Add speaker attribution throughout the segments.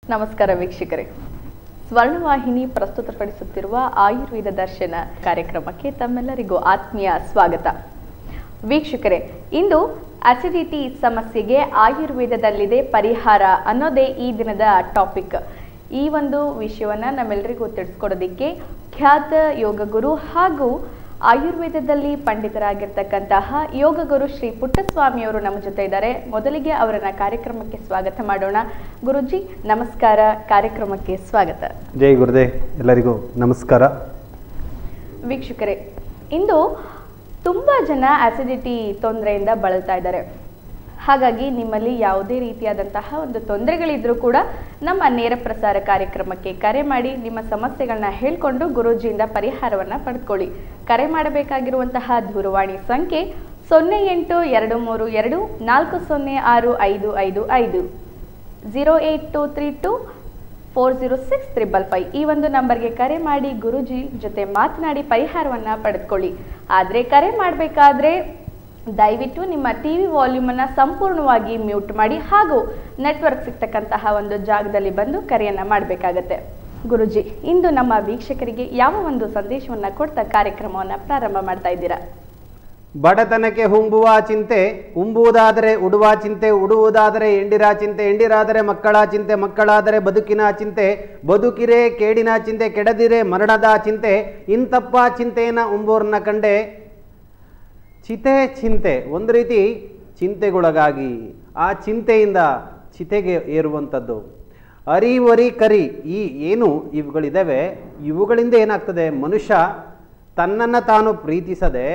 Speaker 1: ನಮಸ್ಕಾರ ವೀಕ್ಷಕರೇ ಸ್ವರ್ಣವಾಹಿನಿ ಪ್ರಸ್ತುತಪಡಿಸುತ್ತಿರುವ ಆಯುರ್ವೇದ ದರ್ಶನ ಕಾರ್ಯಕ್ರಮಕ್ಕೆ ತಮ್ಮೆಲ್ಲರಿಗೂ ಆತ್ಮೀಯ ಸ್ವಾಗತ ವೀಕ್ಷಕರೇ ಇಂದು ಅಸಿಡಿಟಿ ಸಮಸ್ಯೆಗೆ ಆಯುರ್ವೇದದಲ್ಲಿದೆ ಪರಿಹಾರ ಅನ್ನೋದೇ ಈ ದಿನದ ಟಾಪಿಕ್ ಈ ಒಂದು ವಿಷಯವನ್ನ ನಮ್ಮೆಲ್ಲರಿಗೂ ತಿಳಿಸ್ಕೊಡೋದಿಕ್ಕೆ ಖ್ಯಾತ ಯೋಗ ಗುರು ಹಾಗೂ ಆಯುರ್ವೇದದಲ್ಲಿ ಪಂಡಿತರಾಗಿರ್ತಕ್ಕಂತಹ ಯೋಗ ಗುರು ಶ್ರೀ ಪುಟ್ಟಸ್ವಾಮಿಯವರು ನಮ್ಮ ಜೊತೆ ಇದ್ದಾರೆ ಮೊದಲಿಗೆ ಅವರನ್ನ ಕಾರ್ಯಕ್ರಮಕ್ಕೆ ಸ್ವಾಗತ ಮಾಡೋಣ ಗುರುಜಿ ನಮಸ್ಕಾರ ಕಾರ್ಯಕ್ರಮಕ್ಕೆ ಸ್ವಾಗತ
Speaker 2: ಜೈ ಗುರುದೇ ಎಲ್ಲರಿಗೂ ನಮಸ್ಕಾರ
Speaker 1: ವೀಕ್ಷಕರೇ ಇಂದು ತುಂಬ ಜನ ಆಸಿಡಿಟಿ ತೊಂದರೆಯಿಂದ ಬಳಲ್ತಾ ಇದ್ದಾರೆ ಹಾಗಾಗಿ ನಿಮ್ಮಲ್ಲಿ ಯಾವುದೇ ರೀತಿಯಾದಂತಹ ಒಂದು ತೊಂದರೆಗಳಿದ್ರೂ ಕೂಡ ನಮ್ಮ ನೇರ ಪ್ರಸಾರ ಕಾರ್ಯಕ್ರಮಕ್ಕೆ ಕರೆ ಮಾಡಿ ನಿಮ್ಮ ಸಮಸ್ಯೆಗಳನ್ನ ಹೇಳ್ಕೊಂಡು ಗುರೂಜಿಯಿಂದ ಪರಿಹಾರವನ್ನು ಪಡೆದುಕೊಳ್ಳಿ ಕರೆ ಮಾಡಬೇಕಾಗಿರುವಂತಹ ದೂರವಾಣಿ ಸಂಖ್ಯೆ ಸೊನ್ನೆ ಎಂಟು ಎರಡು ಮೂರು ಎರಡು ನಾಲ್ಕು ಸೊನ್ನೆ ಆರು ಐದು ಐದು ಐದು zero eight two three two four zero six triple five ಈ ಒಂದು ನಂಬರ್ಗೆ ಕರೆ ಮಾಡಿ ಗುರುಜಿ ಜೊತೆ ಮಾತನಾಡಿ ಪರಿಹಾರವನ್ನು ಪಡೆದುಕೊಳ್ಳಿ ಆದರೆ ಕರೆ ಮಾಡಬೇಕಾದ್ರೆ ದಯವಿಟ್ಟು ನಿಮ್ಮ ಟಿ ವಿ ವಾಲ್ಯೂಮನ್ನು ಸಂಪೂರ್ಣವಾಗಿ ಮ್ಯೂಟ್ ಮಾಡಿ ಹಾಗೂ ನೆಟ್ವರ್ಕ್ ಸಿಗ್ತಕ್ಕಂತಹ ಒಂದು ಜಾಗದಲ್ಲಿ ಬಂದು ಕರೆಯನ್ನು ಮಾಡಬೇಕಾಗತ್ತೆ ಗುರುಜಿ ಇಂದು ನಮ್ಮ ವೀಕ್ಷಕರಿಗೆ ಯಾವ ಒಂದು ಸಂದೇಶವನ್ನು ಕೊಡ್ತಾ ಕಾರ್ಯಕ್ರಮವನ್ನು ಪ್ರಾರಂಭ ಮಾಡ್ತಾ ಇದ್ದೀರಾ
Speaker 2: ಬಡತನಕ್ಕೆ ಹುಂಬುವ ಚಿಂತೆ ಉಂಬುವುದಾದರೆ ಉಡುವ ಚಿಂತೆ ಉಡುವುದಾದರೆ ಎಂಡಿರ ಚಿಂತೆ ಎಂಡಿರಾದರೆ ಮಕ್ಕಳ ಚಿಂತೆ ಮಕ್ಕಳಾದರೆ ಬದುಕಿನ ಚಿಂತೆ ಬದುಕಿರೆ ಕೇಡಿನ ಚಿಂತೆ ಕೆಡದಿರೆ ಮರಣದ ಚಿಂತೆ ಇಂತಪ್ಪ ಚಿಂತೆಯನ್ನು ಉಂಬೋರ್ನ ಕಂಡೆ ಚಿತೆ ಚಿಂತೆ ಒಂದು ರೀತಿ ಚಿಂತೆಗೊಳಗಾಗಿ ಆ ಚಿಂತೆಯಿಂದ ಚಿತೆಗೆ ಏರುವಂಥದ್ದು ಅರಿವರಿ ಕರಿ ಈ ಏನು ಇವುಗಳಿದ್ದಾವೆ ಇವುಗಳಿಂದ ಏನಾಗ್ತದೆ ಮನುಷ್ಯ ತನ್ನನ್ನು ತಾನು ಪ್ರೀತಿಸದೆ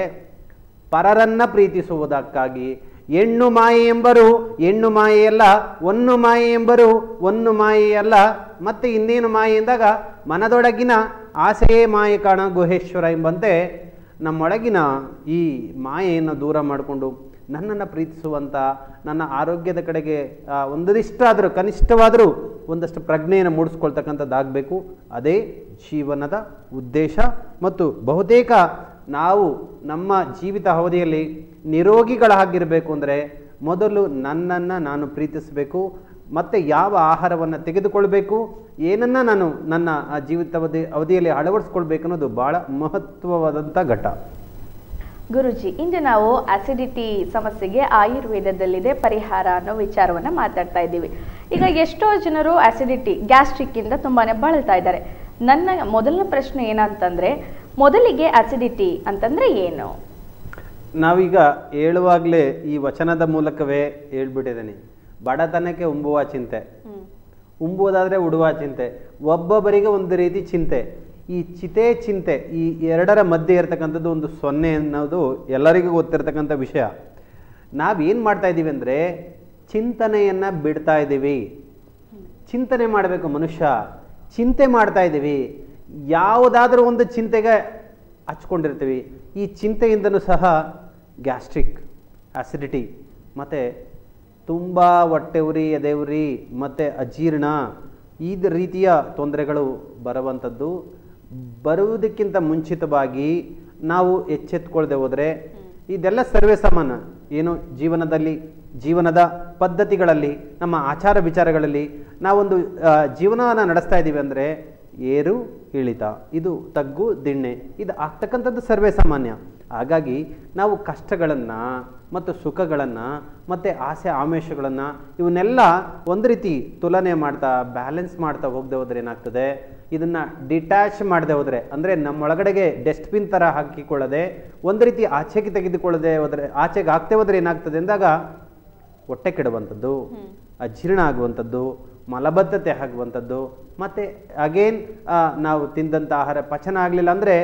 Speaker 2: ಪರರನ್ನ ಪ್ರೀತಿಸುವುದಕ್ಕಾಗಿ ಹೆಣ್ಣು ಮಾಯೆ ಎಂಬರು ಹೆಣ್ಣು ಮಾಯೆಯಲ್ಲ ಒನ್ನು ಮಾಯೆ ಎಂಬರು ಒನ್ನು ಮಾಯೆಯಲ್ಲ ಮತ್ತೆ ಇನ್ನೇನು ಮಾಯೆ ಎಂದಾಗ ಮನದೊಳಗಿನ ಆಸೆಯೇ ಮಾಯೆ ಕಾಣ ಗುಹೇಶ್ವರ ಎಂಬಂತೆ ನಮ್ಮೊಳಗಿನ ಈ ಮಾಯೆಯನ್ನು ದೂರ ಮಾಡಿಕೊಂಡು ನನ್ನನ್ನು ಪ್ರೀತಿಸುವಂಥ ನನ್ನ ಆರೋಗ್ಯದ ಕಡೆಗೆ ಆ, ಒಂದಿಷ್ಟಾದರೂ ಕನಿಷ್ಠವಾದರೂ ಒಂದಷ್ಟು ಪ್ರಜ್ಞೆಯನ್ನು ಮೂಡಿಸ್ಕೊಳ್ತಕ್ಕಂಥದ್ದಾಗಬೇಕು ಅದೇ ಜೀವನದ ಉದ್ದೇಶ ಮತ್ತು ಬಹುತೇಕ ನಾವು ನಮ್ಮ ಜೀವಿತ ಅವಧಿಯಲ್ಲಿ ನಿರೋಗಿಗಳಾಗಿರಬೇಕು ಅಂದರೆ ಮೊದಲು ನನ್ನನ್ನು ನಾನು ಪ್ರೀತಿಸಬೇಕು ಮತ್ತು ಯಾವ ಆಹಾರವನ್ನು ತೆಗೆದುಕೊಳ್ಬೇಕು ಏನನ್ನು ನಾನು ನನ್ನ ಆ ಜೀವಿತ ಅವಧಿ ಅವಧಿಯಲ್ಲಿ ಅಳವಡಿಸ್ಕೊಳ್ಬೇಕು ಅನ್ನೋದು ಭಾಳ ಮಹತ್ವವಾದಂಥ ಘಟ್ಟ
Speaker 1: ಗುರುಜಿ ಇಂದು ನಾವು ಅಸಿಡಿಟಿ ಸಮಸ್ಯೆಗೆ ಆಯುರ್ವೇದದಲ್ಲಿದೆ ಪರಿಹಾರ ಅನ್ನೋ ವಿಚಾರವನ್ನ ಮಾತಾಡ್ತಾ ಇದ್ದೀವಿ ಈಗ ಎಷ್ಟೋ ಜನರು ಅಸಿಡಿಟಿ ಗ್ಯಾಸ್ಟ್ರಿಕ್ ಇಂದ ತುಂಬಾನೇ ಬಳಲ್ತಾ ಇದ್ದಾರೆ ನನ್ನ ಮೊದಲನೇ ಪ್ರಶ್ನೆ ಏನಂತಂದ್ರೆ ಮೊದಲಿಗೆ ಅಸಿಡಿಟಿ ಅಂತಂದ್ರೆ ಏನು
Speaker 2: ನಾವೀಗ ಹೇಳುವಾಗಲೇ ಈ ವಚನದ ಮೂಲಕವೇ ಹೇಳ್ಬಿಟ್ಟಿದ್ದೀನಿ ಬಡತನಕ್ಕೆ ಉಂಬುವ ಚಿಂತೆ ಉಂಬುವುದಾದರೆ ಉಡುವ ಚಿಂತೆ ಒಬ್ಬೊಬ್ಬರಿಗೆ ಒಂದು ರೀತಿ ಚಿಂತೆ ಈ ಚಿತೆ ಚಿಂತೆ ಈ ಎರಡರ ಮಧ್ಯೆ ಇರತಕ್ಕಂಥದ್ದು ಒಂದು ಸೊನ್ನೆ ಅನ್ನೋದು ಎಲ್ಲರಿಗೂ ಗೊತ್ತಿರತಕ್ಕಂಥ ವಿಷಯ ನಾವೇನು ಮಾಡ್ತಾ ಇದ್ದೀವಿ ಅಂದರೆ ಚಿಂತನೆಯನ್ನು ಬಿಡ್ತಾ ಇದ್ದೀವಿ ಚಿಂತನೆ ಮಾಡಬೇಕು ಮನುಷ್ಯ ಚಿಂತೆ ಮಾಡ್ತಾ ಇದ್ದೀವಿ ಯಾವುದಾದ್ರೂ ಒಂದು ಚಿಂತೆಗೆ ಹಚ್ಕೊಂಡಿರ್ತೀವಿ ಈ ಚಿಂತೆಯಿಂದನೂ ಸಹ ಗ್ಯಾಸ್ಟ್ರಿಕ್ ಆಸಿಡಿಟಿ ಮತ್ತು ತುಂಬ ಹೊಟ್ಟೆ ಉರಿ ಎದೆ ಉರಿ ಮತ್ತು ಅಜೀರ್ಣ ಈ ರೀತಿಯ ತೊಂದರೆಗಳು ಬರುವಂಥದ್ದು ಬರುವುದಕ್ಕಿಂತ ಮುಂಚಿತವಾಗಿ ನಾವು ಎಚ್ಚೆತ್ಕೊಳ್ದೆ ಹೋದರೆ ಇದೆಲ್ಲ ಸರ್ವೇ ಸಾಮಾನ್ಯ ಏನು ಜೀವನದಲ್ಲಿ ಜೀವನದ ಪದ್ಧತಿಗಳಲ್ಲಿ ನಮ್ಮ ಆಚಾರ ವಿಚಾರಗಳಲ್ಲಿ ನಾವೊಂದು ಆ, ಜೀವನವನ್ನು ನಡೆಸ್ತಾ ಇದ್ದೀವಿ ಅಂದರೆ ಏರು ಇಳಿತ ಇದು ತಗ್ಗು ದಿಣ್ಣೆ ಇದು ಆಗ್ತಕ್ಕಂಥದ್ದು ಸರ್ವೇ ಸಾಮಾನ್ಯ ಹಾಗಾಗಿ ನಾವು ಕಷ್ಟಗಳನ್ನು ಮತ್ತು ಸುಖಗಳನ್ನು ಮತ್ತು ಆಸೆ ಆಮಿಷಗಳನ್ನು ಇವನ್ನೆಲ್ಲ ಒಂದು ರೀತಿ ತುಲನೆ ಮಾಡ್ತಾ ಬ್ಯಾಲೆನ್ಸ್ ಮಾಡ್ತಾ ಹೋಗದೆ ಹೋದರೆ ಏನಾಗ್ತದೆ ಇದನ್ನು ಡಿಟ್ಯಾಚ್ ಮಾಡದೆ ಹೋದರೆ ಅಂದರೆ ನಮ್ಮೊಳಗಡೆಗೆ ಡಸ್ಟ್ಬಿನ್ ಥರ ಹಾಕಿಕೊಳ್ಳದೆ ಒಂದು ರೀತಿ ಆಚೆಗೆ ತೆಗೆದುಕೊಳ್ಳದೆ ಹೋದರೆ ಆಚೆಗೆ ಆಗ್ತೇ ಹೋದರೆ ಏನಾಗ್ತದೆ ಅಂದಾಗ ಹೊಟ್ಟೆ ಕೆಡುವಂಥದ್ದು ಅಜೀರ್ಣ ಆಗುವಂಥದ್ದು ಮಲಬದ್ಧತೆ ಆಗುವಂಥದ್ದು ಮತ್ತು ಅಗೇನ್ ನಾವು ತಿಂದಂಥ ಆಹಾರ ಪಚನ ಆಗಲಿಲ್ಲ ಅಂದರೆ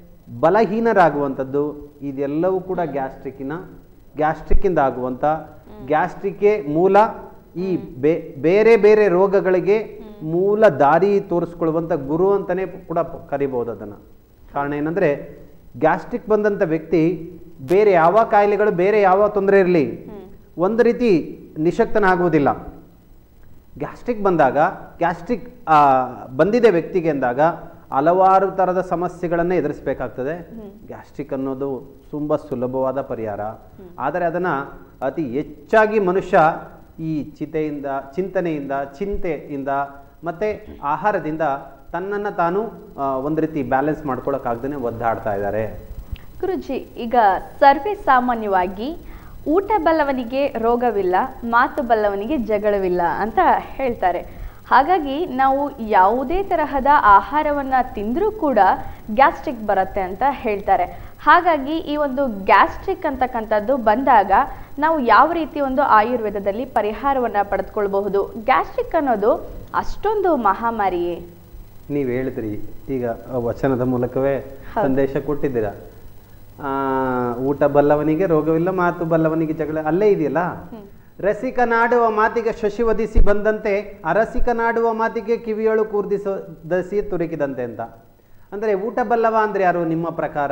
Speaker 2: ಬಲಹೀನರಾಗುವಂಥದ್ದು ಇದೆಲ್ಲವೂ ಕೂಡ ಗ್ಯಾಸ್ಟ್ರಿಕ್ಕಿನ ಗ್ಯಾಸ್ಟ್ರಿಕ್ಕಿಂದ ಆಗುವಂಥ ಗ್ಯಾಸ್ಟ್ರಿಕ್ಗೆ ಮೂಲ ಈ ಬೇ ಬೇರೆ ಬೇರೆ ರೋಗಗಳಿಗೆ ಮೂಲ ದಾರಿ ತೋರಿಸ್ಕೊಳ್ಳುವಂಥ ಗುರು ಅಂತಲೇ ಕೂಡ ಪ- ಕರಿಬೋದು ಅದನ್ನು ಕಾರಣ ಏನಂದರೆ ಗ್ಯಾಸ್ಟ್ರಿಕ್ ಬಂದಂಥ ವ್ಯಕ್ತಿ ಬೇರೆ ಯಾವ ಕಾಯಿಲೆಗಳು ಬೇರೆ ಯಾವ ತೊಂದರೆ ಇರಲಿ ಒಂದು ರೀತಿ ನಿಶಕ್ತನಾಗುವುದಿಲ್ಲ ಗ್ಯಾಸ್ಟ್ರಿಕ್ ಬಂದಾಗ ಗ್ಯಾಸ್ಟ್ರಿಕ್ ಬಂದಿದೆ ವ್ಯಕ್ತಿಗೆ ಅಂದಾಗ ಹಲವಾರು ಥರದ ಸಮಸ್ಯೆಗಳನ್ನು ಎದುರಿಸಬೇಕಾಗ್ತದೆ ಗ್ಯಾಸ್ಟ್ರಿಕ್ ಅನ್ನೋದು ತುಂಬ ಸುಲಭವಾದ ಪರಿಹಾರ ಆದರೆ ಅದನ್ನು ಅತಿ ಹೆಚ್ಚಾಗಿ ಮನುಷ್ಯ ಈ ಚಿತೆಯಿಂದ ಚಿಂತನೆಯಿಂದ ಚಿಂತೆಯಿಂದ ಮತ್ತು ಆಹಾರದಿಂದ ತನ್ನನ್ನು ತಾನು ಆ, ಒಂದು ರೀತಿ ಬ್ಯಾಲೆನ್ಸ್ ಮಾಡ್ಕೊಳ್ಳೋಕ್ಕಾಗ್ದೇ ಒದ್ದಾಡ್ತಾ ಇದ್ದಾರೆ
Speaker 1: ಗುರುಜಿ ಈಗ ಸರ್ವೇ ಸಾಮಾನ್ಯವಾಗಿ ಊಟ ಬಲ್ಲವನಿಗೆ ರೋಗವಿಲ್ಲ ಮಾತು ಬಲ್ಲವನಿಗೆ ಜಗಳವಿಲ್ಲ ಅಂತ ಹೇಳ್ತಾರೆ ಹಾಗಾಗಿ ನಾವು ಯಾವುದೇ ತರಹದ ಆಹಾರವನ್ನ ತಿಂದರೂ ಕೂಡ ಗ್ಯಾಸ್ಟ್ರಿಕ್ ಬರುತ್ತೆ ಅಂತ ಹೇಳ್ತಾರೆ ಹಾಗಾಗಿ ಈ ಒಂದು ಗ್ಯಾಸ್ಟ್ರಿಕ್ ಅಂತಕ್ಕಂಥದ್ದು ಬಂದಾಗ ನಾವು ಯಾವ ರೀತಿ ಒಂದು ಆಯುರ್ವೇದದಲ್ಲಿ ಪರಿಹಾರವನ್ನ ಪಡೆದುಕೊಳ್ಬಹುದು ಗ್ಯಾಸ್ಟ್ರಿಕ್ ಅನ್ನೋದು ಅಷ್ಟೊಂದು ಮಹಾಮಾರಿಯೇ
Speaker 2: ನೀವು ಹೇಳಿದ್ರಿ ಈಗ ಆ ವಚನದ ಮೂಲಕವೇ
Speaker 1: ಹೌದು.
Speaker 2: ಸಂದೇಶ ಕೊಟ್ಟಿದ್ದೀರಾ ಆ, ಊಟ ಬಲ್ಲವನಿಗೆ ರೋಗವಿಲ್ಲ ಮಾತು ಬಲ್ಲವನಿಗೆ ಜಗಳ ಅಲ್ಲೇ ಇದೆಯಲ್ಲ
Speaker 1: ಹ್ಮ್.
Speaker 2: ರಸಿಕನಾಡುವ ಮಾತಿಗೆ ಶಶಿ ವಧಿಸಿ ಬಂದಂತೆ ಅರಸಿಕನಾಡುವ ಮಾತಿಗೆ ಕಿವಿಯೊಳು ಕೂರ್ದಿಸ ದಸಿ ತುರುಕಿದಂತೆ ಅಂತ ಅಂದರೆ ಊಟ ಬಲ್ಲವ ಅಂದ್ರೆ ಯಾರು ನಿಮ್ಮ ಪ್ರಕಾರ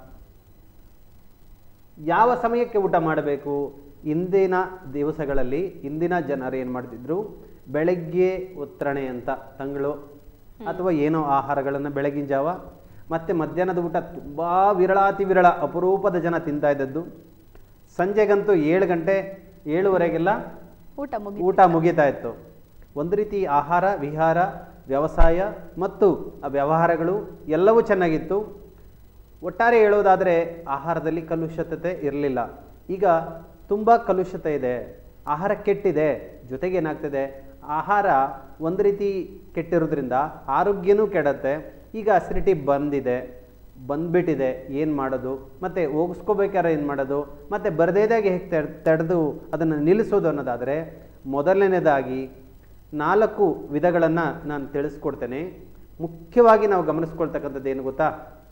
Speaker 2: ಯಾವ ಸಮಯಕ್ಕೆ ಊಟ ಮಾಡಬೇಕು ಇಂದಿನ ದಿವಸಗಳಲ್ಲಿ ಇಂದಿನ ಜನರು ಏನು ಮಾಡ್ತಿದ್ರು ಬೆಳಗ್ಗೆ ಒತ್ತರಣೆ ಅಂತ ತಂಗಳು ಅಥವಾ ಏನೋ ಆಹಾರಗಳನ್ನು ಬೆಳಗಿನ ಜಾವ ಮತ್ತು ಮಧ್ಯಾಹ್ನದ ಊಟ ತುಂಬ ವಿರಳಾತಿ ವಿರಳ ಅಪರೂಪದ ಜನ ತಿಂತಾ ಇದ್ದದ್ದು ಸಂಜೆಗಂತೂ ಏಳು ಗಂಟೆ ಏಳುವರೆಗೆಲ್ಲ
Speaker 1: ಊಟ ಮುಗಿ
Speaker 2: ಊಟ ಮುಗೀತಾ ಇತ್ತು ಒಂದು ರೀತಿ ಆಹಾರ ವಿಹಾರ ವ್ಯವಸಾಯ ಮತ್ತು ಆ ವ್ಯವಹಾರಗಳು ಎಲ್ಲವೂ ಚೆನ್ನಾಗಿತ್ತು ಒಟ್ಟಾರೆ ಹೇಳೋದಾದರೆ ಆಹಾರದಲ್ಲಿ ಕಲುಷಿತತೆ ಇರಲಿಲ್ಲ ಈಗ ತುಂಬ ಕಲುಷಿತ ಇದೆ ಆಹಾರ ಕೆಟ್ಟಿದೆ ಜೊತೆಗೆ ಏನಾಗ್ತದೆ ಆಹಾರ ಒಂದು ರೀತಿ ಕೆಟ್ಟಿರೋದ್ರಿಂದ ಆರೋಗ್ಯನೂ ಕೆಡತ್ತೆ ಈಗ ಅಸಿಡಿಟಿ ಬಂದಿದೆ ಬಂದ್ಬಿಟ್ಟಿದೆ ಏನು ಮಾಡೋದು ಮತ್ತು ಹೋಗಿಸ್ಕೋಬೇಕಾದ್ರೆ ಏನು ಮಾಡೋದು ಮತ್ತು ಬರದೇದಾಗಿ ಹೇಗೆ ತೆಡ್ ತಡೆದು ಅದನ್ನು ನಿಲ್ಲಿಸೋದು ಅನ್ನೋದಾದರೆ ಮೊದಲನೇದಾಗಿ ನಾಲ್ಕು ವಿಧಗಳನ್ನು ನಾನು ತಿಳಿಸ್ಕೊಡ್ತೇನೆ ಮುಖ್ಯವಾಗಿ ನಾವು ಗಮನಿಸ್ಕೊಳ್ತಕ್ಕಂಥದ್ದು ಏನು ಗೊತ್ತಾ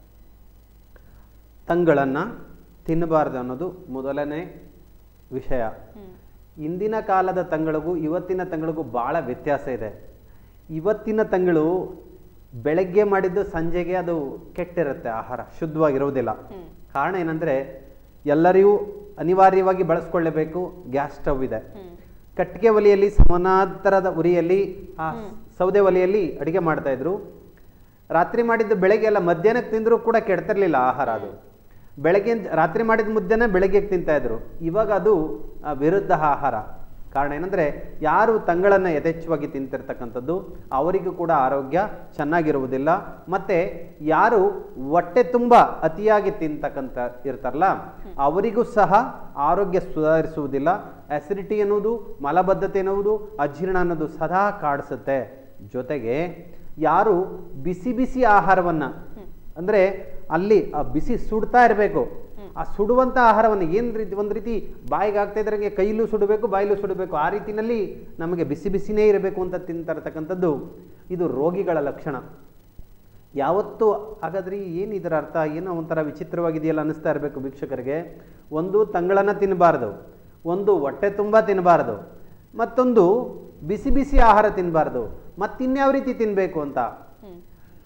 Speaker 2: ತಂಗಳನ್ನು ತಿನ್ನಬಾರ್ದು ಅನ್ನೋದು ಮೊದಲನೇ ವಿಷಯ
Speaker 1: ಹ್ಮ್.
Speaker 2: ಇಂದಿನ ಕಾಲದ ತಂಗಳಿಗೂ ಇವತ್ತಿನ ತಂಗಳಿಗೂ ಭಾಳ ವ್ಯತ್ಯಾಸ ಇದೆ ಇವತ್ತಿನ ತಂಗಳು ಬೆಳಗ್ಗೆ ಮಾಡಿದ್ದು ಸಂಜೆಗೆ ಅದು ಕೆಟ್ಟಿರುತ್ತೆ ಆಹಾರ ಶುದ್ಧವಾಗಿರೋದಿಲ್ಲ
Speaker 1: ಹ್ಮ್.
Speaker 2: ಕಾರಣ ಏನಂದರೆ ಎಲ್ಲರಿಗೂ ಅನಿವಾರ್ಯವಾಗಿ ಬಳಸ್ಕೊಳ್ಳೇಬೇಕು ಗ್ಯಾಸ್ ಸ್ಟವ್ ಇದೆ
Speaker 1: ಹ್ಮ್.
Speaker 2: ಕಟ್ಟಿಗೆ ಒಲೆಯಲ್ಲಿ ಸಮಾನಾಂತರದ ಉರಿಯಲ್ಲಿ ಆ ಸೌದೆ ಒಲೆಯಲ್ಲಿ ಅಡಿಗೆ ಮಾಡ್ತಾ ಇದ್ರು ರಾತ್ರಿ ಮಾಡಿದ್ದು ಬೆಳಗ್ಗೆ ಎಲ್ಲ ಮಧ್ಯಾಹ್ನಕ್ಕೆ ತಿಂದರೂ ಕೂಡ ಕೆಡ್ತಿರ್ಲಿಲ್ಲ ಆಹಾರ ಅದು ಬೆಳಗ್ಗೆ ರಾತ್ರಿ ಮಾಡಿದ ಮುದ್ದೆನ ಬೆಳಗ್ಗೆ ತಿಂತಾ ಇದ್ರು ಇವಾಗ ಅದು ಆ, ವಿರುದ್ಧ ಆಹಾರ ಕಾರಣ ಏನಂದ್ರೆ ಯಾರು ತಂಗಳನ್ನು ಯಥೇಚ್ಛವಾಗಿ ತಿಂತಿರ್ತಕ್ಕಂಥದ್ದು ಅವರಿಗೂ ಕೂಡ ಆರೋಗ್ಯ ಚೆನ್ನಾಗಿರುವುದಿಲ್ಲ ಮತ್ತೆ ಯಾರು ಹೊಟ್ಟೆ ತುಂಬ ಅತಿಯಾಗಿ ತಿಂತಕ್ಕಂಥ ಇರ್ತಾರಲ್ಲ ಅವರಿಗೂ ಸಹ ಆರೋಗ್ಯ ಸುಧಾರಿಸುವುದಿಲ್ಲ ಅಸಿಡಿಟಿ ಅನ್ನೋದು ಮಲಬದ್ಧತೆ ಅನ್ನೋದು ಅಜೀರ್ಣ ಅನ್ನೋದು ಸದಾ ಕಾಡಿಸುತ್ತೆ ಜೊತೆಗೆ ಯಾರು ಬಿಸಿ ಬಿಸಿ ಆಹಾರವನ್ನ ಅಂದ್ರೆ ಅಲ್ಲಿ ಆ ಬಿಸಿ ಸುಡ್ತಾ ಇರಬೇಕು ಆ ಸುಡುವಂಥ ಆಹಾರವನ್ನು ಏನು ರೀತಿ ಒಂದು ರೀತಿ ಬಾಯಿಗೆ ಆಗ್ತಾ ಇದ್ರಂಗೆ ಕೈಲೂ ಸುಡಬೇಕು ಬಾಯಿಲೂ ಸುಡಬೇಕು ಆ ರೀತಿನಲ್ಲಿ ನಮಗೆ ಬಿಸಿ ಬಿಸಿನೇ ಇರಬೇಕು ಅಂತ ತಿಂತಾ ಇರತಕ್ಕಂಥದ್ದು ಇದು ರೋಗಿಗಳ ಲಕ್ಷಣ ಯಾವತ್ತು ಹಾಗಾದ್ರೆ ಏನು ಇದರ ಅರ್ಥ ಏನೋ ಒಂಥರ ವಿಚಿತ್ರವಾಗಿದೆಯಲ್ಲ ಅನ್ನಿಸ್ತಾ ಇರಬೇಕು ವೀಕ್ಷಕರಿಗೆ ಒಂದು ತಂಗಳನ್ನು ತಿನ್ನಬಾರ್ದು ಒಂದು ಹೊಟ್ಟೆ ತುಂಬ ತಿನ್ನಬಾರ್ದು ಮತ್ತೊಂದು ಬಿಸಿ ಬಿಸಿ ಆಹಾರ ತಿನ್ನಬಾರ್ದು ಮತ್ತಿನ್ಯಾವ ರೀತಿ ತಿನ್ನಬೇಕು ಅಂತ
Speaker 1: ಹ್ಮ್.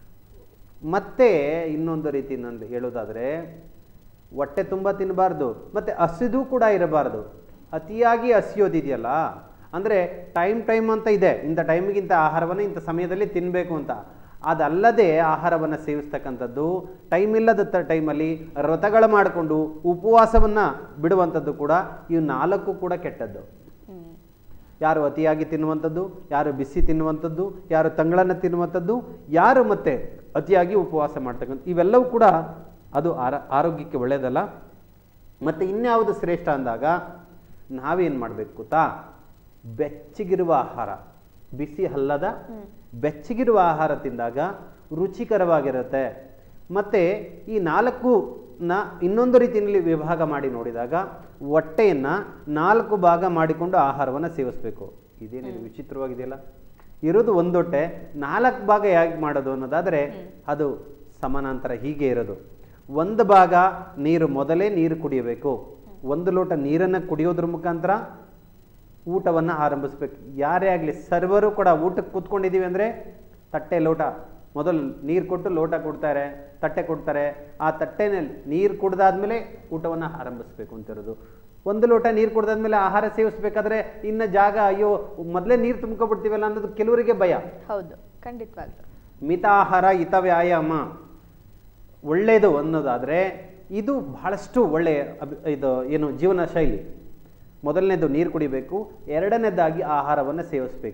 Speaker 2: ಮತ್ತೆ ಇನ್ನೊಂದು ರೀತಿನಲ್ಲಿ ಹೇಳೋದಾದರೆ ಹೊಟ್ಟೆ ತುಂಬ ತಿನ್ನಬಾರ್ದು ಮತ್ತು ಹಸಿದು ಕೂಡ ಇರಬಾರ್ದು ಅತಿಯಾಗಿ ಹಸಿಯೋದಿದೆಯಲ್ಲ ಅಂದರೆ ಟೈಮ್ ಟೈಮ್ ಅಂತ ಇದೆ ಇಂಥ ಟೈಮಿಗಿಂತ ಆಹಾರವನ್ನು ಇಂಥ ಸಮಯದಲ್ಲಿ ತಿನ್ನಬೇಕು ಅಂತ ಅದಲ್ಲದೆ ಆಹಾರವನ್ನು ಸೇವಿಸ್ತಕ್ಕಂಥದ್ದು ಟೈಮ್ ಇಲ್ಲದ ತ- ಟೈಮಲ್ಲಿ ವ್ರತಗಳು ಮಾಡಿಕೊಂಡು ಉಪವಾಸವನ್ನು ಬಿಡುವಂಥದ್ದು ಕೂಡ ಇವು ನಾಲ್ಕು ಕೂಡ ಕೆಟ್ಟದ್ದು
Speaker 1: ಹ್ಮ್.
Speaker 2: ಯಾರು ಅತಿಯಾಗಿ ತಿನ್ನುವಂಥದ್ದು ಯಾರು ಬಿಸಿ ತಿನ್ನುವಂಥದ್ದು ಯಾರು ತಂಗಳನ್ನು ತಿನ್ನುವಂಥದ್ದು ಯಾರು ಮತ್ತೆ ಅತಿಯಾಗಿ ಉಪವಾಸ ಮಾಡ್ತಕ್ಕಂಥ ಇವೆಲ್ಲವೂ ಕೂಡ ಅದು ಆರ ಆರೋಗ್ಯಕ್ಕೆ ಒಳ್ಳೆಯದಲ್ಲ ಮತ್ತು ಇನ್ಯಾವುದು ಶ್ರೇಷ್ಠ ಅಂದಾಗ ನಾವೇನು ಮಾಡಬೇಕು ಗೊತ್ತಾ ಬೆಚ್ಚಗಿರುವ ಆಹಾರ ಬಿಸಿ ಅಲ್ಲದ
Speaker 1: ಹ್ಮ್.
Speaker 2: ಬೆಚ್ಚಗಿರುವ ಆಹಾರ ತಿಂದಾಗ ರುಚಿಕರವಾಗಿರುತ್ತೆ ಮತ್ತು ಈ ನಾಲ್ಕು ನ ಇನ್ನೊಂದು ರೀತಿಯಲ್ಲಿ ವಿಭಾಗ ಮಾಡಿ ನೋಡಿದಾಗ ಹೊಟ್ಟೆಯನ್ನು ನಾಲ್ಕು ಭಾಗ ಮಾಡಿಕೊಂಡು ಆಹಾರವನ್ನು ಸೇವಿಸಬೇಕು ಇದೇನಿದು ವಿಚಿತ್ರವಾಗಿದೆಯಲ್ಲ ಇರೋದು ಒಂದು ಹೊಟ್ಟೆ ನಾಲ್ಕು ಭಾಗ ಹೇಗೆ ಮಾಡೋದು ಅನ್ನೋದಾದರೆ ಅದು ಸಮಾನಾಂತರ ಹೀಗೆ ಇರೋದು ಒಂದು ಭಾಗ ನೀರು ಮೊದಲೇ ನೀರು ಕುಡಿಯಬೇಕು ಒಂದು ಲೋಟ ನೀರನ್ನು ಕುಡಿಯೋದ್ರ ಮುಖಾಂತರ ಊಟವನ್ನು ಆರಂಭಿಸ್ಬೇಕು ಯಾರೇ ಆಗಲಿ ಸರ್ವರು ಕೂಡ ಊಟಕ್ಕೆ ಕೂತ್ಕೊಂಡಿದ್ದೀವಿ ಅಂದರೆ ತಟ್ಟೆ ಲೋಟ ಮೊದಲು ನೀರು ಕೊಟ್ಟು ಲೋಟ ಕೊಡ್ತಾರೆ ತಟ್ಟೆ ಕೊಡ್ತಾರೆ ಆ ತಟ್ಟೆನಲ್ಲಿ ನೀರು ಕುಡ್ದಾದ್ಮೇಲೆ ಊಟವನ್ನು ಆರಂಭಿಸ್ಬೇಕು ಅಂತಿರೋದು ಒಂದು ಲೋಟ ನೀರು ಕುಡ್ದಾದ್ಮೇಲೆ ಆಹಾರ ಸೇವಿಸ್ಬೇಕಾದ್ರೆ ಇನ್ನು ಜಾಗ ಅಯ್ಯೋ ಮೊದಲೇ ನೀರು ತುಂಬ್ಕೊಬಿಡ್ತೀವಲ್ಲ ಅನ್ನೋದು ಕೆಲವರಿಗೆ ಭಯ
Speaker 1: ಹೌದು ಖಂಡಿತವಾಗ್ಲು
Speaker 2: ಮಿತಾಹಾರ ಹಿತ ವ್ಯಾಯಾಮ ಒಳ್ಳೆಯದು ಅನ್ನೋದಾದರೆ ಇದು ಬಹಳಷ್ಟು ಒಳ್ಳೆಯ ಅಭಿ- ಇದು ಏನು ಜೀವನ ಶೈಲಿ ಮೊದಲನೇದು ನೀರು ಕುಡಿಬೇಕು ಎರಡನೇದಾಗಿ ಆಹಾರವನ್ನು ಸೇವಿಸಬೇಕು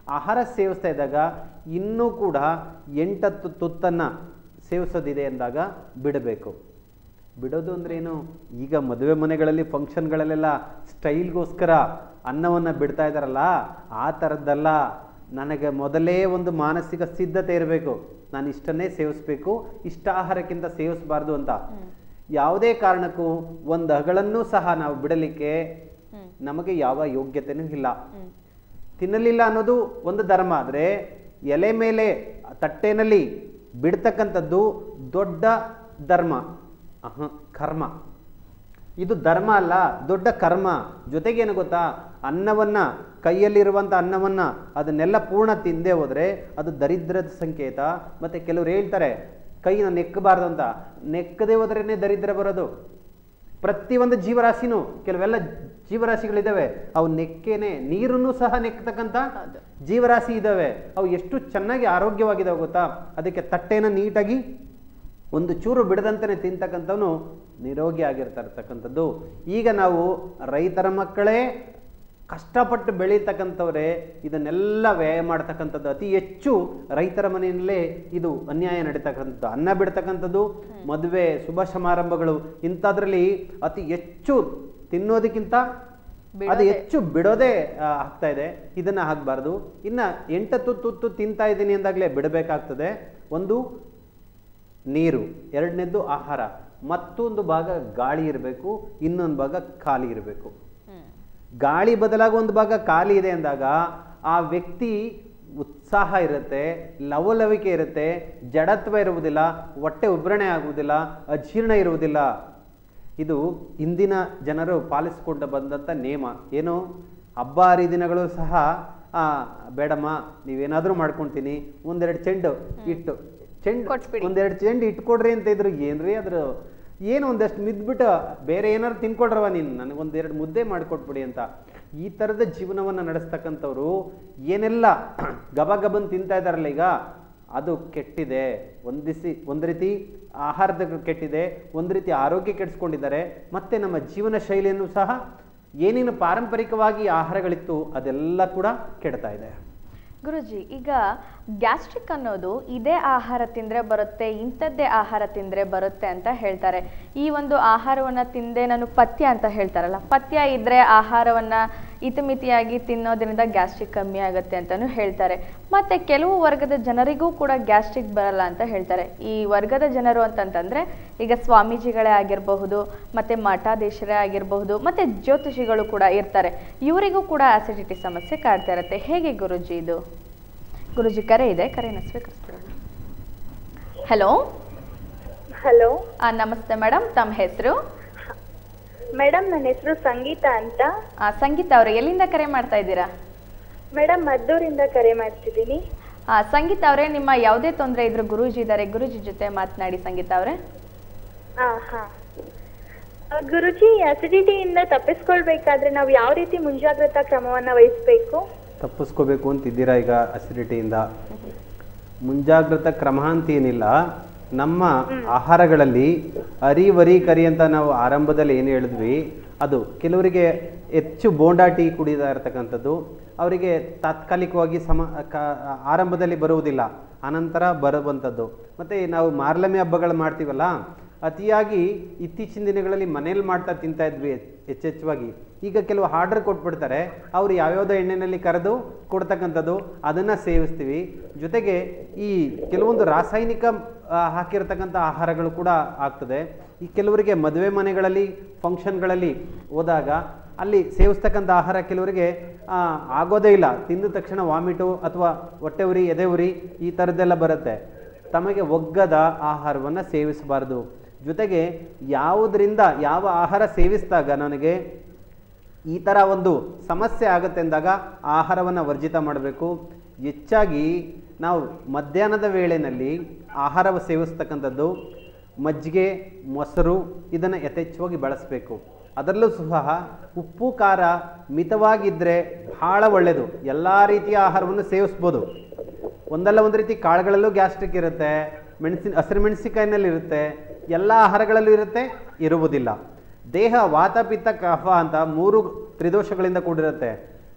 Speaker 2: ಆಹಾರ ಸೇವಿಸ್ತಾ ಇದ್ದಾಗ ಇನ್ನೂ ಕೂಡ ಎಂಟತ್ತು ತುತ್ತನ್ನು ಸೇವಿಸೋದಿದೆ ಎಂದಾಗ ಬಿಡಬೇಕು ಬಿಡೋದು ಅಂದ್ರೆ ಏನು ಈಗ ಮದುವೆ ಮನೆಗಳಲ್ಲಿ ಫಂಕ್ಷನ್ಗಳಲ್ಲೆಲ್ಲ ಸ್ಟೈಲ್ಗೋಸ್ಕರ ಅನ್ನವನ್ನು ಬಿಡ್ತಾ ಇದ್ದಾರಲ್ಲ ಆ ಥರದ್ದಲ್ಲ ನನಗೆ ಮೊದಲೇ ಒಂದು ಮಾನಸಿಕ ಸಿದ್ಧತೆ ಇರಬೇಕು ನಾನು ಇಷ್ಟನ್ನೇ ಸೇವಿಸ್ಬೇಕು ಇಷ್ಟ ಆಹಾರಕ್ಕಿಂತ ಸೇವಿಸಬಾರ್ದು ಅಂತ ಯಾವುದೇ ಕಾರಣಕ್ಕೂ ಒಂದು ಅಗಳನ್ನೂ ಸಹ ನಾವು ಬಿಡಲಿಕ್ಕೆ
Speaker 1: ಹ್ಮ್
Speaker 2: ನಮಗೆ ಯಾವ ಯೋಗ್ಯತೆನೂ ಇಲ್ಲ
Speaker 1: ಹ್ಮ್
Speaker 2: ತಿನ್ನಲಿಲ್ಲ ಅನ್ನೋದು ಒಂದು ಧರ್ಮ ಆದರೆ ಎಲೆ ಮೇಲೆ ತಟ್ಟೆನಲ್ಲಿ ಬಿಡ್ತಕ್ಕಂಥದ್ದು ದೊಡ್ಡ ಧರ್ಮ ಅಹ ಕರ್ಮ ಇದು ಧರ್ಮ ಅಲ್ಲ ದೊಡ್ಡ ಕರ್ಮ ಜೊತೆಗೇನು ಗೊತ್ತಾ ಅನ್ನವನ್ನ ಕೈಯಲ್ಲಿರುವಂಥ ಅನ್ನವನ್ನ ಅದನ್ನೆಲ್ಲ ಪೂರ್ಣ ತಿಂದೇ ಹೋದ್ರೆ ಅದು ದರಿದ್ರದ ಸಂಕೇತ ಮತ್ತೆ ಕೆಲವರು ಹೇಳ್ತಾರೆ ಕೈನ ನೆಕ್ಕಬಾರ್ದು ಅಂತ ನೆಕ್ಕದೆ ಹೋದ್ರೇನೆ ದರಿದ್ರ ಬರೋದು ಪ್ರತಿಯೊಂದು ಜೀವರಾಶಿನೂ ಕೆಲವೆಲ್ಲ ಜೀವರಾಶಿಗಳಿದ್ದಾವೆ ಅವು ನೆಕ್ಕೇನೆ ನೀರನ್ನು ಸಹ ನೆಕ್ಕತಕ್ಕಂಥ
Speaker 1: ಹೌದು.
Speaker 2: ಜೀವರಾಶಿ ಇದ್ದಾವೆ ಅವು ಎಷ್ಟು ಚೆನ್ನಾಗಿ ಆರೋಗ್ಯವಾಗಿದ್ದಾವೆ ಗೊತ್ತಾ ಅದಕ್ಕೆ ತಟ್ಟೆನ ನೀಟಾಗಿ ಒಂದು ಚೂರು ಬಿಡದಂತೆಯೇ ತಿಂತಕ್ಕಂಥವನು ನಿರೋಗಿ ಆಗಿರ್ತಿರ್ತಕ್ಕಂಥದ್ದು ಈಗ ನಾವು ರೈತರ ಮಕ್ಕಳೇ ಕಷ್ಟಪಟ್ಟು ಬೆಳೀತಕ್ಕಂಥವ್ರೆ ಇದನ್ನೆಲ್ಲ ವ್ಯಯ ಮಾಡ್ತಕ್ಕಂಥದ್ದು ಅತಿ ಹೆಚ್ಚು ರೈತರ ಮನೆಯಲ್ಲೇ ಇದು ಅನ್ಯಾಯ ನಡೀತಕ್ಕಂಥದ್ದು ಅನ್ನ ಬಿಡ್ತಕ್ಕಂಥದ್ದು ಮದುವೆ ಶುಭ ಸಮಾರಂಭಗಳು ಇಂಥದ್ರಲ್ಲಿ ಅತಿ ಹೆಚ್ಚು ತಿನ್ನೋದಕ್ಕಿಂತ ಅದು
Speaker 1: ಬಿಡೋದೇ.
Speaker 2: ಹೆಚ್ಚು ಬಿಡೋದೇ ಆ, ಆಗ್ತಾ ಇದೆ ಇದನ್ನ ಆಗಬಾರ್ದು ಇನ್ನ ಎಂಟತ್ತು ತುತ್ತು ತಿಂತಾ ಇದ್ದೀನಿ ಅಂದಾಗಲೇ ಬಿಡಬೇಕಾಗ್ತದೆ ಒಂದು ನೀರು ಎರಡನೇದ್ದು ಆಹಾರ ಮತ್ತೊಂದು ಭಾಗ ಗಾಳಿ ಇರಬೇಕು ಇನ್ನೊಂದು ಭಾಗ ಖಾಲಿ ಇರಬೇಕು
Speaker 1: ಹ್ಮ್
Speaker 2: ಗಾಳಿ ಬದಲಾಗಿ ಒಂದು ಭಾಗ ಖಾಲಿ ಇದೆ ಅಂದಾಗ ಆ ವ್ಯಕ್ತಿ ಉತ್ಸಾಹ ಇರುತ್ತೆ ಲವಲವಿಕೆ ಇರುತ್ತೆ ಜಡತ್ವ ಇರುವುದಿಲ್ಲ ಹೊಟ್ಟೆ ಉಬ್ರಣೆ ಆಗುವುದಿಲ್ಲ ಅಜೀರ್ಣ ಇರುವುದಿಲ್ಲ ಇದು ಇಂದಿನ ಜನರು ಪಾಲಿಸಿಕೊಂಡು ಬಂದಂಥ ನೇಮ ಏನು ಹಬ್ಬ ಹರಿದಿನಗಳು ಸಹ ಆ, ಬೇಡಮ್ಮ ನೀವೇನಾದರೂ ಮಾಡ್ಕೊಳ್ತೀನಿ ಒಂದೆರಡು ಚೆಂಡು ಇಟ್ಟು ಚೆಂಡು
Speaker 1: ಕೊಟ್ಬಿಡಿ.
Speaker 2: ಒಂದೆರಡು ಚೆಂಡು ಇಟ್ಕೊಡ್ರಿ ಅಂತ ಇದ್ರು ಏನ್ರಿ ಅದ್ರ ಏನು ಒಂದಷ್ಟು ಮಿದ್ಬಿಟ್ಟು ಬೇರೆ ಏನಾದ್ರು ತಿನ್ಕೊಡ್ರವ ನೀನು ನನಗೆ ಒಂದೆರಡು ಮುದ್ದೆ ಮಾಡಿಕೊಟ್ಬಿಡಿ ಅಂತ ಈ ಥರದ ಜೀವನವನ್ನು ನಡೆಸ್ತಕ್ಕಂಥವ್ರು ಏನೆಲ್ಲ ಗಬ ಗಬನ್ ತಿಂತಾ ಇದ್ದಾರಲ್ಲ ಈಗ ಅದು ಕೆಟ್ಟಿದೆ ಒಂದಿಸಿ ಒಂದು ರೀತಿ ಆಹಾರದ ಕೆಟ್ಟಿದೆ ಒಂದು ರೀತಿ ಆರೋಗ್ಯ ಕೆಡಿಸ್ಕೊಂಡಿದ್ದಾರೆ ಮತ್ತೆ ನಮ್ಮ ಜೀವನ ಶೈಲಿಯನ್ನು ಸಹ ಏನೇನು ಪಾರಂಪರಿಕವಾಗಿ ಆಹಾರಗಳಿತ್ತು ಅದೆಲ್ಲ ಕೂಡ ಕೆಡ್ತಾ ಇದೆ
Speaker 1: ಗುರುಜಿ ಈಗ ಗ್ಯಾಸ್ಟ್ರಿಕ್ ಅನ್ನೋದು ಇದೇ ಆಹಾರ ತಿಂದರೆ ಬರುತ್ತೆ ಇಂಥದ್ದೇ ಆಹಾರ ತಿಂದರೆ ಬರುತ್ತೆ ಅಂತ ಹೇಳ್ತಾರೆ ಈ ಒಂದು ಆಹಾರವನ್ನು ತಿಂದೆ ನಾನು ಪಥ್ಯ ಅಂತ ಹೇಳ್ತಾರಲ್ಲ ಪಥ್ಯ ಇದ್ದರೆ ಆಹಾರವನ್ನು ಇತಿಮಿತಿಯಾಗಿ ತಿನ್ನೋದ್ರಿಂದ ಗ್ಯಾಸ್ಟ್ರಿಕ್ ಕಮ್ಮಿ ಆಗುತ್ತೆ ಅಂತಲೂ ಹೇಳ್ತಾರೆ ಮತ್ತು ಕೆಲವು ವರ್ಗದ ಜನರಿಗೂ ಕೂಡ ಗ್ಯಾಸ್ಟ್ರಿಕ್ ಬರಲ್ಲ ಅಂತ ಹೇಳ್ತಾರೆ ಈ ವರ್ಗದ ಜನರು ಅಂತಂತಂದರೆ ಈಗ ಸ್ವಾಮೀಜಿಗಳೇ ಆಗಿರಬಹುದು ಮತ್ತು ಮಠಾಧೀಶರೇ ಆಗಿರಬಹುದು ಮತ್ತು ಜ್ಯೋತಿಷಿಗಳು ಕೂಡ ಇರ್ತಾರೆ ಇವರಿಗೂ ಕೂಡ ಆಸಿಡಿಟಿ ಸಮಸ್ಯೆ ಕಾಡ್ತಾ ಇರುತ್ತೆ ಹೇಗೆ ಗುರುಜಿ ಇದು ಗುರುಜಿ ಕರೆ ಇದೆ ಕರೆನ ಸ್ವೀಕರಿಸ್ಬಿಡೋಣ ಹಲೋ
Speaker 3: ಹಲೋ
Speaker 1: ನಮಸ್ತೆ ಮೇಡಮ್ ತಮ್ಮ ಹೆಸರು
Speaker 3: ಮೇಡಮ್ ನನ್ನ ಹೆಸರು ಸಂಗೀತ ಅಂತ
Speaker 1: ಸಂಗೀತ ಅವರು ಎಲ್ಲಿಂದ ಕರೆ ಮಾಡ್ತಾ ಇದ್ದೀರಾ
Speaker 3: ಮೇಡಮ್ ಮದ್ದೂರಿಂದ ಕರೆ ಮಾಡ್ತಿದ್ದೀನಿ
Speaker 1: ಆ, ಸಂಗೀತ ಅವರೇ ನಿಮ್ಮ ಯಾವುದೇ ತೊಂದರೆ ಇದ್ರು ಗುರೂಜಿ ಇದ್ದಾರೆ ಗುರೂಜಿ ಜೊತೆ ಮಾತನಾಡಿ ಸಂಗೀತ ಅವರೇ
Speaker 3: ಹಾ ಹಾ ಆ, ಗುರುಜಿ ಅಸಿಡಿಟಿಯಿಂದ ತಪ್ಪಿಸ್ಕೊಳ್ಬೇಕಾದ್ರೆ ನಾವು ಯಾವ ರೀತಿ ಮುಂಜಾಗ್ರತಾ ಕ್ರಮವನ್ನ ವಹಿಸ್ಬೇಕು
Speaker 2: ತಪ್ಪಿಸ್ಕೋಬೇಕು ಅಂತಿದ್ದೀರಾ ಈಗ ಅಸಿಡಿಟಿಯಿಂದ ಮುಂಜಾಗ್ರತಾ ಕ್ರಮ ಅಂತ ಏನಿಲ್ಲ ನಮ್ಮ ಆಹಾರಗಳಲ್ಲಿ ಅರಿವರಿ ಕರಿ ಅಂತ ನಾವು ಆರಂಭದಲ್ಲಿ ಏನು ಹೇಳಿದ್ವಿ ಅದು ಕೆಲವರಿಗೆ ಹೆಚ್ಚು ಬೋಂಡಾ ಟೀ ಕುಡಿತಾ ಇರತಕ್ಕಂಥದ್ದು ಅವರಿಗೆ ತಾತ್ಕಾಲಿಕವಾಗಿ ಸಮ ಕ- ಆರಂಭದಲ್ಲಿ ಬರುವುದಿಲ್ಲ ಅನಂತರ ಬರುವಂಥದ್ದು ಮತ್ತು ನಾವು ಮಾರ್ಲಮೆ ಹಬ್ಬಗಳು ಮಾಡ್ತೀವಲ್ಲ ಅತಿಯಾಗಿ ಇತ್ತೀಚಿನ ದಿನಗಳಲ್ಲಿ ಮನೇಲಿ ಮಾಡ್ತಾ ತಿಂತಾ ಇದ್ವಿ ಹೆಚ್ಚೆಚ್ಚವಾಗಿ ಈಗ ಕೆಲವು ಆರ್ಡರ್ ಕೊಟ್ಬಿಡ್ತಾರೆ ಅವ್ರು ಯಾವ್ಯಾವುದೋ ಎಣ್ಣೆಯಲ್ಲಿ ಕರೆದು ಕೊಡ್ತಕ್ಕಂಥದ್ದು ಅದನ್ನು ಸೇವಿಸ್ತೀವಿ ಜೊತೆಗೆ ಈ ಕೆಲವೊಂದು ರಾಸಾಯನಿಕ ಆ, ಹಾಕಿರ್ತಕ್ಕಂಥ ಆಹಾರಗಳು ಕೂಡ ಆಗ್ತದೆ ಈ ಕೆಲವರಿಗೆ ಮದುವೆ ಮನೆಗಳಲ್ಲಿ ಫಂಕ್ಷನ್ಗಳಲ್ಲಿ ಹೋದಾಗ ಅಲ್ಲಿ ಸೇವಿಸ್ತಕ್ಕಂಥ ಆಹಾರ ಕೆಲವರಿಗೆ ಆ, ಆಗೋದೇ ಇಲ್ಲ ತಿಂದ ತಕ್ಷಣ ವಾಮಿಟು ಅಥವಾ ಹೊಟ್ಟೆ ಉರಿ ಎದೆ ಉರಿ ಈ ಥರದ್ದೆಲ್ಲ ಬರುತ್ತೆ ತಮಗೆ ಒಗ್ಗದ ಆಹಾರವನ್ನು ಸೇವಿಸಬಾರ್ದು ಜೊತೆಗೆ ಯಾವುದರಿಂದ ಯಾವ ಆಹಾರ ಸೇವಿಸಿದಾಗ ನನಗೆ ಈ ಥರ ಒಂದು ಸಮಸ್ಯೆ ಆಗುತ್ತೆ ಅಂದಾಗ ಆಹಾರವನ್ನು ವರ್ಜಿತ ಮಾಡಬೇಕು ಹೆಚ್ಚಾಗಿ ನಾವು ಮಧ್ಯಾಹ್ನದ ವೇಳೆಯಲ್ಲಿ ಆಹಾರವ ಸೇವಿಸ್ತಕ್ಕಂಥದ್ದು ಮಜ್ಜಿಗೆ ಮೊಸರು ಇದನ್ನು ಯಥೇಚ್ಛವಾಗಿ ಬಳಸಬೇಕು ಅದರಲ್ಲೂ ಸಹ ಉಪ್ಪು ಖಾರ ಮಿತವಾಗಿದ್ದರೆ ಬಹಳ ಒಳ್ಳೆಯದು ಎಲ್ಲ ರೀತಿಯ ಆಹಾರವನ್ನು ಸೇವಿಸ್ಬೋದು ಒಂದಲ್ಲ ಒಂದು ರೀತಿ ಕಾಳುಗಳಲ್ಲೂ ಗ್ಯಾಸ್ಟ್ರಿಕ್ ಇರುತ್ತೆ ಮೆಣಸಿನ ಹಸಿರು ಮೆಣಸಿನಕಾಯಿನಲ್ಲಿ ಇರುತ್ತೆ ಎಲ್ಲ ಆಹಾರಗಳಲ್ಲೂ ಇರುತ್ತೆ ಇರುವುದಿಲ್ಲ ದೇಹ ವಾತ ಪಿತ್ತ ಕಫ ಅಂತ ಮೂರು ತ್ರಿದೋಷಗಳಿಂದ ಕೂಡಿರುತ್ತೆ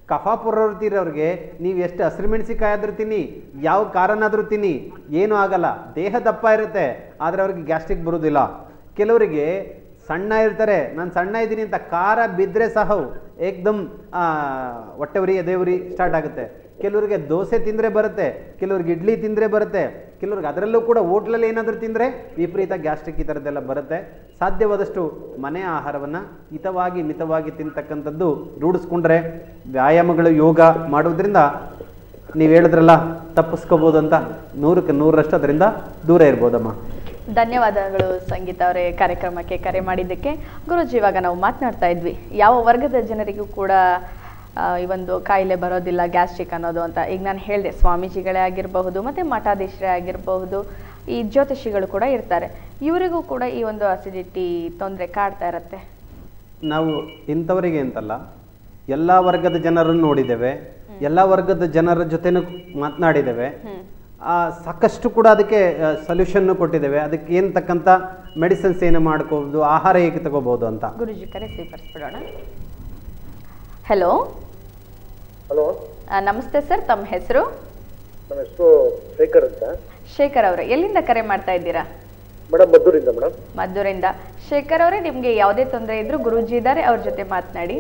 Speaker 2: ಕಫ ಪ್ರವೃತ್ತಿ ಇರೋರಿಗೆ ನೀವು ಎಷ್ಟು ಹಸಿರುಮೆಣಸಿಕಾಯಿ ಆದ್ರೂ ತಿನ್ನಿ ಯಾವ ಖಾರನಾದ್ರೂ ತಿನ್ನಿ ಏನೂ ಆಗಲ್ಲ ದೇಹ ದಪ್ಪ ಇರುತ್ತೆ ಆದರೆ ಅವ್ರಿಗೆ ಗ್ಯಾಸ್ಟ್ರಿಕ್ ಬರೋದಿಲ್ಲ ಕೆಲವರಿಗೆ ಸಣ್ಣ ಇರ್ತಾರೆ ನಾನು ಸಣ್ಣ ಇದ್ದೀನಿ ಅಂತ ಖಾರ ಬಿದ್ದರೆ ಸಹ ಏಕ್ದಮ್ ಆ, ಹೊಟ್ಟೆ ಉರಿ ಎದೆ ಉರಿ ಸ್ಟಾರ್ಟ್ ಆಗುತ್ತೆ ಕೆಲವರಿಗೆ ದೋಸೆ ತಿಂದರೆ ಬರುತ್ತೆ ಕೆಲವ್ರಿಗೆ ಇಡ್ಲಿ ತಿಂದರೆ ಬರುತ್ತೆ ಕೆಲವ್ರಿಗೆ ಅದರಲ್ಲೂ ಕೂಡ ಹೋಟ್ಲಲ್ಲಿ ಏನಾದರೂ ತಿಂದರೆ ವಿಪರೀತ ಗ್ಯಾಸ್ಟ್ರಿಕ್ ಈ ಥರದ್ದೆಲ್ಲ ಬರುತ್ತೆ ಸಾಧ್ಯವಾದಷ್ಟು ಮನೆ ಆಹಾರವನ್ನು ಹಿತವಾಗಿ ಮಿತವಾಗಿ ತಿಂತಕ್ಕಂಥದ್ದು ರೂಢಿಸ್ಕೊಂಡ್ರೆ ವ್ಯಾಯಾಮಗಳು ಯೋಗ ಮಾಡೋದ್ರಿಂದ ನೀವು ಹೇಳಿದ್ರಲ್ಲ ತಪ್ಪಿಸ್ಕೋಬೋದು ಅಂತ ನೂರಕ್ಕೆ ನೂರರಷ್ಟು ಅದರಿಂದ ದೂರ ಇರ್ಬೋದಮ್ಮ
Speaker 1: ಧನ್ಯವಾದಗಳು ಸಂಗೀತ ಅವರೇ ಕಾರ್ಯಕ್ರಮಕ್ಕೆ ಕರೆ ಮಾಡಿದ್ದಕ್ಕೆ ಗುರುಜಿ ಇವಾಗ ನಾವು ಮಾತನಾಡ್ತಾ ಇದ್ವಿ ಯಾವ ವರ್ಗದ ಜನರಿಗೂ ಕೂಡ ಆ, ಈ ಒಂದು ಕಾಯಿಲೆ ಬರೋದಿಲ್ಲ ಗ್ಯಾಸ್ಟ್ರಿಕ್ ಅನ್ನೋದು ಅಂತ ಈಗ ನಾನು ಹೇಳಿದೆ ಸ್ವಾಮೀಜಿಗಳೇ ಆಗಿರಬಹುದು ಮತ್ತು ಮಠಾಧೀಶರೇ ಆಗಿರಬಹುದು ಈ ಜ್ಯೋತಿಷಿಗಳು ಕೂಡ ಇರ್ತಾರೆ ಇವರಿಗೂ ಕೂಡ ಈ ಒಂದು ಅಸಿಡಿಟಿ ತೊಂದರೆ ಕಾಡ್ತಾ ಇರತ್ತೆ
Speaker 2: ನಾವು ಇಂಥವರಿಗೆ ಅಂತಲ್ಲ ಎಲ್ಲ ವರ್ಗದ ಜನರನ್ನು ನೋಡಿದ್ದೇವೆ ಎಲ್ಲ ವರ್ಗದ ಜನರ ಜೊತೆನೂ ಮಾತನಾಡಿದ್ದೇವೆ
Speaker 1: ಹ್ಮ್
Speaker 2: ಆ, ಸಾಕಷ್ಟು ಕೂಡ ಅದಕ್ಕೆ ಸೊಲ್ಯೂಷನ್ನು ಕೊಟ್ಟಿದ್ದೇವೆ ಅದಕ್ಕೆ ಏನು ತಕ್ಕಂಥ ಮೆಡಿಸಿನ್ಸ್ ಏನು ಮಾಡ್ಕೋಬೋದು ಆಹಾರ ಹೇಗೆ ತಗೋಬೋದು ಅಂತ
Speaker 1: ಗುರುಜಿ ಕರೆ ಸ್ವೀಕರಿಸ್ಬಿಡೋಣ ಹಲೋ
Speaker 4: ಹಲೋ
Speaker 1: ನಮಸ್ತೆ ಸರ್ ತಮ್ಮ ಹೆಸರು
Speaker 4: ನನ್ನ ಹೆಸರು ಶೇಖರ್ ಅಂತ
Speaker 1: ಶೇಖರ್ ಅವರೇ ಎಲ್ಲಿಂದ ಕರೆ ಮಾಡ್ತಾ ಇದ್ದೀರಾ
Speaker 4: ಮೇಡಮ್ ಮದ್ದೂರಿಂದ ಮೇಡಮ್
Speaker 1: ಮದ್ದೂರಿಂದ ಶೇಖರ್ ಅವರೇ ನಿಮಗೆ ಯಾವುದೇ ತೊಂದರೆ ಇದ್ರೂ ಗುರೂಜಿ ಇದ್ದಾರೆ ಅವ್ರ ಜೊತೆ ಮಾತನಾಡಿ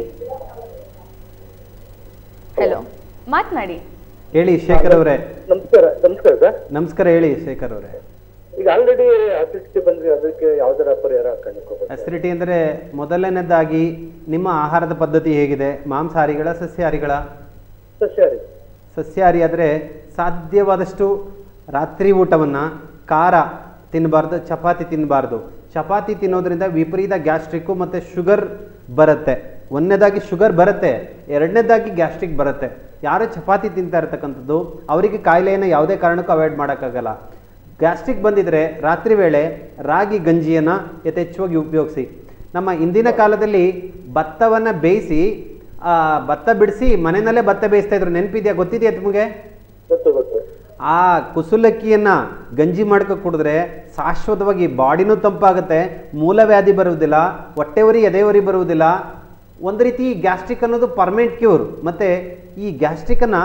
Speaker 1: ಹಲೋ ಮಾತನಾಡಿ
Speaker 2: ಹೇಳಿ ಶೇಖರ್ ಅವರೇ
Speaker 4: ನಮಸ್ಕಾರ ನಮಸ್ಕಾರ ಸರ್
Speaker 2: ನಮಸ್ಕಾರ ಹೇಳಿ ಶೇಖರ್ ಅವರೇ
Speaker 4: ಈಗ ಆಲ್ರೆಡಿ ಅಸಿಡಿಟಿ ಬಂದ್ರೆ ಅದಕ್ಕೆ ಯಾವ್ದಾರ ಪರಿಹಾರ ಕಂಡುಕೋಬೇಕು
Speaker 2: ಅಸಿಡಿಟಿ ಅಂದರೆ ಮೊದಲನೇದಾಗಿ ನಿಮ್ಮ ಆಹಾರದ ಪದ್ಧತಿ ಹೇಗಿದೆ ಮಾಂಸಾಹಾರಿಗಳ ಸಸ್ಯಾಹಾರಿಗಳ
Speaker 4: ಸಸ್ಯಾಹಾರಿ
Speaker 2: ಸಸ್ಯಾಹಾರಿ ಆದರೆ ಸಾಧ್ಯವಾದಷ್ಟು ರಾತ್ರಿ ಊಟವನ್ನು ಖಾರ ತಿನ್ನಬಾರ್ದು ಚಪಾತಿ ತಿನ್ನಬಾರ್ದು ಚಪಾತಿ ತಿನ್ನೋದ್ರಿಂದ ವಿಪರೀತ ಗ್ಯಾಸ್ಟ್ರಿಕ್ಕು ಮತ್ತು ಶುಗರ್ ಬರುತ್ತೆ ಒಂದನೇದಾಗಿ ಶುಗರ್ ಬರುತ್ತೆ ಎರಡನೇದಾಗಿ ಗ್ಯಾಸ್ಟ್ರಿಕ್ ಬರುತ್ತೆ ಯಾರು ಚಪಾತಿ ತಿಂತಾ ಇರತಕ್ಕಂಥದ್ದು ಅವರಿಗೆ ಕಾಯಿಲೆಯನ್ನು ಯಾವುದೇ ಕಾರಣಕ್ಕೂ ಅವಾಯ್ಡ್ ಮಾಡೋಕ್ಕಾಗಲ್ಲ ಗ್ಯಾಸ್ಟ್ರಿಕ್ ಬಂದಿದ್ರೆ ರಾತ್ರಿ ವೇಳೆ ರಾಗಿ ಗಂಜಿಯನ್ನು ಯಥೇಚ್ಛವಾಗಿ ಉಪಯೋಗಿಸಿ ನಮ್ಮ ಇಂದಿನ ಕಾಲದಲ್ಲಿ ಭತ್ತವನ್ನು ಬೇಯಿಸಿ ಆ, ಭತ್ತ ಬಿಡಿಸಿ ಮನೆಯಲ್ಲೇ ಭತ್ತ ಬೇಯಿಸ್ತಾ ಇದ್ರು ನೆನಪಿದೆಯಾ ಗೊತ್ತಿದೆಯಾ ನಿಮಗೆ
Speaker 4: ಗೊತ್ತು ಗೊತ್ತು
Speaker 2: ಆ ಕುಸುಲಕ್ಕಿಯನ್ನ ಗಂಜಿ ಮಾಡ್ಕೊ ಕುಡಿದ್ರೆ ಶಾಶ್ವತವಾಗಿ ಬಾಡಿನೂ ತಂಪಾಗುತ್ತೆ ಮೂಲವ್ಯಾಧಿ ಬರುವುದಿಲ್ಲ ಹೊಟ್ಟೆ ಉರಿ ಎದೆ ಉರಿ ಬರುವುದಿಲ್ಲ ಒಂದು ರೀತಿ ಗ್ಯಾಸ್ಟ್ರಿಕ್ ಅನ್ನೋದು ಪರ್ಮನೆಂಟ್ ಕ್ಯೂರ್ ಮತ್ತು ಈ ಗ್ಯಾಸ್ಟ್ರಿಕನ್ನು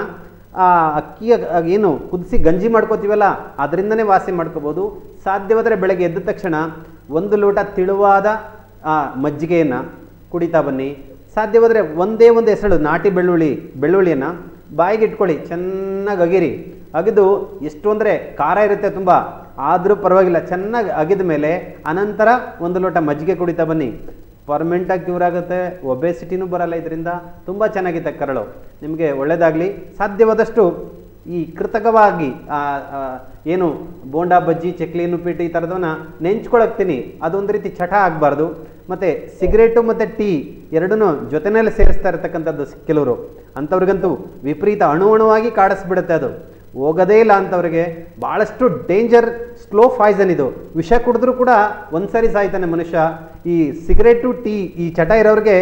Speaker 2: ಅಕ್ಕಿಯ ಆ, ಏನು ಕುದಿಸಿ ಗಂಜಿ ಮಾಡ್ಕೋತೀವಲ್ಲ ಅದರಿಂದನೇ ವಾಸಿ ಮಾಡ್ಕೋಬೋದು ಸಾಧ್ಯವಾದರೆ ಬೆಳಗ್ಗೆ ಎದ್ದ ತಕ್ಷಣ ಒಂದು ಲೋಟ ತಿಳುವಾದ ಆ, ಮಜ್ಜಿಗೆಯನ್ನು ಕುಡಿತಾ ಬನ್ನಿ ಸಾಧ್ಯವಾದರೆ ಒಂದೇ ಒಂದು ಹೆಸರು ನಾಟಿ ಬೆಳ್ಳುಳ್ಳಿ ಬೆಳ್ಳುಳ್ಳಿಯನ್ನು ಬಾಯಿಗೆ ಇಟ್ಕೊಳ್ಳಿ ಚೆನ್ನಾಗಿ ಅಗಿರಿ ಅಗಿದು ಎಷ್ಟು ಅಂದರೆ ಖಾರ ಇರುತ್ತೆ ತುಂಬ ಆದರೂ ಪರವಾಗಿಲ್ಲ ಚೆನ್ನಾಗಿ ಅಗಿದ ಮೇಲೆ ಅನಂತರ ಒಂದು ಲೋಟ ಮಜ್ಜಿಗೆ ಕುಡಿತಾ ಬನ್ನಿ ಪರ್ಮನೆಂಟಾಗಿ ಕ್ಯೂರ್ ಆಗುತ್ತೆ ಒಬೆಸಿಟಿನೂ ಬರಲ್ಲ ಇದರಿಂದ ತುಂಬ ಚೆನ್ನಾಗಿದೆ ಕರಳು ನಿಮಗೆ ಒಳ್ಳೆಯದಾಗಲಿ ಸಾಧ್ಯವಾದಷ್ಟು ಈ ಕೃತಕವಾಗಿ ಆ, ಆ, ಏನು ಬೋಂಡಾ ಬಜ್ಜಿ ಚಕ್ಲಿ ನುಪ್ಪಿಟ್ಟು ಈ ಥರದವನ್ನ ನೆಂಚ್ಕೊಳಕ್ತೀನಿ ಅದೊಂದು ರೀತಿ ಚಟ ಆಗಬಾರ್ದು ಮತ್ತು ಸಿಗರೇಟು ಮತ್ತು ಟೀ ಎರಡನ್ನೂ ಜೊತೆನಲ್ಲಿ ಸೇರಿಸ್ತಾ ಇರತಕ್ಕಂಥದ್ದು ಸ್- ಕೆಲವರು ಅಂಥವ್ರಿಗಂತೂ ವಿಪರೀತ ಅಣು ಅಣುವಾಗಿ ಕಾಡಿಸ್ಬಿಡುತ್ತೆ ಅದು ಹೋಗೋದೇ ಇಲ್ಲ ಅಂಥವ್ರಿಗೆ ಭಾಳಷ್ಟು ಡೇಂಜರ್ ಸ್ಲೋ ಪಾಯ್ಸನ್ ಇದು ವಿಷ ಕುಡಿದ್ರೂ ಕೂಡ ಒಂದ್ಸರಿ ಸಾಯ್ತಾನೆ ಮನುಷ್ಯ ಈ ಸಿಗರೇಟು ಟೀ ಈ ಚಟ ಇರೋರಿಗೆ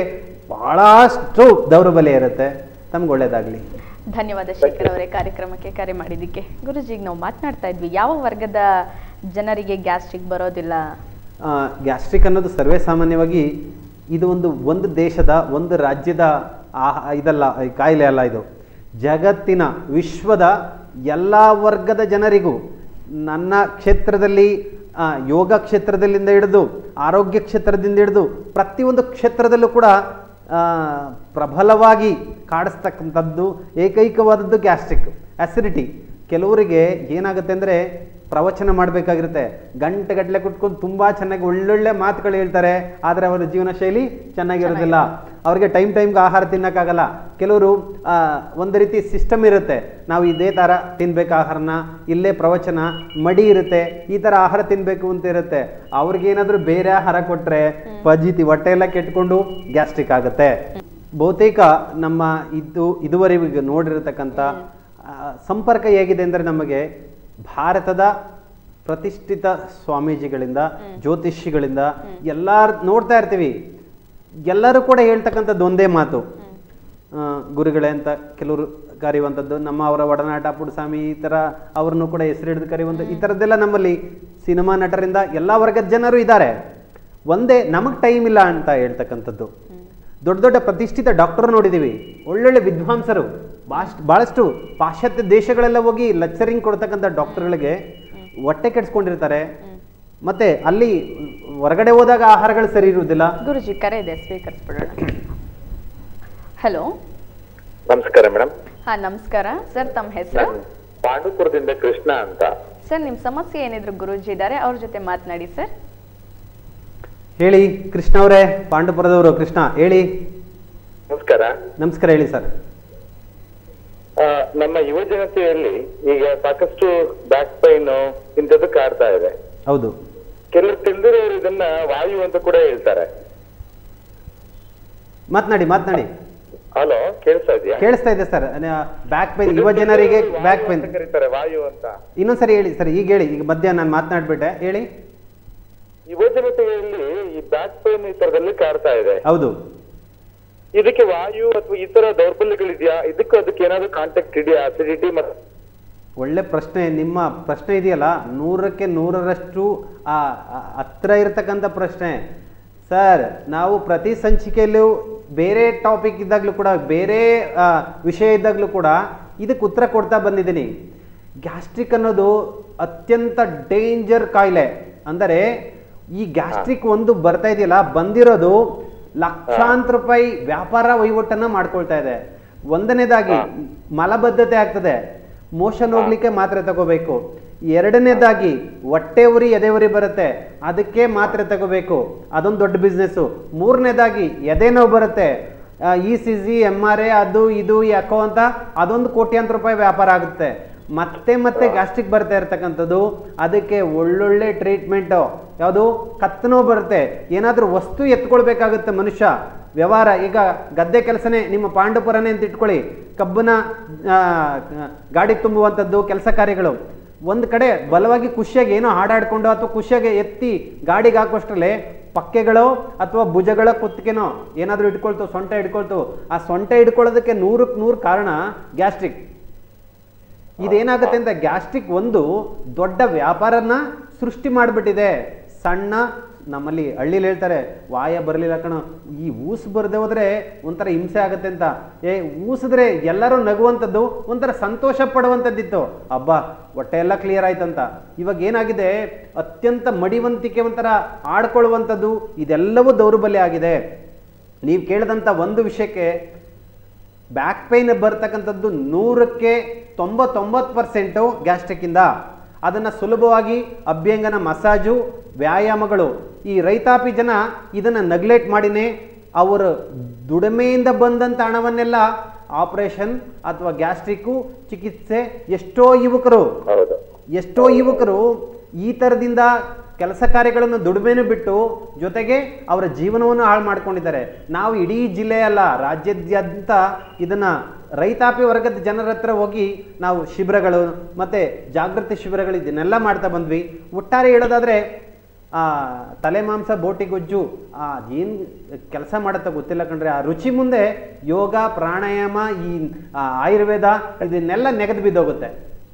Speaker 2: ಭಾಳಷ್ಟು ದೌರ್ಬಲ್ಯ ಇರುತ್ತೆ ತಮ್ಗೆ ಒಳ್ಳೇದಾಗಲಿ
Speaker 1: ಧನ್ಯವಾದ ಶೇಖರ್ ಅವರೇ ಕಾರ್ಯಕ್ರಮಕ್ಕೆ ಕರೆ ಮಾಡಿದ್ದಕ್ಕೆ ಗುರುಜಿಗೆ ನಾವು ಮಾತನಾಡ್ತಾ ಇದ್ವಿ ಯಾವ ವರ್ಗದ ಜನರಿಗೆ ಗ್ಯಾಸ್ಟ್ರಿಕ್ ಬರೋದಿಲ್ಲ
Speaker 2: ಗ್ಯಾಸ್ಟ್ರಿಕ್ ಅನ್ನೋದು ಸರ್ವೇ ಸಾಮಾನ್ಯವಾಗಿ ಇದು ಒಂದು ಒಂದು ದೇಶದ ಒಂದು ರಾಜ್ಯದ ಆಹ ಇದಲ್ಲ ಈ ಕಾಯಿಲೆ ಅಲ್ಲ ಇದು ಜಗತ್ತಿನ ವಿಶ್ವದ ಎಲ್ಲ ವರ್ಗದ ಜನರಿಗೂ ನನ್ನ ಕ್ಷೇತ್ರದಲ್ಲಿ ಆ, ಯೋಗ ಕ್ಷೇತ್ರದಲ್ಲಿಂದ ಹಿಡಿದು ಆರೋಗ್ಯ ಕ್ಷೇತ್ರದಿಂದ ಹಿಡಿದು ಪ್ರತಿಯೊಂದು ಕ್ಷೇತ್ರದಲ್ಲೂ ಕೂಡ ಆ, ಪ್ರಬಲವಾಗಿ ಕಾಡಿಸ್ತಕ್ಕಂಥದ್ದು ಏಕೈಕವಾದದ್ದು ಗ್ಯಾಸ್ಟ್ರಿಕ್ ಅಸಿಡಿಟಿ ಕೆಲವರಿಗೆ ಏನಾಗುತ್ತೆ ಅಂದರೆ ಪ್ರವಚನ ಮಾಡಬೇಕಾಗಿರುತ್ತೆ ಗಂಟೆಗಟ್ಟಲೆ ಕುಟ್ಕೊಂಡು ತುಂಬ ಚೆನ್ನಾಗಿ ಒಳ್ಳೊಳ್ಳೆ ಮಾತುಗಳು ಹೇಳ್ತಾರೆ ಆದರೆ ಅವರ ಜೀವನ ಶೈಲಿ ಚೆನ್ನಾಗಿರೋದಿಲ್ಲ ಅವ್ರಿಗೆ ಟೈಮ್ ಟೈಮ್ಗೆ ಆಹಾರ ತಿನ್ನೋಕ್ಕಾಗಲ್ಲ ಕೆಲವರು ಆ, ಒಂದು ರೀತಿ ಸಿಸ್ಟಮ್ ಇರುತ್ತೆ ನಾವು ಇದೇ ಥರ ತಿನ್ಬೇಕು ಆಹಾರನ ಇಲ್ಲೇ ಪ್ರವಚನ ಮಡಿ ಇರುತ್ತೆ ಈ ಥರ ಆಹಾರ ತಿನ್ನಬೇಕು ಅಂತ ಇರುತ್ತೆ ಅವ್ರಿಗೇನಾದರೂ ಬೇರೆ ಆಹಾರ ಕೊಟ್ಟರೆ ಪಜಿತಿ ಹೊಟ್ಟೆ ಎಲ್ಲ ಕೆಟ್ಕೊಂಡು ಗ್ಯಾಸ್ಟ್ರಿಕ್ ಆಗುತ್ತೆ ಬಹುತೇಕ ನಮ್ಮ ಇದು ಇದುವರೆಗೆ ನೋಡಿರತಕ್ಕಂಥ ಆ, ಸಂಪರ್ಕ ಹೇಗಿದೆ ಅಂದರೆ ನಮಗೆ ಭಾರತದ ಪ್ರತಿಷ್ಠಿತ ಸ್ವಾಮೀಜಿಗಳಿಂದ ಜ್ಯೋತಿಷಿಗಳಿಂದ ಎಲ್ಲ ನೋಡ್ತಾ ಇರ್ತೀವಿ ಎಲ್ಲರೂ ಕೂಡ ಹೇಳ್ತಕ್ಕಂಥದ್ದು ಒಂದೇ ಮಾತು ಆ, ಗುರುಗಳೇ ಅಂತ ಕೆಲವರು ಕರೆಯುವಂಥದ್ದು ನಮ್ಮ ಅವರ ಒಡನಾಟ ಪುಡಸ್ವಾಮಿ ಈ ಥರ ಅವ್ರನ್ನು ಕೂಡ ಹೆಸರಿಡಿದು ಕರೆಯುವಂಥ ಈ ಥರದ್ದೆಲ್ಲ ನಮ್ಮಲ್ಲಿ ಸಿನಿಮಾ ನಟರಿಂದ ಎಲ್ಲ ವರ್ಗದ ಜನರು ಇದ್ದಾರೆ ಒಂದೇ ನಮಗೆ ಟೈಮ್ ಇಲ್ಲ ಅಂತ ಹೇಳ್ತಕ್ಕಂಥದ್ದು ದೊಡ್ಡ ದೊಡ್ಡ ಪ್ರತಿಷ್ಠಿತ ಡಾಕ್ಟರ್ ನೋಡಿದ್ದೀವಿ ಒಳ್ಳೊಳ್ಳೆ ವಿದ್ವಾಂಸರು ಭಾಳಷ್ಟು ಭಾಳಷ್ಟು ಪಾಶ್ಚಾತ್ಯ ದೇಶಗಳೆಲ್ಲ ಹೋಗಿ ಲೆಕ್ಚರಿಂಗ್ ಕೊಡ್ತಕ್ಕಂಥ ಡಾಕ್ಟರ್ಗಳಿಗೆ ಹೊಟ್ಟೆ ಕೆಡ್ಸ್ಕೊಂಡಿರ್ತಾರೆ ಮತ್ತೆ ಅಲ್ಲಿ ಹೊರಗಡೆ ಹೋದಾಗ ಆಹಾರಗಳು ಸರಿ ಇರುವುದಿಲ್ಲ
Speaker 1: ಗುರುಜಿ ಕರೆ ಇದೆ ಸ್ವೀಕರಿಸ್ಬಿಡೋಣ ಹಲೋ
Speaker 4: ನಮಸ್ಕಾರ ಮೇಡಮ್
Speaker 1: ಹಾ ನಮಸ್ಕಾರ ಸರ್ ತಮ್ಮ ಹೆಸರು
Speaker 4: ನಾನು ಪಾಂಡುಪುರದಿಂದ ಕೃಷ್ಣ ಅಂತ
Speaker 1: ಸರ್ ನಿಮ್ಮ ಸಮಸ್ಯೆ ಏನಿದ್ರು ಗುರೂಜಿ ಇದ್ದಾರೆ ಅವ್ರ ಜೊತೆ ಮಾತನಾಡಿ ಸರ್
Speaker 2: ಹೇಳಿ ಕೃಷ್ಣ ಅವರೇ ಪಾಂಡುಪುರದವರು ಕೃಷ್ಣ ಹೇಳಿ
Speaker 4: ನಮಸ್ಕಾರ
Speaker 2: ನಮಸ್ಕಾರ ಹೇಳಿ ಸರ್
Speaker 4: ಆ, ನಮ್ಮ ಯುವ ಜನತೆಯಲ್ಲಿ ಈಗ ಸಾಕಷ್ಟು ಬ್ಯಾಕ್ ಪೈನ್ ಇಂಥದ್ದು ಕಾಡ್ತಾ ಇದೆ
Speaker 2: ಹೌದು
Speaker 4: ಕೆಲವರು ತಿಳಿದಿರೋರು ಇದನ್ನ ವಾಯು ಅಂತ ಕೂಡ ಹೇಳ್ತಾರೆ
Speaker 2: ಮಾತನಾಡಿ ಮಾತನಾಡಿ
Speaker 4: ಹಲೋ ಕೇಳಿಸ್ತಾ ಇದೆಯಾ
Speaker 2: ಕೇಳಿಸ್ತಾ ಇದೆ ಸರ್ ಬ್ಯಾಕ್ ಪೈನ್ ಯುವ ಜನರಿಗೆ
Speaker 4: ವಾಯು
Speaker 2: ಬ್ಯಾಕ್ ಪೈನ್
Speaker 4: ಅಂತ ಕರೀತಾರೆ ವಾಯು ಅಂತ
Speaker 2: ಇನ್ನೊಂದ್ಸರಿ ಹೇಳಿ ಸರ್ ಈಗ ಹೇಳಿ ಈಗ ಮಧ್ಯ ನಾನು ಮಾತನಾಡ್ಬಿಟ್ಟೆ ಹೇಳಿ
Speaker 4: ಯುವ ಜನತೆಯಲ್ಲಿ ಈ ಬ್ಯಾಕ್ ಪೈನ್ ಈ ತರದಲ್ಲಿ ಕಾಡ್ತಾ ಇದೆ
Speaker 2: ಹೌದು
Speaker 4: ಇದಕ್ಕೆ ವಾಯು ಅಥವಾ ಈ ತರ ದೌರ್ಬಲ್ಯಗಳಿದೆಯಾ ಇದಕ್ಕೂ ಅದಕ್ಕೆ ಏನಾದ್ರು ಕಾಂಟ್ಯಾಕ್ಟ್ ಇದೆಯಾ ಅಸಿಡಿಟಿ ಮತ್ತು
Speaker 2: ಒಳ್ಳೆ ಪ್ರಶ್ನೆ ನಿಮ್ಮ ಪ್ರಶ್ನೆ ಇದೆಯಲ್ಲ ನೂರಕ್ಕೆ ನೂರರಷ್ಟು ಆ ಆ- ಹತ್ರ ಇರತಕ್ಕಂಥ ಪ್ರಶ್ನೆ ಸರ್ ನಾವು ಪ್ರತಿ ಸಂಚಿಕೆಯಲ್ಲೂ ಬೇರೆ ಟಾಪಿಕ್ ಇದ್ದಾಗಲೂ ಕೂಡ ಬೇರೆ ಆ, ವಿಷಯ ಇದ್ದಾಗಲೂ ಕೂಡ ಇದಕ್ಕೆ ಉತ್ತರ ಕೊಡ್ತಾ ಬಂದಿದ್ದೀನಿ ಗ್ಯಾಸ್ಟ್ರಿಕ್ ಅನ್ನೋದು ಅತ್ಯಂತ ಡೇಂಜರ್ ಕಾಯಿಲೆ ಅಂದರೆ ಈ ಗ್ಯಾಸ್ಟ್ರಿಕ್ ಒಂದು ಬರ್ತಾ ಇದೆಯಲ್ಲ ಬಂದಿರೋದು ಲಕ್ಷಾಂತರ ರೂಪಾಯಿ ವ್ಯಾಪಾರ ವಹಿವಾಟನ್ನ ಮಾಡ್ಕೊಳ್ತಾ ಇದೆ ಒಂದನೇದಾಗಿ ಮಲಬದ್ಧತೆ ಆಗ್ತದೆ ಮೋಷನ್ ಹೋಗ್ಲಿಕ್ಕೆ ಮಾತ್ರೆ ತಗೋಬೇಕು ಎರಡನೇದಾಗಿ ಹೊಟ್ಟೆ ಉರಿ ಎದೆ ಉರಿ ಬರುತ್ತೆ ಅದಕ್ಕೆ ಮಾತ್ರೆ ತಗೋಬೇಕು ಅದೊಂದು ದೊಡ್ಡ ಬಿಸ್ನೆಸ್ಸು ಮೂರನೇದಾಗಿ ಎದೆ ನೋವು ಬರುತ್ತೆ E C G M R A ಅದು ಇದು ಯಾಕೋ ಅಂತ ಅದೊಂದು ಕೋಟ್ಯಾಂತರ ರೂಪಾಯಿ ವ್ಯಾಪಾರ ಆಗುತ್ತೆ ಮತ್ತೆ ಮತ್ತೆ ಗ್ಯಾಸ್ಟ್ರಿಕ್ ಬರ್ತಾ ಇರ್ತಕ್ಕಂಥದ್ದು ಅದಕ್ಕೆ ಒಳ್ಳೊಳ್ಳೆ ಟ್ರೀಟ್ಮೆಂಟು ಯಾವುದು ಕತ್ತು ನೋವು ಬರುತ್ತೆ ಏನಾದರೂ ವಸ್ತು ಎತ್ಕೊಳ್ಬೇಕಾಗುತ್ತೆ ಮನುಷ್ಯ ವ್ಯವಹಾರ ಈಗ ಗದ್ದೆ ಕೆಲಸನೇ ನಿಮ್ಮ ಪಾಂಡುಪುರನೇ ಅಂತ ಇಟ್ಕೊಳ್ಳಿ ಕಬ್ಬನ ಆ, ಗಾಡಿ ತುಂಬುವಂಥದ್ದು ಕೆಲಸ ಕಾರ್ಯಗಳು ಒಂದು ಕಡೆ ಬಲವಾಗಿ ಖುಷಿಯಾಗಿ ಏನೋ ಹಾಡಾಡ್ಕೊಂಡು ಅಥವಾ ಖುಷಿಯಾಗಿ ಎತ್ತಿ ಗಾಡಿಗೆ ಹಾಕೋಷ್ಟರಲ್ಲೇ ಪಕ್ಕೆಗಳು ಅಥವಾ ಭುಜಗಳ ಕುತ್ತಿಗೆನೋ ಏನಾದರೂ ಇಟ್ಕೊಳ್ತು ಸೊಂಟ ಇಟ್ಕೊಳ್ತು ಆ ಸೊಂಟ ಹಿಡ್ಕೊಳ್ಳೋದಕ್ಕೆ ನೂರಕ್ಕೆ ನೂರು ಕಾರಣ ಗ್ಯಾಸ್ಟ್ರಿಕ್ ಇದೇನಾಗುತ್ತೆ ಅಂತ ಗ್ಯಾಸ್ಟ್ರಿಕ್ ಒಂದು ದೊಡ್ಡ ವ್ಯಾಪಾರನ ಸೃಷ್ಟಿ ಮಾಡಿಬಿಟ್ಟಿದೆ ಸಣ್ಣ ನಮ್ಮಲ್ಲಿ ಹಳ್ಳಿಲಿ ಹೇಳ್ತಾರೆ ವಾಯ ಬರಲಿಲ್ಲ ಕಣ ಈ ಊಸು ಬರದೆ ಹೋದ್ರೆ ಒಂಥರ ಹಿಂಸೆ ಆಗುತ್ತೆ ಅಂತ ಏ ಊಸಿದ್ರೆ ಎಲ್ಲರೂ ನಗುವಂಥದ್ದು ಒಂಥರ ಸಂತೋಷ ಪಡುವಂಥದ್ದಿತ್ತು ಹಬ್ಬ ಹೊಟ್ಟೆ ಎಲ್ಲ ಕ್ಲಿಯರ್ ಆಯ್ತಂತ ಇವಾಗ ಏನಾಗಿದೆ ಅತ್ಯಂತ ಮಡಿವಂತಿಕೆ ಒಂಥರ ಆಡ್ಕೊಳ್ಳುವಂಥದ್ದು ಇದೆಲ್ಲವೂ ದೌರ್ಬಲ್ಯ ಆಗಿದೆ ನೀವು ಕೇಳಿದಂಥ ಒಂದು ವಿಷಯಕ್ಕೆ ಬ್ಯಾಕ್ ಪೈನ್ ಬರ್ತಕ್ಕಂಥದ್ದು ನೂರಕ್ಕೆ ತೊಂಬತ್ತೊಂಬತ್ತು ಪರ್ಸೆಂಟು ಗ್ಯಾಸ್ಟ್ರಿಕ್ಕಿಂದ ಅದನ್ನು ಸುಲಭವಾಗಿ ಅಭ್ಯಂಗನ ಮಸಾಜು ವ್ಯಾಯಾಮಗಳು ಈ ರೈತಾಪಿ ಜನ ಇದನ್ನು ನೆಗ್ಲೆಕ್ಟ್ ಮಾಡಿನೇ ಅವರು ದುಡಿಮೆಯಿಂದ ಬಂದಂಥ ಹಣವನ್ನೆಲ್ಲ ಆಪರೇಷನ್ ಅಥವಾ ಗ್ಯಾಸ್ಟ್ರಿಕ್ಕು ಚಿಕಿತ್ಸೆ ಎಷ್ಟೋ ಯುವಕರು
Speaker 4: ಹೌದು
Speaker 2: ಎಷ್ಟೋ ಯುವಕರು ಈ ಥರದಿಂದ ಕೆಲಸ ಕಾರ್ಯಗಳನ್ನು ದುಡಿಮೆನೂ ಬಿಟ್ಟು ಜೊತೆಗೆ ಅವರ ಜೀವನವನ್ನು ಹಾಳು ಮಾಡ್ಕೊಂಡಿದ್ದಾರೆ ನಾವು ಇಡೀ ಜಿಲ್ಲೆ ಅಲ್ಲ ರಾಜ್ಯಾದ್ಯಂತ ಇದನ್ನ ರೈತಾಪಿ ವರ್ಗದ ಜನರ ಹತ್ರ ಹೋಗಿ ನಾವು ಶಿಬಿರಗಳು ಮತ್ತೆ ಜಾಗೃತಿ ಶಿಬಿರಗಳು ಇದನ್ನೆಲ್ಲ ಮಾಡ್ತಾ ಬಂದ್ವಿ ಒಟ್ಟಾರೆ ಹೇಳೋದಾದ್ರೆ ಆ ತಲೆ ಮಾಂಸ ಬೋಟಿ ಗೊಜ್ಜು ಆ ಏನು ಕೆಲಸ ಮಾಡುತ್ತೋ ಗೊತ್ತಿಲ್ಲ ಕಣ್ರೆ ಆ ರುಚಿ ಮುಂದೆ ಯೋಗ ಪ್ರಾಣಾಯಾಮ ಈ ಆ, ಆಯುರ್ವೇದ ಇದನ್ನೆಲ್ಲ ನೆಗೆದು ಬಿದ್ದೋಗುತ್ತೆ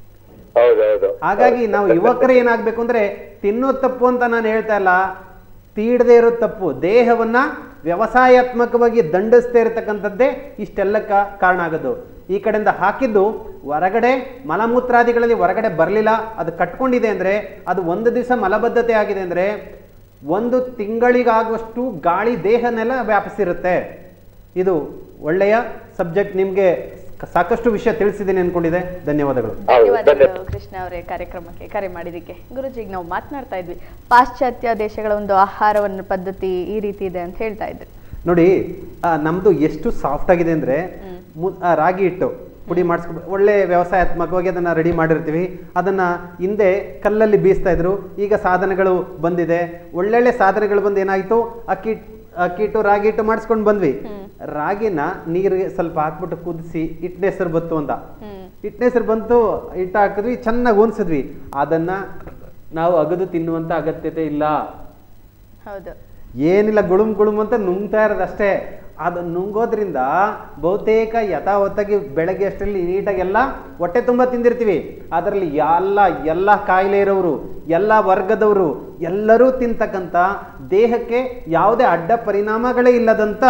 Speaker 4: ಹೌದೌದು
Speaker 2: ಹಾಗಾಗಿ ನಾವು ಯುವಕರು ಏನಾಗಬೇಕು ಅಂದ್ರೆ ತಿನ್ನೋದು ತಪ್ಪು ಅಂತ ನಾನು ಹೇಳ್ತಾ ಇಲ್ಲ ತೀಡದೇ ಇರೋ ತಪ್ಪು ದೇಹವನ್ನ ವ್ಯವಸಾಯಾತ್ಮಕವಾಗಿ ದಂಡಿಸ್ತಾ ಇರತಕ್ಕಂಥದ್ದೇ ಇಷ್ಟೆಲ್ಲಕ್ಕ ಕಾರಣ ಆಗೋದು ಈ ಕಡೆಯಿಂದ ಹಾಕಿದ್ದು ಹೊರಗಡೆ ಮಲಮೂತ್ರಾದಿಗಳಲ್ಲಿ ಹೊರಗಡೆ ಬರಲಿಲ್ಲ ಅದು ಕಟ್ಕೊಂಡಿದೆ ಅಂದರೆ ಅದು ಒಂದು ದಿವಸ ಮಲಬದ್ಧತೆ ಆಗಿದೆ ಅಂದರೆ ಒಂದು ತಿಂಗಳಿಗಾಗುವಷ್ಟು ಗಾಳಿ ದೇಹನೆಲ್ಲ ವ್ಯಾಪಿಸಿರುತ್ತೆ ಇದು ಒಳ್ಳೆಯ ಸಬ್ಜೆಕ್ಟ್ ನಿಮಗೆ ಸಾಕಷ್ಟು ವಿಷಯ ತಿಳಿಸಿದ್ದೀನಿ ಅನ್ಕೊಂಡಿದೆ ಧನ್ಯವಾದಗಳು
Speaker 4: ಹೌದು
Speaker 1: ಧನ್ಯವಾದಗಳು ಕೃಷ್ಣ ಅವರೇ ಕಾರ್ಯಕ್ರಮಕ್ಕೆ ಕರೆ ಮಾಡಿದ್ದಕ್ಕೆ ಗುರುಜಿ ಈಗ ನಾವು ಮಾತನಾಡ್ತಾ ಇದ್ವಿ ಪಾಶ್ಚಾತ್ಯ ದೇಶಗಳ ಒಂದು ಆಹಾರವನ್ನು ಪದ್ಧತಿ ಈ ರೀತಿ ಇದೆ ಅಂತ ಹೇಳ್ತಾ ಇದ್ರಿ
Speaker 2: ನೋಡಿ ಆ, ನಮ್ದು ಎಷ್ಟು ಸಾಫ್ಟ್ ಆಗಿದೆ ಅಂದ್ರೆ ಮು- ಆ, ರಾಗಿ ಹಿಟ್ಟು ಪುಡಿ ಮಾಡಿಸ್ಕೊ ಒಳ್ಳೆ ವ್ಯವಸಾಯಾತ್ಮಕವಾಗಿ ಅದನ್ನ ರೆಡಿ ಮಾಡಿರ್ತೀವಿ ಅದನ್ನ ಹಿಂದೆ ಕಲ್ಲಲ್ಲಿ ಬೀಸ್ತಾ ಇದ್ರು ಈಗ ಸಾಧನಗಳು ಬಂದಿದೆ ಒಳ್ಳೊಳ್ಳೆ ಸಾಧನಗಳು ಬಂದು ಏನಾಯ್ತು ಅಕ್ಕಿ ಅಕ್ಕಿ ಹಿಟ್ಟು ರಾಗಿ ಹಿಟ್ಟು ಮಾಡಿಸ್ಕೊಂಡು ಬಂದ್ವಿ ರಾಗಿನ ನೀರಿಗೆ ಸ್ವಲ್ಪ ಹಾಕ್ಬಿಟ್ಟು ಕುದಿಸಿ ಹಿಟ್ಟಿನ ಹೆಸರು ಬತ್ತು ಅಂತ
Speaker 1: ಹ್ಮ್
Speaker 2: ಹಿಟ್ಟಿನ ಹೆಸರು ಬಂತು ಹಿಟ್ಟು ಹಾಕಿದ್ವಿ ಚೆನ್ನಾಗಿ ಒನ್ಸಿದ್ವಿ ಅದನ್ನ ನಾವು ಅಗದು ತಿನ್ನುವಂತ ಅಗತ್ಯತೆ ಇಲ್ಲ
Speaker 1: ಹೌದು
Speaker 2: ಏನಿಲ್ಲ ಗುಳುಮ್ ಗುಳುಮ್ ಅಂತ ನುಂಗ್ತಾ ಇರೋದಷ್ಟೇ ಅದು ನುಂಗೋದ್ರಿಂದ ಬಹುತೇಕ ಯಥಾವತ್ತಾಗಿ ಬೆಳಗ್ಗೆ ಅಷ್ಟರಲ್ಲಿ ನೀಟಾಗಿ ಎಲ್ಲ ಹೊಟ್ಟೆ ತುಂಬ ತಿಂದಿರ್ತೀವಿ ಅದರಲ್ಲಿ ಎಲ್ಲ ಎಲ್ಲ ಕಾಯಿಲೆ ಇರೋರು ಎಲ್ಲ ವರ್ಗದವರು ಎಲ್ಲರೂ ತಿಂತಕ್ಕಂಥ ದೇಹಕ್ಕೆ ಯಾವುದೇ ಅಡ್ಡ ಪರಿಣಾಮಗಳೇ ಇಲ್ಲದಂಥ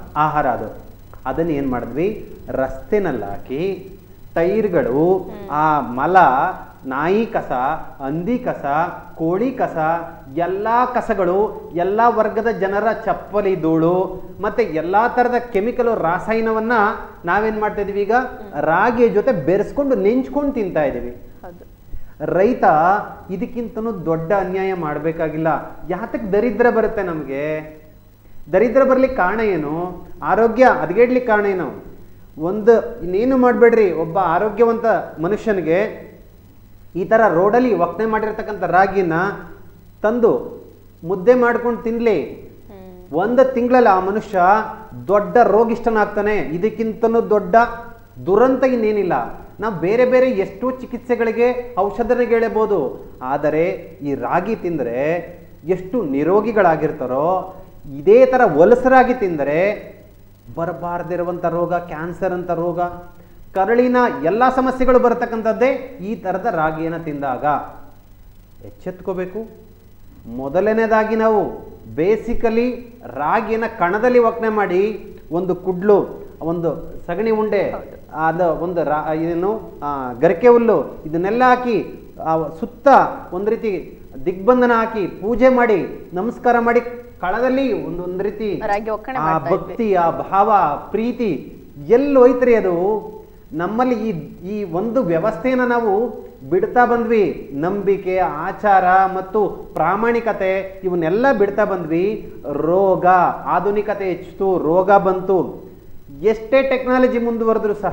Speaker 2: ಆಹಾರ ಅದು ಅದನ್ನ ಏನು ಮಾಡಿದ್ವಿ ರಸ್ತೆನಲ್ಲಿ ಹಾಕಿ ಟೈರ್ಗಳು ಆ ಮಲ ನಾಯಿ ಕಸ ಹಂದಿ ಕಸ ಕೋಳಿ ಕಸ ಎಲ್ಲ ಕಸಗಳು ಎಲ್ಲ ವರ್ಗದ ಜನರ ಚಪ್ಪಲಿ ಧೂಳು ಮತ್ತೆ ಎಲ್ಲಾ ತರದ ಕೆಮಿಕಲ್ ರಾಸಾಯನವನ್ನ ನಾವೇನ್ ಮಾಡ್ತಾ ಇದೀವಿ ಈಗ ರಾಗಿಯ ಜೊತೆ ಬೆರೆಸ್ಕೊಂಡು ನೆಂಚ್ಕೊಂಡು ತಿಂತಾ ಇದೀವಿ
Speaker 1: ಹೌದು
Speaker 2: ರೈತ ಇದಕ್ಕಿಂತನೂ ದೊಡ್ಡ ಅನ್ಯಾಯ ಮಾಡಬೇಕಾಗಿಲ್ಲ ಯಾತಕ್ಕೆ ದರಿದ್ರ ಬರುತ್ತೆ ನಮಗೆ ದರಿದ್ರ ಬರ್ಲಿಕ್ಕೆ ಕಾರಣ ಏನು ಆರೋಗ್ಯ ಹದಗೆಡ್ಲಿಕ್ಕೆ ಕಾರಣ ಏನು ಒಂದು ಇನ್ನೇನು ಮಾಡಬೇಡ್ರಿ ಒಬ್ಬ ಆರೋಗ್ಯವಂತ ಮನುಷ್ಯನಿಗೆ ಈ ಥರ ರೋಡಲ್ಲಿ ಒಕ್ಕಣೆ ಮಾಡಿರ್ತಕ್ಕಂಥ ರಾಗಿನ ತಂದು ಮುದ್ದೆ ಮಾಡ್ಕೊಂಡು ತಿನ್ಲಿ ಒಂದು ತಿಂಗಳಲ್ಲಿ ಆ ಮನುಷ್ಯ ದೊಡ್ಡ ರೋಗಿಷ್ಠನಾಗ್ತಾನೆ ಇದಕ್ಕಿಂತನೂ ದೊಡ್ಡ ದುರಂತ ಇನ್ನೇನಿಲ್ಲ ನಾವು ಬೇರೆ ಬೇರೆ ಎಷ್ಟೋ ಚಿಕಿತ್ಸೆಗಳಿಗೆ ಔಷಧನ ಹೇಳಬಹುದು ಆದರೆ ಈ ರಾಗಿ ತಿಂದರೆ ಎಷ್ಟು ನಿರೋಗಿಗಳಾಗಿರ್ತಾರೋ ಇದೇ ಥರ ಹೊಲಸರಾಗಿ ತಿಂದರೆ ಬರಬಾರ್ದಿರುವಂಥ ರೋಗ ಕ್ಯಾನ್ಸರ್ ಅಂತ ರೋಗ ಕರಳಿನ ಎಲ್ಲ ಸಮಸ್ಯೆಗಳು ಬರತಕ್ಕಂಥದ್ದೇ ಈ ಥರದ ರಾಗಿಯನ್ನು ತಿಂದಾಗ ಎಚ್ಚೆತ್ಕೋಬೇಕು ಮೊದಲನೇದಾಗಿ ನಾವು ಬೇಸಿಕಲಿ ರಾಗಿನ ಕಣದಲ್ಲಿ ಒಕ್ಕಣೆ ಮಾಡಿ ಒಂದು ಕುಡ್ಲು ಒಂದು ಸಗಣಿ ಉಂಡೆ ಅದು ಒಂದು ರಾ ಏನು ಆ, ಗರಿಕೆ ಹುಲ್ಲು ಇದನ್ನೆಲ್ಲ ಹಾಕಿ ಆ ಸುತ್ತ ಒಂದು ರೀತಿ ದಿಗ್ಬಂಧನ ಹಾಕಿ ಪೂಜೆ ಮಾಡಿ ನಮಸ್ಕಾರ ಮಾಡಿ ಕಳದಲ್ಲಿ ಒಂದು ಒಂದು ರೀತಿ
Speaker 1: ರಾಗಿ ಒಕ್ಕಣೆ
Speaker 2: ಆ
Speaker 1: ಮಾಡ್ತಾ ಇದ್ವಿ.
Speaker 2: ಭಕ್ತಿ ಆ ಭಾವ ಪ್ರೀತಿ ಎಲ್ಲಿ ಹೋಯ್ತ್ರಿ ಅದು ನಮ್ಮಲ್ಲಿ ಈ ಈ ಒಂದು ವ್ಯವಸ್ಥೆನ ನಾವು ಬಿಡ್ತಾ ಬಂದ್ವಿ ನಂಬಿಕೆ ಆಚಾರ ಮತ್ತು ಪ್ರಾಮಾಣಿಕತೆ ಇವನ್ನೆಲ್ಲ ಬಿಡ್ತಾ ಬಂದ್ವಿ ರೋಗ ಆಧುನಿಕತೆ ಹೆಚ್ಚಿತು ರೋಗ ಬಂತು ಎಷ್ಟೇ ಟೆಕ್ನಾಲಜಿ ಮುಂದುವರೆದ್ರು ಸಹ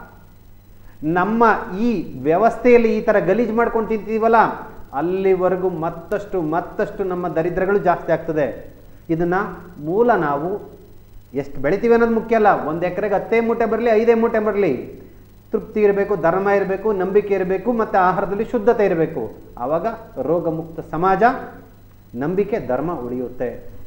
Speaker 2: ನಮ್ಮ ಈ ವ್ಯವಸ್ಥೆಯಲ್ಲಿ ಈ ಥರ ಗಲೀಜು ಮಾಡ್ಕೊಂಡು ತಿಂತೀವಲ್ಲ ಅಲ್ಲಿವರೆಗೂ ಮತ್ತಷ್ಟು ಮತ್ತಷ್ಟು ನಮ್ಮ ದರಿದ್ರಗಳು ಜಾಸ್ತಿ ಆಗ್ತದೆ ಇದನ್ನ ಮೂಲ ನಾವು ಎಷ್ಟು ಬೆಳಿತೀವಿ ಅನ್ನೋದು ಮುಖ್ಯ ಅಲ್ಲ ಒಂದು ಎಕರೆಗೆ ಹತ್ತೇ ಮೂಟೆ ಬರಲಿ ಐದೇ ಮೂಟೆ ಬರಲಿ ತೃಪ್ತಿ ಇರಬೇಕು ಧರ್ಮ ಇರಬೇಕು ನಂಬಿಕೆ ಇರಬೇಕು ಮತ್ತು ಆಹಾರದಲ್ಲಿ ಶುದ್ಧತೆ ಇರಬೇಕು ಆವಾಗ ರೋಗಮುಕ್ತ ಸಮಾಜ ನಂಬಿಕೆ ಧರ್ಮ ಉಳಿಯುತ್ತೆ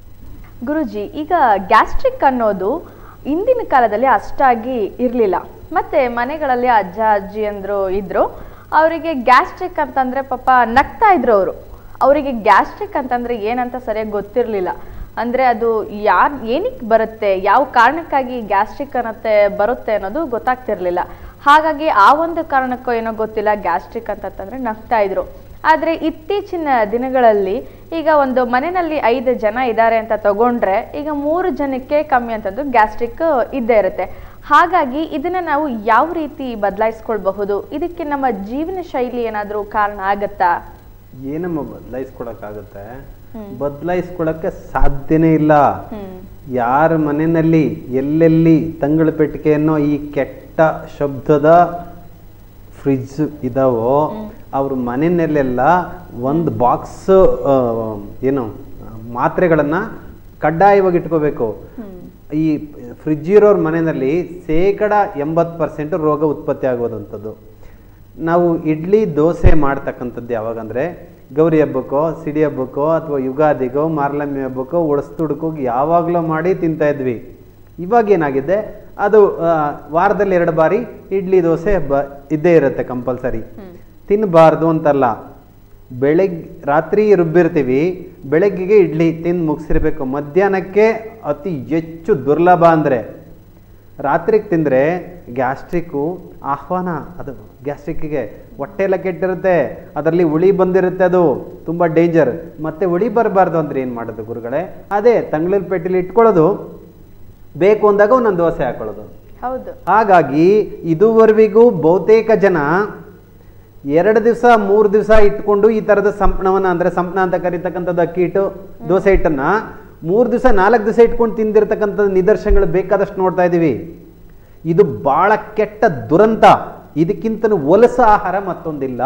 Speaker 1: ಗುರುಜಿ ಈಗ ಗ್ಯಾಸ್ಟ್ರಿಕ್ ಅನ್ನೋದು ಇಂದಿನ ಕಾಲದಲ್ಲಿ ಅಷ್ಟಾಗಿ ಇರಲಿಲ್ಲ ಮತ್ತೆ ಮನೆಗಳಲ್ಲಿ ಅಜ್ಜ ಅಜ್ಜಿ ಅಂದ್ರು ಇದ್ರು ಅವರಿಗೆ ಗ್ಯಾಸ್ಟ್ರಿಕ್ ಅಂತಂದ್ರೆ ಪಾಪ ನಗ್ತಾ ಇದ್ರು ಅವರು ಅವರಿಗೆ ಗ್ಯಾಸ್ಟ್ರಿಕ್ ಅಂತಂದ್ರೆ ಏನಂತ ಸರಿಯಾಗಿ ಗೊತ್ತಿರಲಿಲ್ಲ ಅಂದ್ರೆ ಅದು ಯಾರ್ ಏನಕ್ಕೆ ಬರುತ್ತೆ ಯಾವ ಕಾರಣಕ್ಕಾಗಿ ಗ್ಯಾಸ್ಟ್ರಿಕ್ ಅನ್ನತ್ತೆ ಬರುತ್ತೆ ಅನ್ನೋದು ಗೊತ್ತಾಗ್ತಿರ್ಲಿಲ್ಲ ಹಾಗಾಗಿ ಆ ಒಂದು ಕಾರಣಕ್ಕೋ ಏನೋ ಗೊತ್ತಿಲ್ಲ ಗ್ಯಾಸ್ಟ್ರಿಕ್ ಅಂತಂದ್ರೆ ನಗ್ತಾ ಇದ್ರು ಆದರೆ ಇತ್ತೀಚಿನ ದಿನಗಳಲ್ಲಿ ಈಗ ಒಂದು ಮನೆಯಲ್ಲಿ ಐದು ಜನ ಇದ್ದಾರೆ ಅಂತ ತಗೊಂಡ್ರೆ ಈಗ ಮೂರು ಜನಕ್ಕೆ ಕಮ್ಮಿ ಅಂತಂದು ಗ್ಯಾಸ್ಟ್ರಿಕ್ ಇದ್ದೇ ಇರುತ್ತೆ ಹಾಗಾಗಿ ಇದನ್ನ ನಾವು ಯಾವ ರೀತಿ ಬದಲಾಯಿಸ್ಕೊಳ್ಬಹುದು ಇದಕ್ಕೆ ನಮ್ಮ ಜೀವನ ಶೈಲಿ ಏನಾದರೂ ಕಾರಣ ಆಗತ್ತಾ
Speaker 2: ಏನಮ್ಮ ಬದಲಾಯಿಸ್ಕೊಳಕ್ಕಾಗುತ್ತೆ ಬದಲಾಯಿಸ್ಕೊಳಕ್ಕೆ ಸಾಧ್ಯನೇ ಇಲ್ಲ
Speaker 1: ಹ್ಮ್
Speaker 2: ಯಾರ ಮನೆಯಲ್ಲಿ ಎಲ್ಲೆಲ್ಲಿ ತಂಗಳ ಪೆಟ್ಟಿಗೆಯನ್ನೋ ಈ ಕೆಟ್ಟ ಶಬ್ದದ ಫ್ರಿಜ್ ಇದಾವೋ ಅವ್ರ ಮನೆಯಲ್ಲೆಲ್ಲ ಒಂದು ಬಾಕ್ಸ್ ಏನು ಮಾತ್ರೆಗಳನ್ನು ಕಡ್ಡಾಯವಾಗಿ ಇಟ್ಕೋಬೇಕು ಈ ಫ್ರಿಜ್ ಇರೋರ್ ಮನೆಯಲ್ಲಿ ಶೇಕಡ ಎಂಬತ್ತು ಪರ್ಸೆಂಟ್ ರೋಗ ಉತ್ಪತ್ತಿ ಆಗೋದಂಥದ್ದು ನಾವು ಇಡ್ಲಿ ದೋಸೆ ಮಾಡ್ತಕ್ಕಂಥದ್ದು ಯಾವಾಗಂದ್ರೆ ಗೌರಿ ಹಬ್ಬಕ್ಕೋ ಸಿಡಿ ಹಬ್ಬಕ್ಕೋ ಅಥವಾ ಯುಗಾದಿಗೋ ಮಾರ್ಲಮ್ಮಿ ಹಬ್ಬಕ್ಕೋ ಒಡಸ್ತುಡ್ಕೋ ಯಾವಾಗಲೂ ಮಾಡಿ ತಿಂತಾ ಇದ್ವಿ ಇವಾಗ ಏನಾಗಿದೆ ಅದು ಆ, ವಾರದಲ್ಲಿ ಎರಡು ಬಾರಿ ಇಡ್ಲಿ ದೋಸೆ ಹಬ್ಬ ಇದ್ದೇ ಇರುತ್ತೆ ಕಂಪಲ್ಸರಿ ತಿನ್ನಬಾರ್ದು ಅಂತಲ್ಲ ಬೆಳಗ್ಗೆ ರಾತ್ರಿ ರುಬ್ಬಿರ್ತೀವಿ ಬೆಳಗ್ಗೆಗೆ ಇಡ್ಲಿ ತಿಂದು ಮುಗಿಸಿರ್ಬೇಕು ಮಧ್ಯಾಹ್ನಕ್ಕೆ ಅತಿ ಹೆಚ್ಚು ದುರ್ಲಭ ಅಂದರೆ ರಾತ್ರಿಗೆ ತಿಂದರೆ ಗ್ಯಾಸ್ಟ್ರಿಕ್ಕು ಆಹ್ವಾನ ಅದು ಗ್ಯಾಸ್ಟ್ರಿಕ್ಕಿಗೆ ಹೊಟ್ಟೆ ಎಲ್ಲ ಕೆಟ್ಟಿರುತ್ತೆ ಅದರಲ್ಲಿ ಉಳಿ ಬಂದಿರುತ್ತೆ ಅದು ತುಂಬ ಡೇಂಜರ್ ಮತ್ತೆ ಉಳಿ ಬರಬಾರ್ದು ಅಂದ್ರೆ ಏನು ಮಾಡೋದು ಗುರುಗಳೇ ಅದೇ ತಂಗ್ಳೂರು ಪೆಟ್ಟಿಲಿ ಇಟ್ಕೊಳ್ಳೋದು ಬೇಕು ಅಂದಾಗ ಒಂದೊಂದು ದೋಸೆ ಹಾಕೊಳ್ಳೋದು
Speaker 1: ಹೌದು
Speaker 2: ಹಾಗಾಗಿ ಇದುವರೆವಿಗೂ ಬಹುತೇಕ ಜನ ಎರಡು ದಿವಸ ಮೂರು ದಿವಸ ಇಟ್ಕೊಂಡು ಈ ಥರದ ಸಂಪಣವನ್ನ ಅಂದರೆ ಸಂಪಣ ಅಂತ ಕರೀತಕ್ಕಂಥದ್ದು ಅಕ್ಕಿ ಹಿಟ್ಟು ದೋಸೆ ಹಿಟ್ಟನ್ನ ಮೂರು ದಿವಸ ನಾಲ್ಕು ದಿವಸ ಇಟ್ಕೊಂಡು ತಿಂದಿರ್ತಕ್ಕಂಥದ್ದು ನಿದರ್ಶನಗಳು ಬೇಕಾದಷ್ಟು ನೋಡ್ತಾ ಇದ್ದೀವಿ ಇದು ಬಹಳ ಕೆಟ್ಟ ದುರಂತ ಇದಕ್ಕಿಂತಲೂ ಹೊಲಸ ಆಹಾರ ಮತ್ತೊಂದಿಲ್ಲ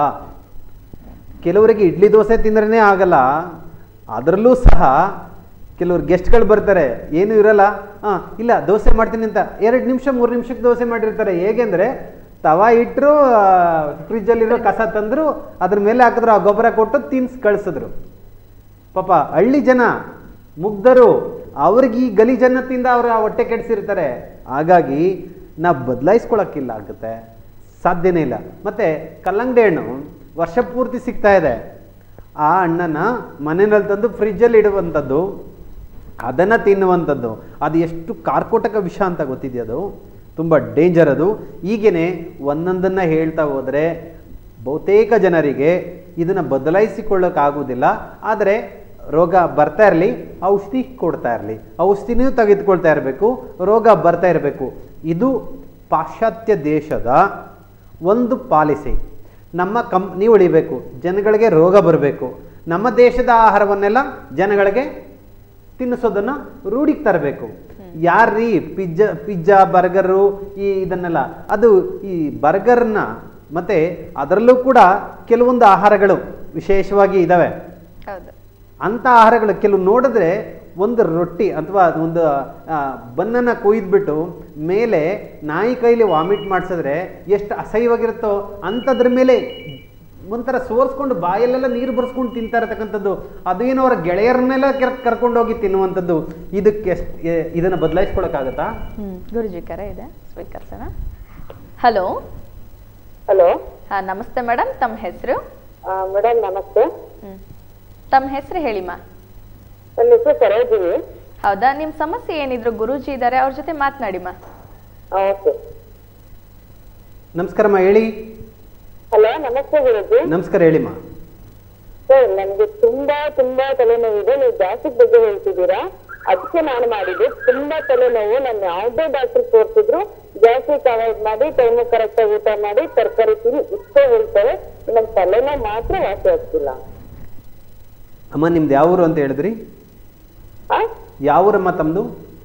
Speaker 2: ಕೆಲವರಿಗೆ ಇಡ್ಲಿ ದೋಸೆ ತಿಂದ್ರೇ ಆಗಲ್ಲ ಅದರಲ್ಲೂ ಸಹ ಕೆಲವರು ಗೆಸ್ಟ್ಗಳು ಬರ್ತಾರೆ ಏನು ಇರಲ್ಲ ಹಾಂ ಇಲ್ಲ ದೋಸೆ ಮಾಡ್ತೀನಿ ಅಂತ ಎರಡು ನಿಮಿಷ ಮೂರು ನಿಮಿಷಕ್ಕೆ ದೋಸೆ ಮಾಡಿರ್ತಾರೆ ಹೇಗೆಂದರೆ ತವಾ ಇಟ್ಟರು ಫ್ರಿಜ್ಜಲ್ಲಿರೋ ಕಸ ತಂದರು ಅದ್ರ ಮೇಲೆ ಹಾಕಿದ್ರು ಆ ಗೊಬ್ಬರ ಕೊಟ್ಟು ತಿನ್ಸ್ ಕಳಿಸಿದ್ರು ಪಾಪ ಹಳ್ಳಿ ಜನ ಮುಗ್ಧರು ಅವ್ರಿಗೆ ಈ ಗಲೀಜನ್ನ ತಿಂದ ಅವರು ಆ ಹೊಟ್ಟೆ ಕೆಡಿಸಿರ್ತಾರೆ ಹಾಗಾಗಿ ನಾವು ಬದಲಾಯಿಸ್ಕೊಳಕ್ಕಿಲ್ಲ ಆಗುತ್ತೆ ಸಾಧ್ಯನೇ ಇಲ್ಲ ಮತ್ತೆ ಕಲ್ಲಂಗಡಿ ಹಣ್ಣು ವರ್ಷ ಪೂರ್ತಿ ಸಿಗ್ತಾ ಇದೆ ಆ ಹಣ್ಣನ್ನ ಮನೆಯಲ್ಲಿ ತಂದು ಫ್ರಿಜ್ಜಲ್ಲಿ ಇಡುವಂಥದ್ದು ಅದನ್ನು ತಿನ್ನುವಂಥದ್ದು ಅದು ಎಷ್ಟು ಕಾರ್ಕೋಟಕ ವಿಷ ಅಂತ ಗೊತ್ತಿದೆಯಾ ಅದು ತುಂಬ ಡೇಂಜರ್ ಅದು ಹೀಗೇನೆ ಒಂದೊಂದನ್ನು ಹೇಳ್ತಾ ಹೋದರೆ ಬಹುತೇಕ ಜನರಿಗೆ ಇದನ್ನು ಬದಲಾಯಿಸಿಕೊಳ್ಳೋಕ್ಕಾಗುವುದಿಲ್ಲ ಆದರೆ ರೋಗ ಬರ್ತಾ ಇರಲಿ ಔಷಧಿ ಕೊಡ್ತಾ ಇರಲಿ ಔಷಧಿನೂ ತೆಗೆದುಕೊಳ್ತಾ ಇರಬೇಕು ರೋಗ ಬರ್ತಾ ಇರಬೇಕು ಇದು ಪಾಶ್ಚಾತ್ಯ ದೇಶದ ಒಂದು ಪಾಲಿಸಿ ನಮ್ಮ ಕಂಪ್ನಿ ಉಳಿಬೇಕು ಜನಗಳಿಗೆ ರೋಗ ಬರಬೇಕು ನಮ್ಮ ದೇಶದ ಆಹಾರವನ್ನೆಲ್ಲ ಜನಗಳಿಗೆ ತಿನ್ನಿಸೋದನ್ನು ರೂಢಿಗೆ ತರಬೇಕು ಯಾರ್ರೀ ಪಿಜ್ಜಾ ಪಿಜ್ಜಾ ಬರ್ಗರು ಈ ಇದನ್ನೆಲ್ಲ ಅದು ಈ ಬರ್ಗರ್ನ ಮತ್ತು ಅದರಲ್ಲೂ ಕೂಡ ಕೆಲವೊಂದು ಆಹಾರಗಳು ವಿಶೇಷವಾಗಿ ಇದ್ದಾವೆ
Speaker 1: ಹೌದು
Speaker 2: ಅಂಥ ಆಹಾರಗಳು ಕೆಲವು ನೋಡಿದ್ರೆ ಒಂದು ರೊಟ್ಟಿ ಅಥವಾ ಒಂದು ಬನ್ನನ್ನು ಕೊಯ್ದುಬಿಟ್ಟು ಮೇಲೆ ನಾಯಿ ಕೈಲಿ ವಾಮಿಟ್ ಮಾಡಿಸಿದ್ರೆ ಎಷ್ಟು ಅಸಹ್ಯವಾಗಿರುತ್ತೋ ಅಂಥದ್ರ ಮೇಲೆ ಒಂಥರ ಸೋರ್ಸ್ಕೊಂಡು ಬಾಯಲ್ಲೆಲ್ಲ ನೀರು ಬರ್ಸ್ಕೊಂಡು ತಿಂತಾ ಇರತಕ್ಕಂಥದ್ದು ಅದು ಏನೋ ಅವರ ಗೆಳೆಯರನ್ನೆಲ್ಲ ಕರ್ ಕರ್ಕೊಂಡೋಗಿ ತಿನ್ನುವಂಥದ್ದು ಇದಕ್ಕೆ ಎಷ್ಟ್- ಎ- ಇದನ್ನು ಬದಲಾಯಿಸ್ಕೊಳಕ್ಕಾಗತ್ತಾ
Speaker 1: ಹ್ಮ್ ಗುರುಜಿ ಕರೆ ಇದೆ ಸ್ವೀಕರಿಸೋಣ ಹಲೋ
Speaker 5: ಹಲೋ
Speaker 1: ಹಾ ನಮಸ್ತೆ ಮೇಡಮ್ ತಮ್ಮ ಹೆಸರು
Speaker 5: ಮೇಡಮ್ ನಮಸ್ತೆ
Speaker 1: ಹ್ಮ್ ತಮ್ಮ ಹೆಸರು ಹೇಳಿಮ್ಮ
Speaker 5: ನನ್ನ ಹೆಸರು ಸರೋಜಿನಿ
Speaker 1: ಹೌದಾ ನಿಮ್ಮ ಸಮಸ್ಯೆ ಏನಿದ್ರು ಗುರೂಜಿ ಇದ್ದಾರೆ ಅವ್ರ ಜೊತೆ ಮಾತನಾಡಿಮ್ಮ
Speaker 5: ಓಕೆ
Speaker 2: ನಮಸ್ಕಾರಮ್ಮ ಹೇಳಿ
Speaker 5: ಹಲೋ ನಮಸ್ತೆ ಗುರುಜಿ
Speaker 2: ನಮಸ್ಕಾರ ಹೇಳಿಮ್ಮ
Speaker 5: ಸರ್ ನನಗೆ ತುಂಬಾ ತುಂಬಾ ತಲೆನೋವಿದೆ ನೀವು ಗ್ಯಾಸ್ಟ್ರಿಕ್ ಬಗ್ಗೆ ಹೇಳ್ತಿದ್ದೀರಾ ಅದಕ್ಕೆ ನಾನು ಮಾಡಿದ್ದು ತುಂಬಾ ತಲೆನೋವು ನಾನು ಯಾವುದೇ ಡಾಕ್ಟರ್ ತೋರಿಸಿದ್ರು ಗ್ಯಾಸ್ಟ್ರಿಕ್ ಅವಾಯ್ಡ್ ಮಾಡಿ ಟೈಮ್ ಕರೆಕ್ಟ್ ಆಗಿ ಊಟ ಮಾಡಿ ತರಕಾರಿ ತಿನ್ನಿ ಇಷ್ಟೇ ಹೇಳ್ತಾರೆ ನನ್ನ ತಲೆನೋವು ಮಾತ್ರ ವಾಸಿ ಆಗ್ತಿಲ್ಲ
Speaker 2: ಅಮ್ಮ ನಿಮ್ದು ಯಾವ ಊರು ಅಂತ ಹೇಳಿದ್ರಿ
Speaker 5: ಆ
Speaker 2: ಯಾವ ಊರಮ್ಮ ತಮ್ಮದು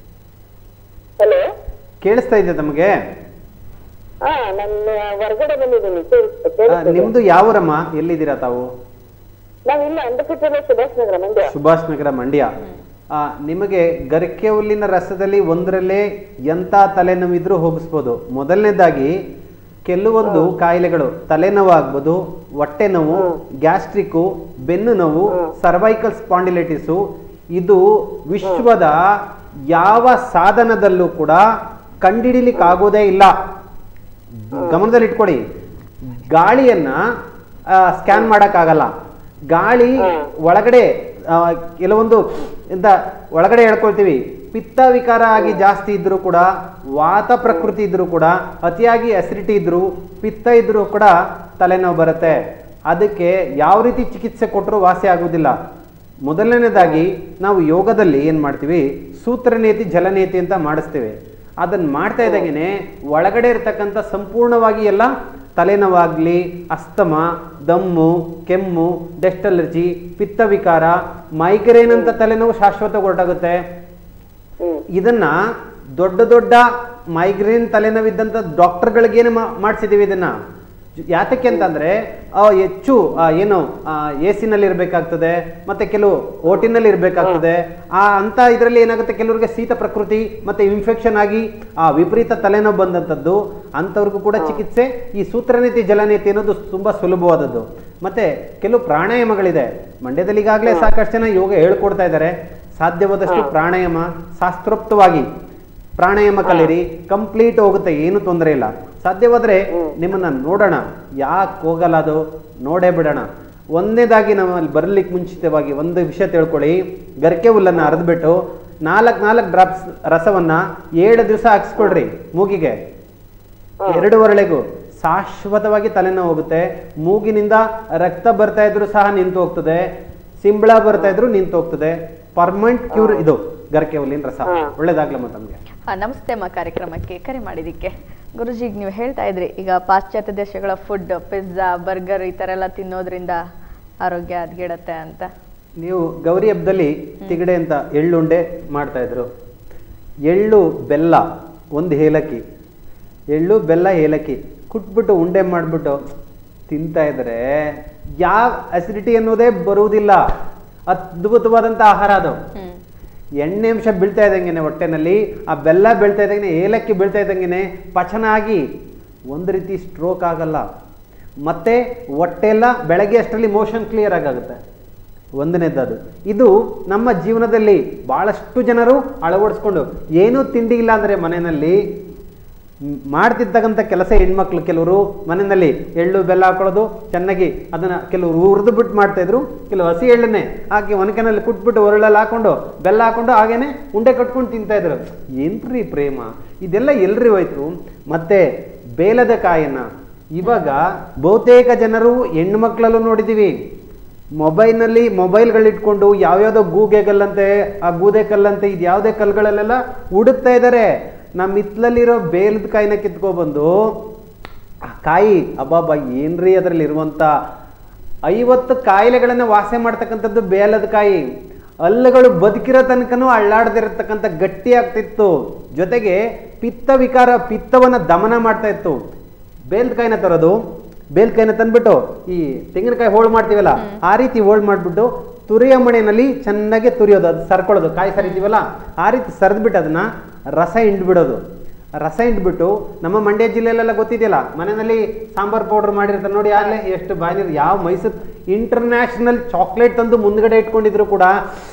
Speaker 5: ಹಲೋ
Speaker 2: ಕೇಳಿಸ್ತಾ ಇದೆ ತಮಗೆ
Speaker 5: ಹಾ ನನ್ನ ಹೊರಗಡೆ ಬಂದಿದ್ದೀನಿ
Speaker 2: ಆ, ನಿಮ್ದು ಯಾವ ಊರಮ್ಮ ಎಲ್ಲಿದ್ದೀರಾ ತಾವು
Speaker 5: ನಾವ್ ಇಲ್ಲ ಅಂಧಕಟ್ಟೆ ಸುಭಾಷ್ ನಗರ ಮಂಡ್ಯ
Speaker 2: ಸುಭಾಷ್ ನಗರ ಮಂಡ್ಯ ಆ, ನಿಮಗೆ ಗರಿಕೆ ಹುಲ್ಲಿನ ರಸದಲ್ಲಿ ಒಂದರಲ್ಲೇ ಎಂಥ ತಲೆನೋವಿದ್ರೂ ಹೋಗಿಸ್ಬೋದು ಮೊದಲನೇದಾಗಿ ಕೆಲವೊಂದು ಕಾಯಿಲೆಗಳು ತಲೆನೋವು ಆಗ್ಬೋದು ಹೊಟ್ಟೆ ನೋವು ಗ್ಯಾಸ್ಟ್ರಿಕ್ಕು ಬೆನ್ನು ನೋವು ಸರ್ವೈಕಲ್ ಸ್ಪಾಂಡಿಲೈಟಿಸು ಇದು ವಿಶ್ವದ ಯಾವ ಸಾಧನದಲ್ಲೂ ಕೂಡ ಕಂಡಿಡಿಲಿಕ್ಕಾಗೋದೇ ಇಲ್ಲ ಗಮನದಲ್ಲಿ ಇಟ್ಕೊಳ್ಳಿ ಗಾಳಿಯನ್ನ ಸ್ಕ್ಯಾನ್ ಮಾಡೋಕ್ಕಾಗಲ್ಲ ಗಾಳಿ ಒಳಗಡೆ ಆ, ಕೆಲವೊಂದು ಇಂದ ಒಳಗಡೆ ಹೇಳ್ಕೊಳ್ತೀವಿ ಪಿತ್ತ ವಿಕಾರ ಆಗಿ ಜಾಸ್ತಿ ಇದ್ರೂ ಕೂಡ ವಾತ ಪ್ರಕೃತಿ ಇದ್ರೂ ಕೂಡ ಅತಿಯಾಗಿ ಅಸಿಡಿಟಿ ಇದ್ರೂ ಪಿತ್ತ ಇದ್ರೂ ಕೂಡ ತಲೆನೋವು ಬರುತ್ತೆ ಅದಕ್ಕೆ ಯಾವ ರೀತಿ ಚಿಕಿತ್ಸೆ ಕೊಟ್ಟರೂ ವಾಸಿ ಆಗುವುದಿಲ್ಲ ಮೊದಲನೇದಾಗಿ ನಾವು ಯೋಗದಲ್ಲಿ ಏನು ಮಾಡ್ತೀವಿ ಸೂತ್ರನೇತಿ ಜಲನೇತಿ ಅಂತ ಮಾಡಿಸ್ತೇವೆ ಅದನ್ನು ಮಾಡ್ತಾ ಇದ್ದಾಗೇನೆ ಒಳಗಡೆ ಇರತಕ್ಕಂಥ ಸಂಪೂರ್ಣವಾಗಿ ಎಲ್ಲ ತಲೆನೋವಾಗಲಿ ಅಸ್ತಮ ದಮ್ಮು ಕೆಮ್ಮು ಡಸ್ಟ್ ಅಲರ್ಜಿ ಪಿತ್ತ ವಿಕಾರ ಮೈಗ್ರೇನ್ ಅಂತ ತಲೆನೋವು ಶಾಶ್ವತ ಹೊರಟಾಗುತ್ತೆ ಇದನ್ನ ದೊಡ್ಡ ದೊಡ್ಡ ಮೈಗ್ರೇನ್ ತಲೆನೋವಿದ್ದಂಥ ಡಾಕ್ಟರ್ಗಳಿಗೇನೆ ಮಾಡಿಸಿದ್ದೀವಿ ಇದನ್ನ ಜ- ಯಾತಕ್ಕೆ ಅಂತಂದ್ರೆ ಆ, ಹೆಚ್ಚು ಆ, ಏನು ಎ ಸಿನಲ್ಲಿ ಇರಬೇಕಾಗ್ತದೆ ಮತ್ತೆ ಕೆಲವು ಓಟಿನಲ್ಲಿ ಇರಬೇಕಾಗ್ತದೆ ಆ ಅಂತ ಇದರಲ್ಲಿ ಏನಾಗುತ್ತೆ ಕೆಲವರಿಗೆ ಶೀತ ಪ್ರಕೃತಿ ಮತ್ತೆ ಇನ್ಫೆಕ್ಷನ್ ಆಗಿ ಆ ವಿಪರೀತ ತಲೆನೋವು ಬಂದಂಥದ್ದು ಅಂಥವ್ರಿಗೂ ಕೂಡ ಚಿಕಿತ್ಸೆ ಈ ಸೂತ್ರನೀತಿ ಜಲನೀತಿ ಅನ್ನೋದು ತುಂಬಾ ಸುಲಭವಾದದ್ದು ಮತ್ತೆ ಕೆಲವು ಪ್ರಾಣಾಯಾಮಗಳಿದೆ ಮಂಡ್ಯದಲ್ಲಿ ಈಗಾಗಲೇ ಸಾಕಷ್ಟು ಜನ ಯೋಗ ಹೇಳ್ಕೊಡ್ತಾ ಇದ್ದಾರೆ ಸಾಧ್ಯವಾದಷ್ಟು ಪ್ರಾಣಾಯಾಮ ಶಾಸ್ತ್ರೋಕ್ತವಾಗಿ ಪ್ರಾಣಾಯಾಮ ಕಲೀರಿ ಕಂಪ್ಲೀಟ್ ಹೋಗುತ್ತೆ ಏನು ತೊಂದರೆ ಇಲ್ಲ ಸಾಧ್ಯವಾದರೆ ನಿಮ್ಮನ್ನ ನೋಡೋಣ ಯಾಕೆ ಹೋಗಲ್ಲ ಅದು ನೋಡೇ ಬಿಡೋಣ ಒಂದನೇದಾಗಿ ನಾವು ಅಲ್ಲಿ ಬರಲಿಕ್ಕೆ ಮುಂಚಿತವಾಗಿ ಒಂದು ವಿಷಯ ತಿಳ್ಕೊಳ್ಳಿ ಗರಿಕೆ ಹುಲ್ಲನ್ನು ಅರೆದ್ಬಿಟ್ಟು ನಾಲ್ಕು ನಾಲ್ಕು ಡ್ರಾಪ್ಸ್ ರಸವನ್ನ ಏಳು ದಿವಸ ಹಾಕ್ಸ್ಕೊಳ್ರಿ ಮೂಗಿಗೆ ಎರಡು ಒರಳೆಗೂ ಶಾಶ್ವತವಾಗಿ ತಲೆನೋವು ಹೋಗುತ್ತೆ ಮೂಗಿನಿಂದ ರಕ್ತ ಬರ್ತಾ ಇದ್ರು ಸಹ ನಿಂತು ಹೋಗ್ತದೆ ಸಿಂಬಳ ಬರ್ತಾ ಇದ್ರು ನಿಂತು ಹೋಗ್ತದೆ ಪರ್ಮನೆಂಟ್ ಕ್ಯೂರ್ ಇದು ಗರಿಕೆ ಹುಲ್ಲಿನ ರಸ ಒಳ್ಳೇದಾಗ್ಲಮ್ಮ ತಮಗೆ
Speaker 1: ಆ, ನಮಸ್ತೆ ಅಮ್ಮ ಕಾರ್ಯಕ್ರಮಕ್ಕೆ ಕರೆ ಮಾಡಿದ್ದಕ್ಕೆ ಗುರುಜಿಗೆ ನೀವು ಹೇಳ್ತಾ ಇದ್ರಿ ಈಗ ಪಾಶ್ಚಾತ್ಯ ದೇಶಗಳ ಫುಡ್ ಪಿಜ್ಜಾ ಬರ್ಗರ್ ಈ ಥರ ಎಲ್ಲ ತಿನ್ನೋದ್ರಿಂದ ಆರೋಗ್ಯ ಹದ್ಗೆಡತ್ತೆ ಅಂತ
Speaker 2: ನೀವು ಗೌರಿ ಹಬ್ಬದಲ್ಲಿ ತಿಗಡೆ ಅಂತ ಎಳ್ಳುಂಡೆ ಮಾಡ್ತಾ ಇದ್ರು ಎಳ್ಳು ಬೆಲ್ಲ ಒಂದು ಏಲಕ್ಕಿ ಎಳ್ಳು ಬೆಲ್ಲ ಏಲಕ್ಕಿ ಕುಟ್ಬಿಟ್ಟು ಉಂಡೆ ಮಾಡಿಬಿಟ್ಟು ತಿಂತಾ ಇದ್ರೆ ಯಾವ ಅಸಿಡಿಟಿ ಅನ್ನೋದೇ ಬರುವುದಿಲ್ಲ ಅದ್ಭುತವಾದಂಥ ಆಹಾರ ಅದು
Speaker 1: ಹ್ಮ್
Speaker 2: ಎಣ್ಣೆ ಅಂಶ ಬೀಳ್ತಾ ಇದ್ದಂಗೆನೆ ಹೊಟ್ಟೆನಲ್ಲಿ ಆ ಬೆಲ್ಲ ಬೀಳ್ತಾ ಇದ್ದಂಗೆ ಏಲಕ್ಕಿ ಬೀಳ್ತಾ ಇದ್ದಂಗೆನೆ ಪಚನ ಆಗಿ ಒಂದು ರೀತಿ ಸ್ಟ್ರೋಕ್ ಆಗಲ್ಲ ಮತ್ತೆ ಹೊಟ್ಟೆ ಎಲ್ಲ ಬೆಳಗ್ಗೆ ಅಷ್ಟರಲ್ಲಿ ಮೋಷನ್ ಕ್ಲಿಯರ್ ಆಗುತ್ತೆ ಒಂದನೇದದು ಇದು ನಮ್ಮ ಜೀವನದಲ್ಲಿ ಭಾಳಷ್ಟು ಜನರು ಅಳವಡಿಸ್ಕೊಂಡು ಏನೂ ತಿಂಡಿ ಇಲ್ಲ ಅಂದರೆ ಮನೆಯಲ್ಲಿ ಮ್- ಮಾಡ್ತಿರ್ತಕ್ಕಂಥ ಕೆಲಸ ಹೆಣ್ಮಕ್ಳು ಕೆಲವರು ಮನೆಯಲ್ಲಿ ಎಳ್ಳು ಬೆಲ್ಲ ಹಾಕೊಳ್ಳೋದು ಚೆನ್ನಾಗಿ ಅದನ್ನ ಕೆಲವರು ಹುರಿದು ಬಿಟ್ಟು ಮಾಡ್ತಾ ಇದ್ರು ಕೆಲವು ಹಸಿ ಎಳ್ಳನ್ನೇ ಹಾಕಿ ಒನಕೆನಲ್ಲಿ ಕುಟ್ಬಿಟ್ಟು ಒರಳಲ್ಲಿ ಹಾಕೊಂಡು ಬೆಲ್ಲ ಹಾಕೊಂಡು ಹಾಗೇನೆ ಉಂಡೆ ಕಟ್ಕೊಂಡು ತಿಂತಾ ಇದ್ರು ಏನ್ರಿ ಪ್ರೇಮ ಇದೆಲ್ಲ ಎಲ್ರಿ ಹೋಯ್ತು ಮತ್ತೆ ಬೇಲದ ಕಾಯನ್ನ ಇವಾಗ ಬಹುತೇಕ ಜನರು ಹೆಣ್ಣು ಮಕ್ಕಳಲ್ಲೂ ನೋಡಿದ್ದೀವಿ ಮೊಬೈಲ್ನಲ್ಲಿ ಮೊಬೈಲ್ಗಳಿಟ್ಕೊಂಡು ಯಾವ್ಯಾವುದೋ ಗೂಗೆ ಕಲ್ಲಂತೆ ಆ ಗೂದೆ ಕಲ್ಲಂತೆ ಇದು ಯಾವುದೇ ಕಲ್ಲುಗಳಲ್ಲೆಲ್ಲ ಹುಡುಕ್ತಾ ಇದ್ದಾರೆ ನಮ್ಮ ಹಿತ್ಲಲ್ಲಿರೋ ಬೇಲದ ಕಾಯಿನ ಕಿತ್ಕೊಬಂದು ಆ ಕಾಯಿ ಅಬ್ಬಾಬಾ ಏನ್ರಿ ಅದರಲ್ಲಿ ಇರುವಂತ ಐವತ್ತು ಕಾಯಿಲೆಗಳನ್ನ ವಾಸೆ ಮಾಡ್ತಕ್ಕಂಥದ್ದು ಬೇಲದ ಕಾಯಿ ಹಲ್ಲುಗಳು ಬದುಕಿರೋ ತನಕನೂ ಅಳ್ಳಾಡದಿರತಕ್ಕಂಥ ಗಟ್ಟಿ ಆಗ್ತಿತ್ತು ಜೊತೆಗೆ ಪಿತ್ತ ವಿಕಾರ ಪಿತ್ತವನ್ನ ದಮನ ಮಾಡ್ತಾ ಇತ್ತು ಬೇಲ್ದ ಕಾಯಿನ ತರೋದು ಬೇಲ್ದ ಕಾಯಿನ ತಂದ್ಬಿಟ್ಟು ಈ ತೆಂಗಿನಕಾಯಿ ಹೋಳು ಮಾಡ್ತೀವಲ್ಲ ಆ ರೀತಿ ಹೋಳು ಮಾಡ್ಬಿಟ್ಟು ತುರಿಯ ಮಣೆಯಲ್ಲಿ ಚೆನ್ನಾಗಿ ತುರಿಯೋದು ಅದು ಸರ್ಕೊಳ್ಳೋದು ಕಾಯಿ ಸರಿತೀವಲ್ಲ ಆ ರೀತಿ ಸರಿದ್ಬಿಟ್ಟು ಅದನ್ನ ರಸ ಹಿಂಡ್ಬಿಡೋದು ರಸ ಹಿಂಡ್ಬಿಟ್ಟು ನಮ್ಮ ಮಂಡ್ಯ ಜಿಲ್ಲೆಯಲ್ಲೆಲ್ಲ ಗೊತ್ತಿದೆಯಲ್ಲ ಮನೆಯಲ್ಲಿ ಸಾಂಬಾರ್ ಪೌಡರ್ ಮಾಡಿರ್ತಾರೆ ನೋಡಿ ಆಗಲೇ ಎಷ್ಟು ಬಾಯಿ ಯಾವ ಮೈಸೂರು ಇಂಟರ್ನ್ಯಾಷನಲ್ ಚಾಕ್ಲೇಟ್ ತಂದು ಮುಂದ್ಗಡೆ ಇಟ್ಕೊಂಡಿದ್ರು ಕೂಡ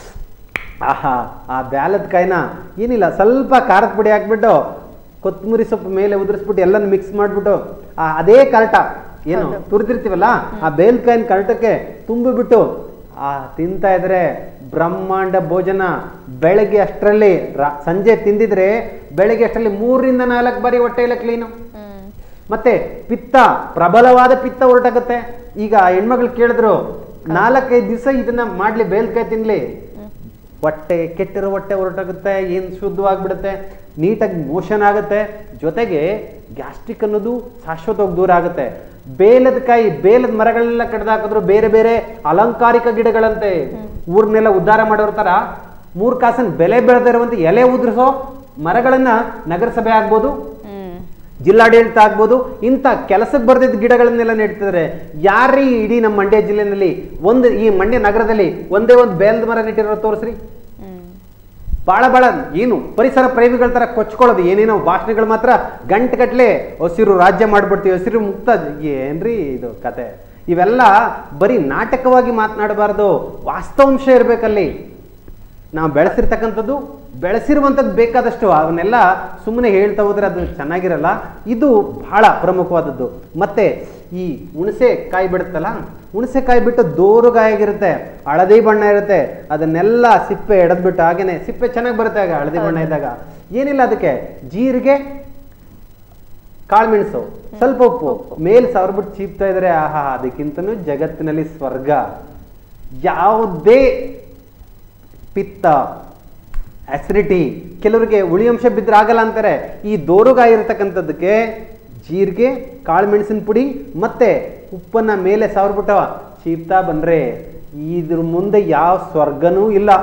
Speaker 2: ಆಹಾ ಆ ಬ್ಯಾಲದ ಕಾಯಿನ ಏನಿಲ್ಲ ಸ್ವಲ್ಪ ಖಾರದ ಪುಡಿ ಹಾಕ್ಬಿಟ್ಟು ಕೊತ್ತಂಬರಿ ಸೊಪ್ಪು ಮೇಲೆ ಉದುರಿಸ್ಬಿಟ್ಟು ಎಲ್ಲನೂ ಮಿಕ್ಸ್ ಮಾಡಿಬಿಟ್ಟು ಅದೇ ಕರಟ ಏನು ತುರಿದಿರ್ತೀವಲ್ಲ ಆ ಬೇಲ್ಕಾಯಿನ ಕರಟಕ್ಕೆ ತುಂಬಿಬಿಟ್ಟು ಆ ತಿಂತಾ ಇದ್ರೆ ಬ್ರಹ್ಮಾಂಡ ಭೋಜನ ಬೆಳಗ್ಗೆ ಅಷ್ಟರಲ್ಲಿ ರಾ- ಸಂಜೆ ತಿಂದಿದ್ರೆ ಬೆಳಗ್ಗೆ ಅಷ್ಟರಲ್ಲಿ ಮೂರರಿಂದ ನಾಲ್ಕು ಬಾರಿ ಹೊಟ್ಟೆ ಎಲ್ಲ ಕ್ಲೀನು
Speaker 1: ಹ್ಮ್
Speaker 2: ಮತ್ತೆ ಪಿತ್ತ ಪ್ರಬಲವಾದ ಪಿತ್ತ ಹೊರಟಾಗುತ್ತೆ ಈಗ ಹೆಣ್ಮಕ್ಳು ಕೇಳಿದ್ರು ನಾಲ್ಕೈದು ದಿವಸ ಇದನ್ನ ಮಾಡ್ಲಿ ಬೇಲ್ಕಾಯಿ ತಿನ್ಲಿ ಹೊಟ್ಟೆ ಕೆಟ್ಟಿರೋ ಹೊಟ್ಟೆ ಹೊರಟಾಗುತ್ತೆ ಏನು ಶುದ್ಧವಾಗ್ಬಿಡುತ್ತೆ ನೀಟಾಗಿ ಮೋಷನ್ ಆಗುತ್ತೆ ಜೊತೆಗೆ ಗ್ಯಾಸ್ಟ್ರಿಕ್ ಅನ್ನೋದು ಶಾಶ್ವತವಾಗಿ ದೂರ ಆಗುತ್ತೆ ಬೇಲದ ಕಾಯಿ ಬೇಲದ ಮರಗಳೆಲ್ಲ ಕಡ್ದಾಕಿದ್ರು ಬೇರೆ ಬೇರೆ ಅಲಂಕಾರಿಕ ಗಿಡಗಳಂತೆ ಊರ್ನೆಲ್ಲ ಉದ್ಧಾರ ಮಾಡೋರ್ ತರ ಮೂರ್ ಕಾಸನ್ ಬೆಲೆ ಬೆಳೆದಿರುವಂತ ಎಲೆ ಉದುರಿಸೋ ಮರಗಳನ್ನ ನಗರಸಭೆ ಆಗ್ಬೋದು
Speaker 1: ಹ್ಮ್
Speaker 2: ಜಿಲ್ಲಾಡಳಿತ ಆಗ್ಬೋದು ಇಂಥ ಕೆಲಸಕ್ಕೆ ಬರ್ದಿದ್ದ ಗಿಡಗಳನ್ನೆಲ್ಲ ನೆಡ್ತಿದ್ದಾರೆ ಯಾರೀ ಇಡೀ ನಮ್ಮ ಮಂಡ್ಯ ಜಿಲ್ಲೆನಲ್ಲಿ ಒಂದು ಈ ಮಂಡ್ಯ ನಗರದಲ್ಲಿ ಒಂದೇ ಒಂದು ಬೇಲದ ಮರ ನೆಟ್ಟಿರೋ ತೋರಿಸ್ರಿ
Speaker 1: ಹ್ಮ್
Speaker 2: ಭಾಳ ಭಾಳ ಏನು ಪರಿಸರ ಪ್ರೇಮಿಗಳ ಥರ ಕೊಚ್ಕೊಳ್ಳೋದು ಏನೇನೋ ಭಾಷಣಗಳು ಮಾತ್ರ ಗಂಟೆಗಟ್ಲೆ ಹಸಿರು ರಾಜ್ಯ ಮಾಡ್ಬಿಡ್ತೀವಿ ಹಸಿರು ಮುಕ್ತ ಏನ್ರಿ ಇದು ಕತೆ ಇವೆಲ್ಲ ಬರೀ ನಾಟಕವಾಗಿ ಮಾತನಾಡಬಾರ್ದು ವಾಸ್ತವಾಂಶ ಇರಬೇಕಲ್ಲಿ ನಾವು ಬೆಳೆಸಿರ್ತಕ್ಕಂಥದ್ದು ಬೆಳೆಸಿರುವಂಥದ್ದು ಬೇಕಾದಷ್ಟು ಅವನ್ನೆಲ್ಲ ಸುಮ್ಮನೆ ಹೇಳ್ತಾ ಹೋದ್ರೆ ಅದು ಚೆನ್ನಾಗಿರಲ್ಲ ಇದು ಬಹಳ ಪ್ರಮುಖವಾದದ್ದು ಮತ್ತೆ ಈ ಹುಣಸೆ ಕಾಯಿ ಬಿಡುತ್ತಲ್ಲ ಹುಣಸೆ ಕಾಯಿ ಬಿಟ್ಟು ದೋರುಗಾಯಾಗಿರುತ್ತೆ ಹಳದಿ ಬಣ್ಣ ಇರುತ್ತೆ ಅದನ್ನೆಲ್ಲ ಸಿಪ್ಪೆ ಎಡೆದ್ಬಿಟ್ಟು ಹಾಗೇನೆ ಸಿಪ್ಪೆ ಚೆನ್ನಾಗಿ ಬರುತ್ತೆ ಆಗ ಹಳದಿ ಬಣ್ಣ ಇದ್ದಾಗ ಏನಿಲ್ಲ ಅದಕ್ಕೆ ಜೀರಿಗೆ ಕಾಳುಮೆಣಸು ಸ್ವಲ್ಪ ಉಪ್ಪು ಮೇಲ್ ಸಾವಿರ್ಬಿಟ್ಟು ಚೀಪ್ತಾ ಇದ್ರೆ ಆಹಾ ಅದಕ್ಕಿಂತನೂ ಜಗತ್ತಿನಲ್ಲಿ ಸ್ವರ್ಗ ಯಾವುದೇ ಪಿತ್ತ ಅಸಿಡಿಟಿ ಕೆಲವರಿಗೆ ಉಳಿಯಂಶ ಬಿದ್ದರೆ ಆಗಲ್ಲ ಅಂತಾರೆ ಈ ದೋರುಗಾಯಿ ಇರತಕ್ಕಂಥದ್ದಕ್ಕೆ ಜೀರಿಗೆ ಕಾಳುಮೆಣಸಿನ ಪುಡಿ ಮತ್ತೆ ಉಪ್ಪನ್ನ ಮೇಲೆ ಸಾವಿರ್ಬಿಟ್ಟು ಚೀಪ್ತಾ ಬಂದ್ರೆ ಇದ್ರ ಮುಂದೆ ಯಾವ ಸ್ವರ್ಗನೂ ಇಲ್ಲ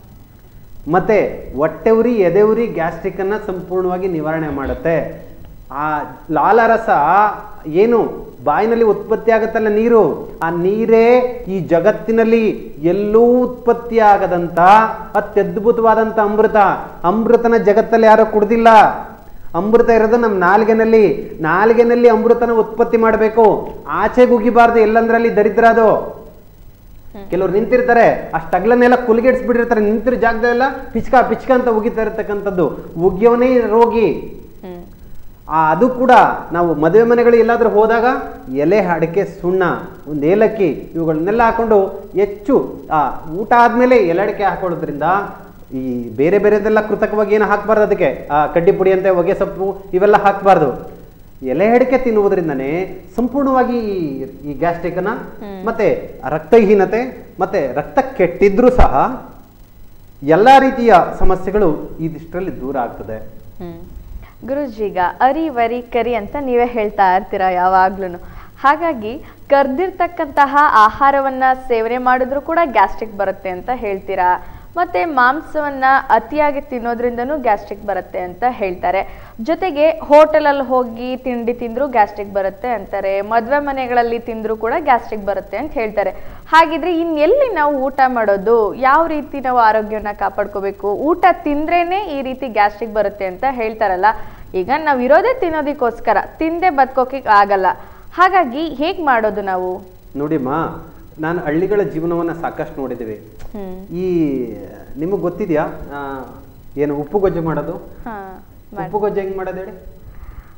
Speaker 2: ಮತ್ತೆ ಹೊಟ್ಟೆ ಉರಿ ಎದೆ ಉರಿ ಗ್ಯಾಸ್ಟ್ರಿಕ್ ಅನ್ನ ಸಂಪೂರ್ಣವಾಗಿ ನಿವಾರಣೆ ಮಾಡುತ್ತೆ ಆ ಲಾಲಾರಸ ಏನು ಬಾಯಿನಲ್ಲಿ ಉತ್ಪತ್ತಿ ಆಗುತ್ತಲ್ಲ ನೀರು ಆ ನೀರೇ ಈ ಜಗತ್ತಿನಲ್ಲಿ ಎಲ್ಲೂ ಉತ್ಪತ್ತಿ ಆಗದಂತ ಅತ್ಯದ್ಭುತವಾದಂತ ಅಮೃತ ಅಮೃತನ ಜಗತ್ತಲ್ಲಿ ಯಾರು ಕುಡ್ದಿಲ್ಲ ಅಮೃತ ಇರೋದು ನಮ್ಮ ನಾಲ್ಗೆನಲ್ಲಿ ನಾಲ್ಗೆನಲ್ಲಿ ಅಮೃತನ ಉತ್ಪತ್ತಿ ಮಾಡಬೇಕು ಆಚೆಗೆ ಉಗಿಬಾರ್ದು ಎಲ್ಲಂದ್ರಲ್ಲಿ ದರಿದ್ರ ಅದು ಕೆಲವ್ರು ನಿಂತಿರ್ತಾರೆ ಅಷ್ಟು ಅಗ್ಲನ್ನೆಲ್ಲ ಕುಲ್ಗೆಡ್ಸ್ಬಿಟ್ಟಿರ್ತಾರೆ ನಿಂತಿರೋ ಜಾಗದಲ್ಲೆಲ್ಲ ಪಿಚ್ಕ ಪಿಚ್ಕ ಅಂತ ಉಗಿತಾ ಇರತಕ್ಕಂಥದ್ದು ಉಗಿಯವನೇ ರೋಗಿ
Speaker 1: ಹ್ಮ್
Speaker 2: ಆ ಅದು ಕೂಡ ನಾವು ಮದುವೆ ಮನೆಗಳು ಎಲ್ಲಾದ್ರೂ ಹೋದಾಗ ಎಲೆ ಅಡಿಕೆ ಸುಣ್ಣ ಒಂದು ಏಲಕ್ಕಿ ಇವುಗಳನ್ನೆಲ್ಲ ಹಾಕೊಂಡು ಹೆಚ್ಚು ಆ ಊಟ ಆದ್ಮೇಲೆ ಎಲೆ ಅಡಿಕೆ ಹಾಕೊಳ್ಳೋದ್ರಿಂದ ಈ ಬೇರೆ ಬೇರೆದೆಲ್ಲ ಕೃತಕವಾಗಿ ಏನು ಹಾಕ್ಬಾರ್ದು ಅದಕ್ಕೆ ಆ ಕಡ್ಡಿ ಪುಡಿ ಅಂತೆ ಹೊಗೆ ಸೊಪ್ಪು ಇವೆಲ್ಲ ಹಾಕ್ಬಾರ್ದು ಎಲೆ ಅಡಿಕೆ ತಿನ್ನುವುದರಿಂದನೇ ಸಂಪೂರ್ಣವಾಗಿ ಈ- ಈ ಗ್ಯಾಸ್ಟ್ರಿಕ್ನ ಮತ್ತೆ ರಕ್ತಹೀನತೆ ಮತ್ತೆ ರಕ್ತ ಕೆಟ್ಟಿದ್ರೂ ಸಹ ಎಲ್ಲ ರೀತಿಯ ಸಮಸ್ಯೆಗಳು ಇದಿಷ್ಟರಲ್ಲಿ ದೂರ ಆಗ್ತದೆ
Speaker 1: ಹ್ಮ್ ಗುರುಜಿ ಈಗ ಅರಿ ವರಿ ಕರಿ ಅಂತ ನೀವೇ ಹೇಳ್ತಾ ಇರ್ತೀರಾ ಯಾವಾಗ್ಲೂ ಹಾಗಾಗಿ ಕರ್ದಿರ್ತಕ್ಕಂತಹ ಆಹಾರವನ್ನ ಸೇವನೆ ಮಾಡಿದ್ರು ಕೂಡ ಗ್ಯಾಸ್ಟ್ರಿಕ್ ಬರುತ್ತೆ ಅಂತ ಹೇಳ್ತೀರಾ ಮತ್ತೆ ಮಾಂಸವನ್ನ ಅತಿಯಾಗಿ ತಿನ್ನೋದ್ರಿಂದನೂ ಗ್ಯಾಸ್ಟ್ರಿಕ್ ಬರುತ್ತೆ ಅಂತ ಹೇಳ್ತಾರೆ ಜೊತೆಗೆ ಹೋಟೆಲಲ್ಲಿ ಹೋಗಿ ತಿಂಡಿ ತಿಂದ್ರು ಗ್ಯಾಸ್ಟ್ರಿಕ್ ಬರುತ್ತೆ ಅಂತಾರೆ ಮದ್ವೆ ಮನೆಗಳಲ್ಲಿ ತಿಂದ್ರು ಕೂಡ ಗ್ಯಾಸ್ಟ್ರಿಕ್ ಬರುತ್ತೆ ಅಂತ ಹೇಳ್ತಾರೆ ಹಾಗಿದ್ರೆ ಇನ್ನೆಲ್ಲಿ ನಾವು ಊಟ ಮಾಡೋದು ಯಾವ ರೀತಿ ನಾವು ಆರೋಗ್ಯವನ್ನ ಕಾಪಾಡ್ಕೋಬೇಕು ಊಟ ತಿಂದ್ರೇನೆ ಈ ರೀತಿ ಗ್ಯಾಸ್ಟ್ರಿಕ್ ಬರುತ್ತೆ ಅಂತ ಹೇಳ್ತಾರಲ್ಲ ಈಗ ನಾವು ಇರೋದೇ ತಿನ್ನೋದಕ್ಕೋಸ್ಕರ ತಿಂದೆ ಬದುಕೋಕೆ ಆಗಲ್ಲ ಹಾಗಾಗಿ ಹೇಗ್ ಮಾಡೋದು ನಾವು
Speaker 2: ನೋಡಿಮ್ಮ ನಾನು ಹಳ್ಳಿಗಳ ಜೀವನವನ್ನು ಸಾಕಷ್ಟು ನೋಡಿದ್ದೀವಿ
Speaker 1: ಹ್ಮ್
Speaker 2: ಈ ನಿಮಗೆ ಗೊತ್ತಿದೆಯಾ ಏನು ಉಪ್ಪು ಗೊಜ್ಜು ಮಾಡೋದು
Speaker 1: ಹಾ
Speaker 2: ಉಪ್ಪು ಗೊಜ್ಜು ಹೆಂಗೆ ಮಾಡೋದು ಹೇಳಿ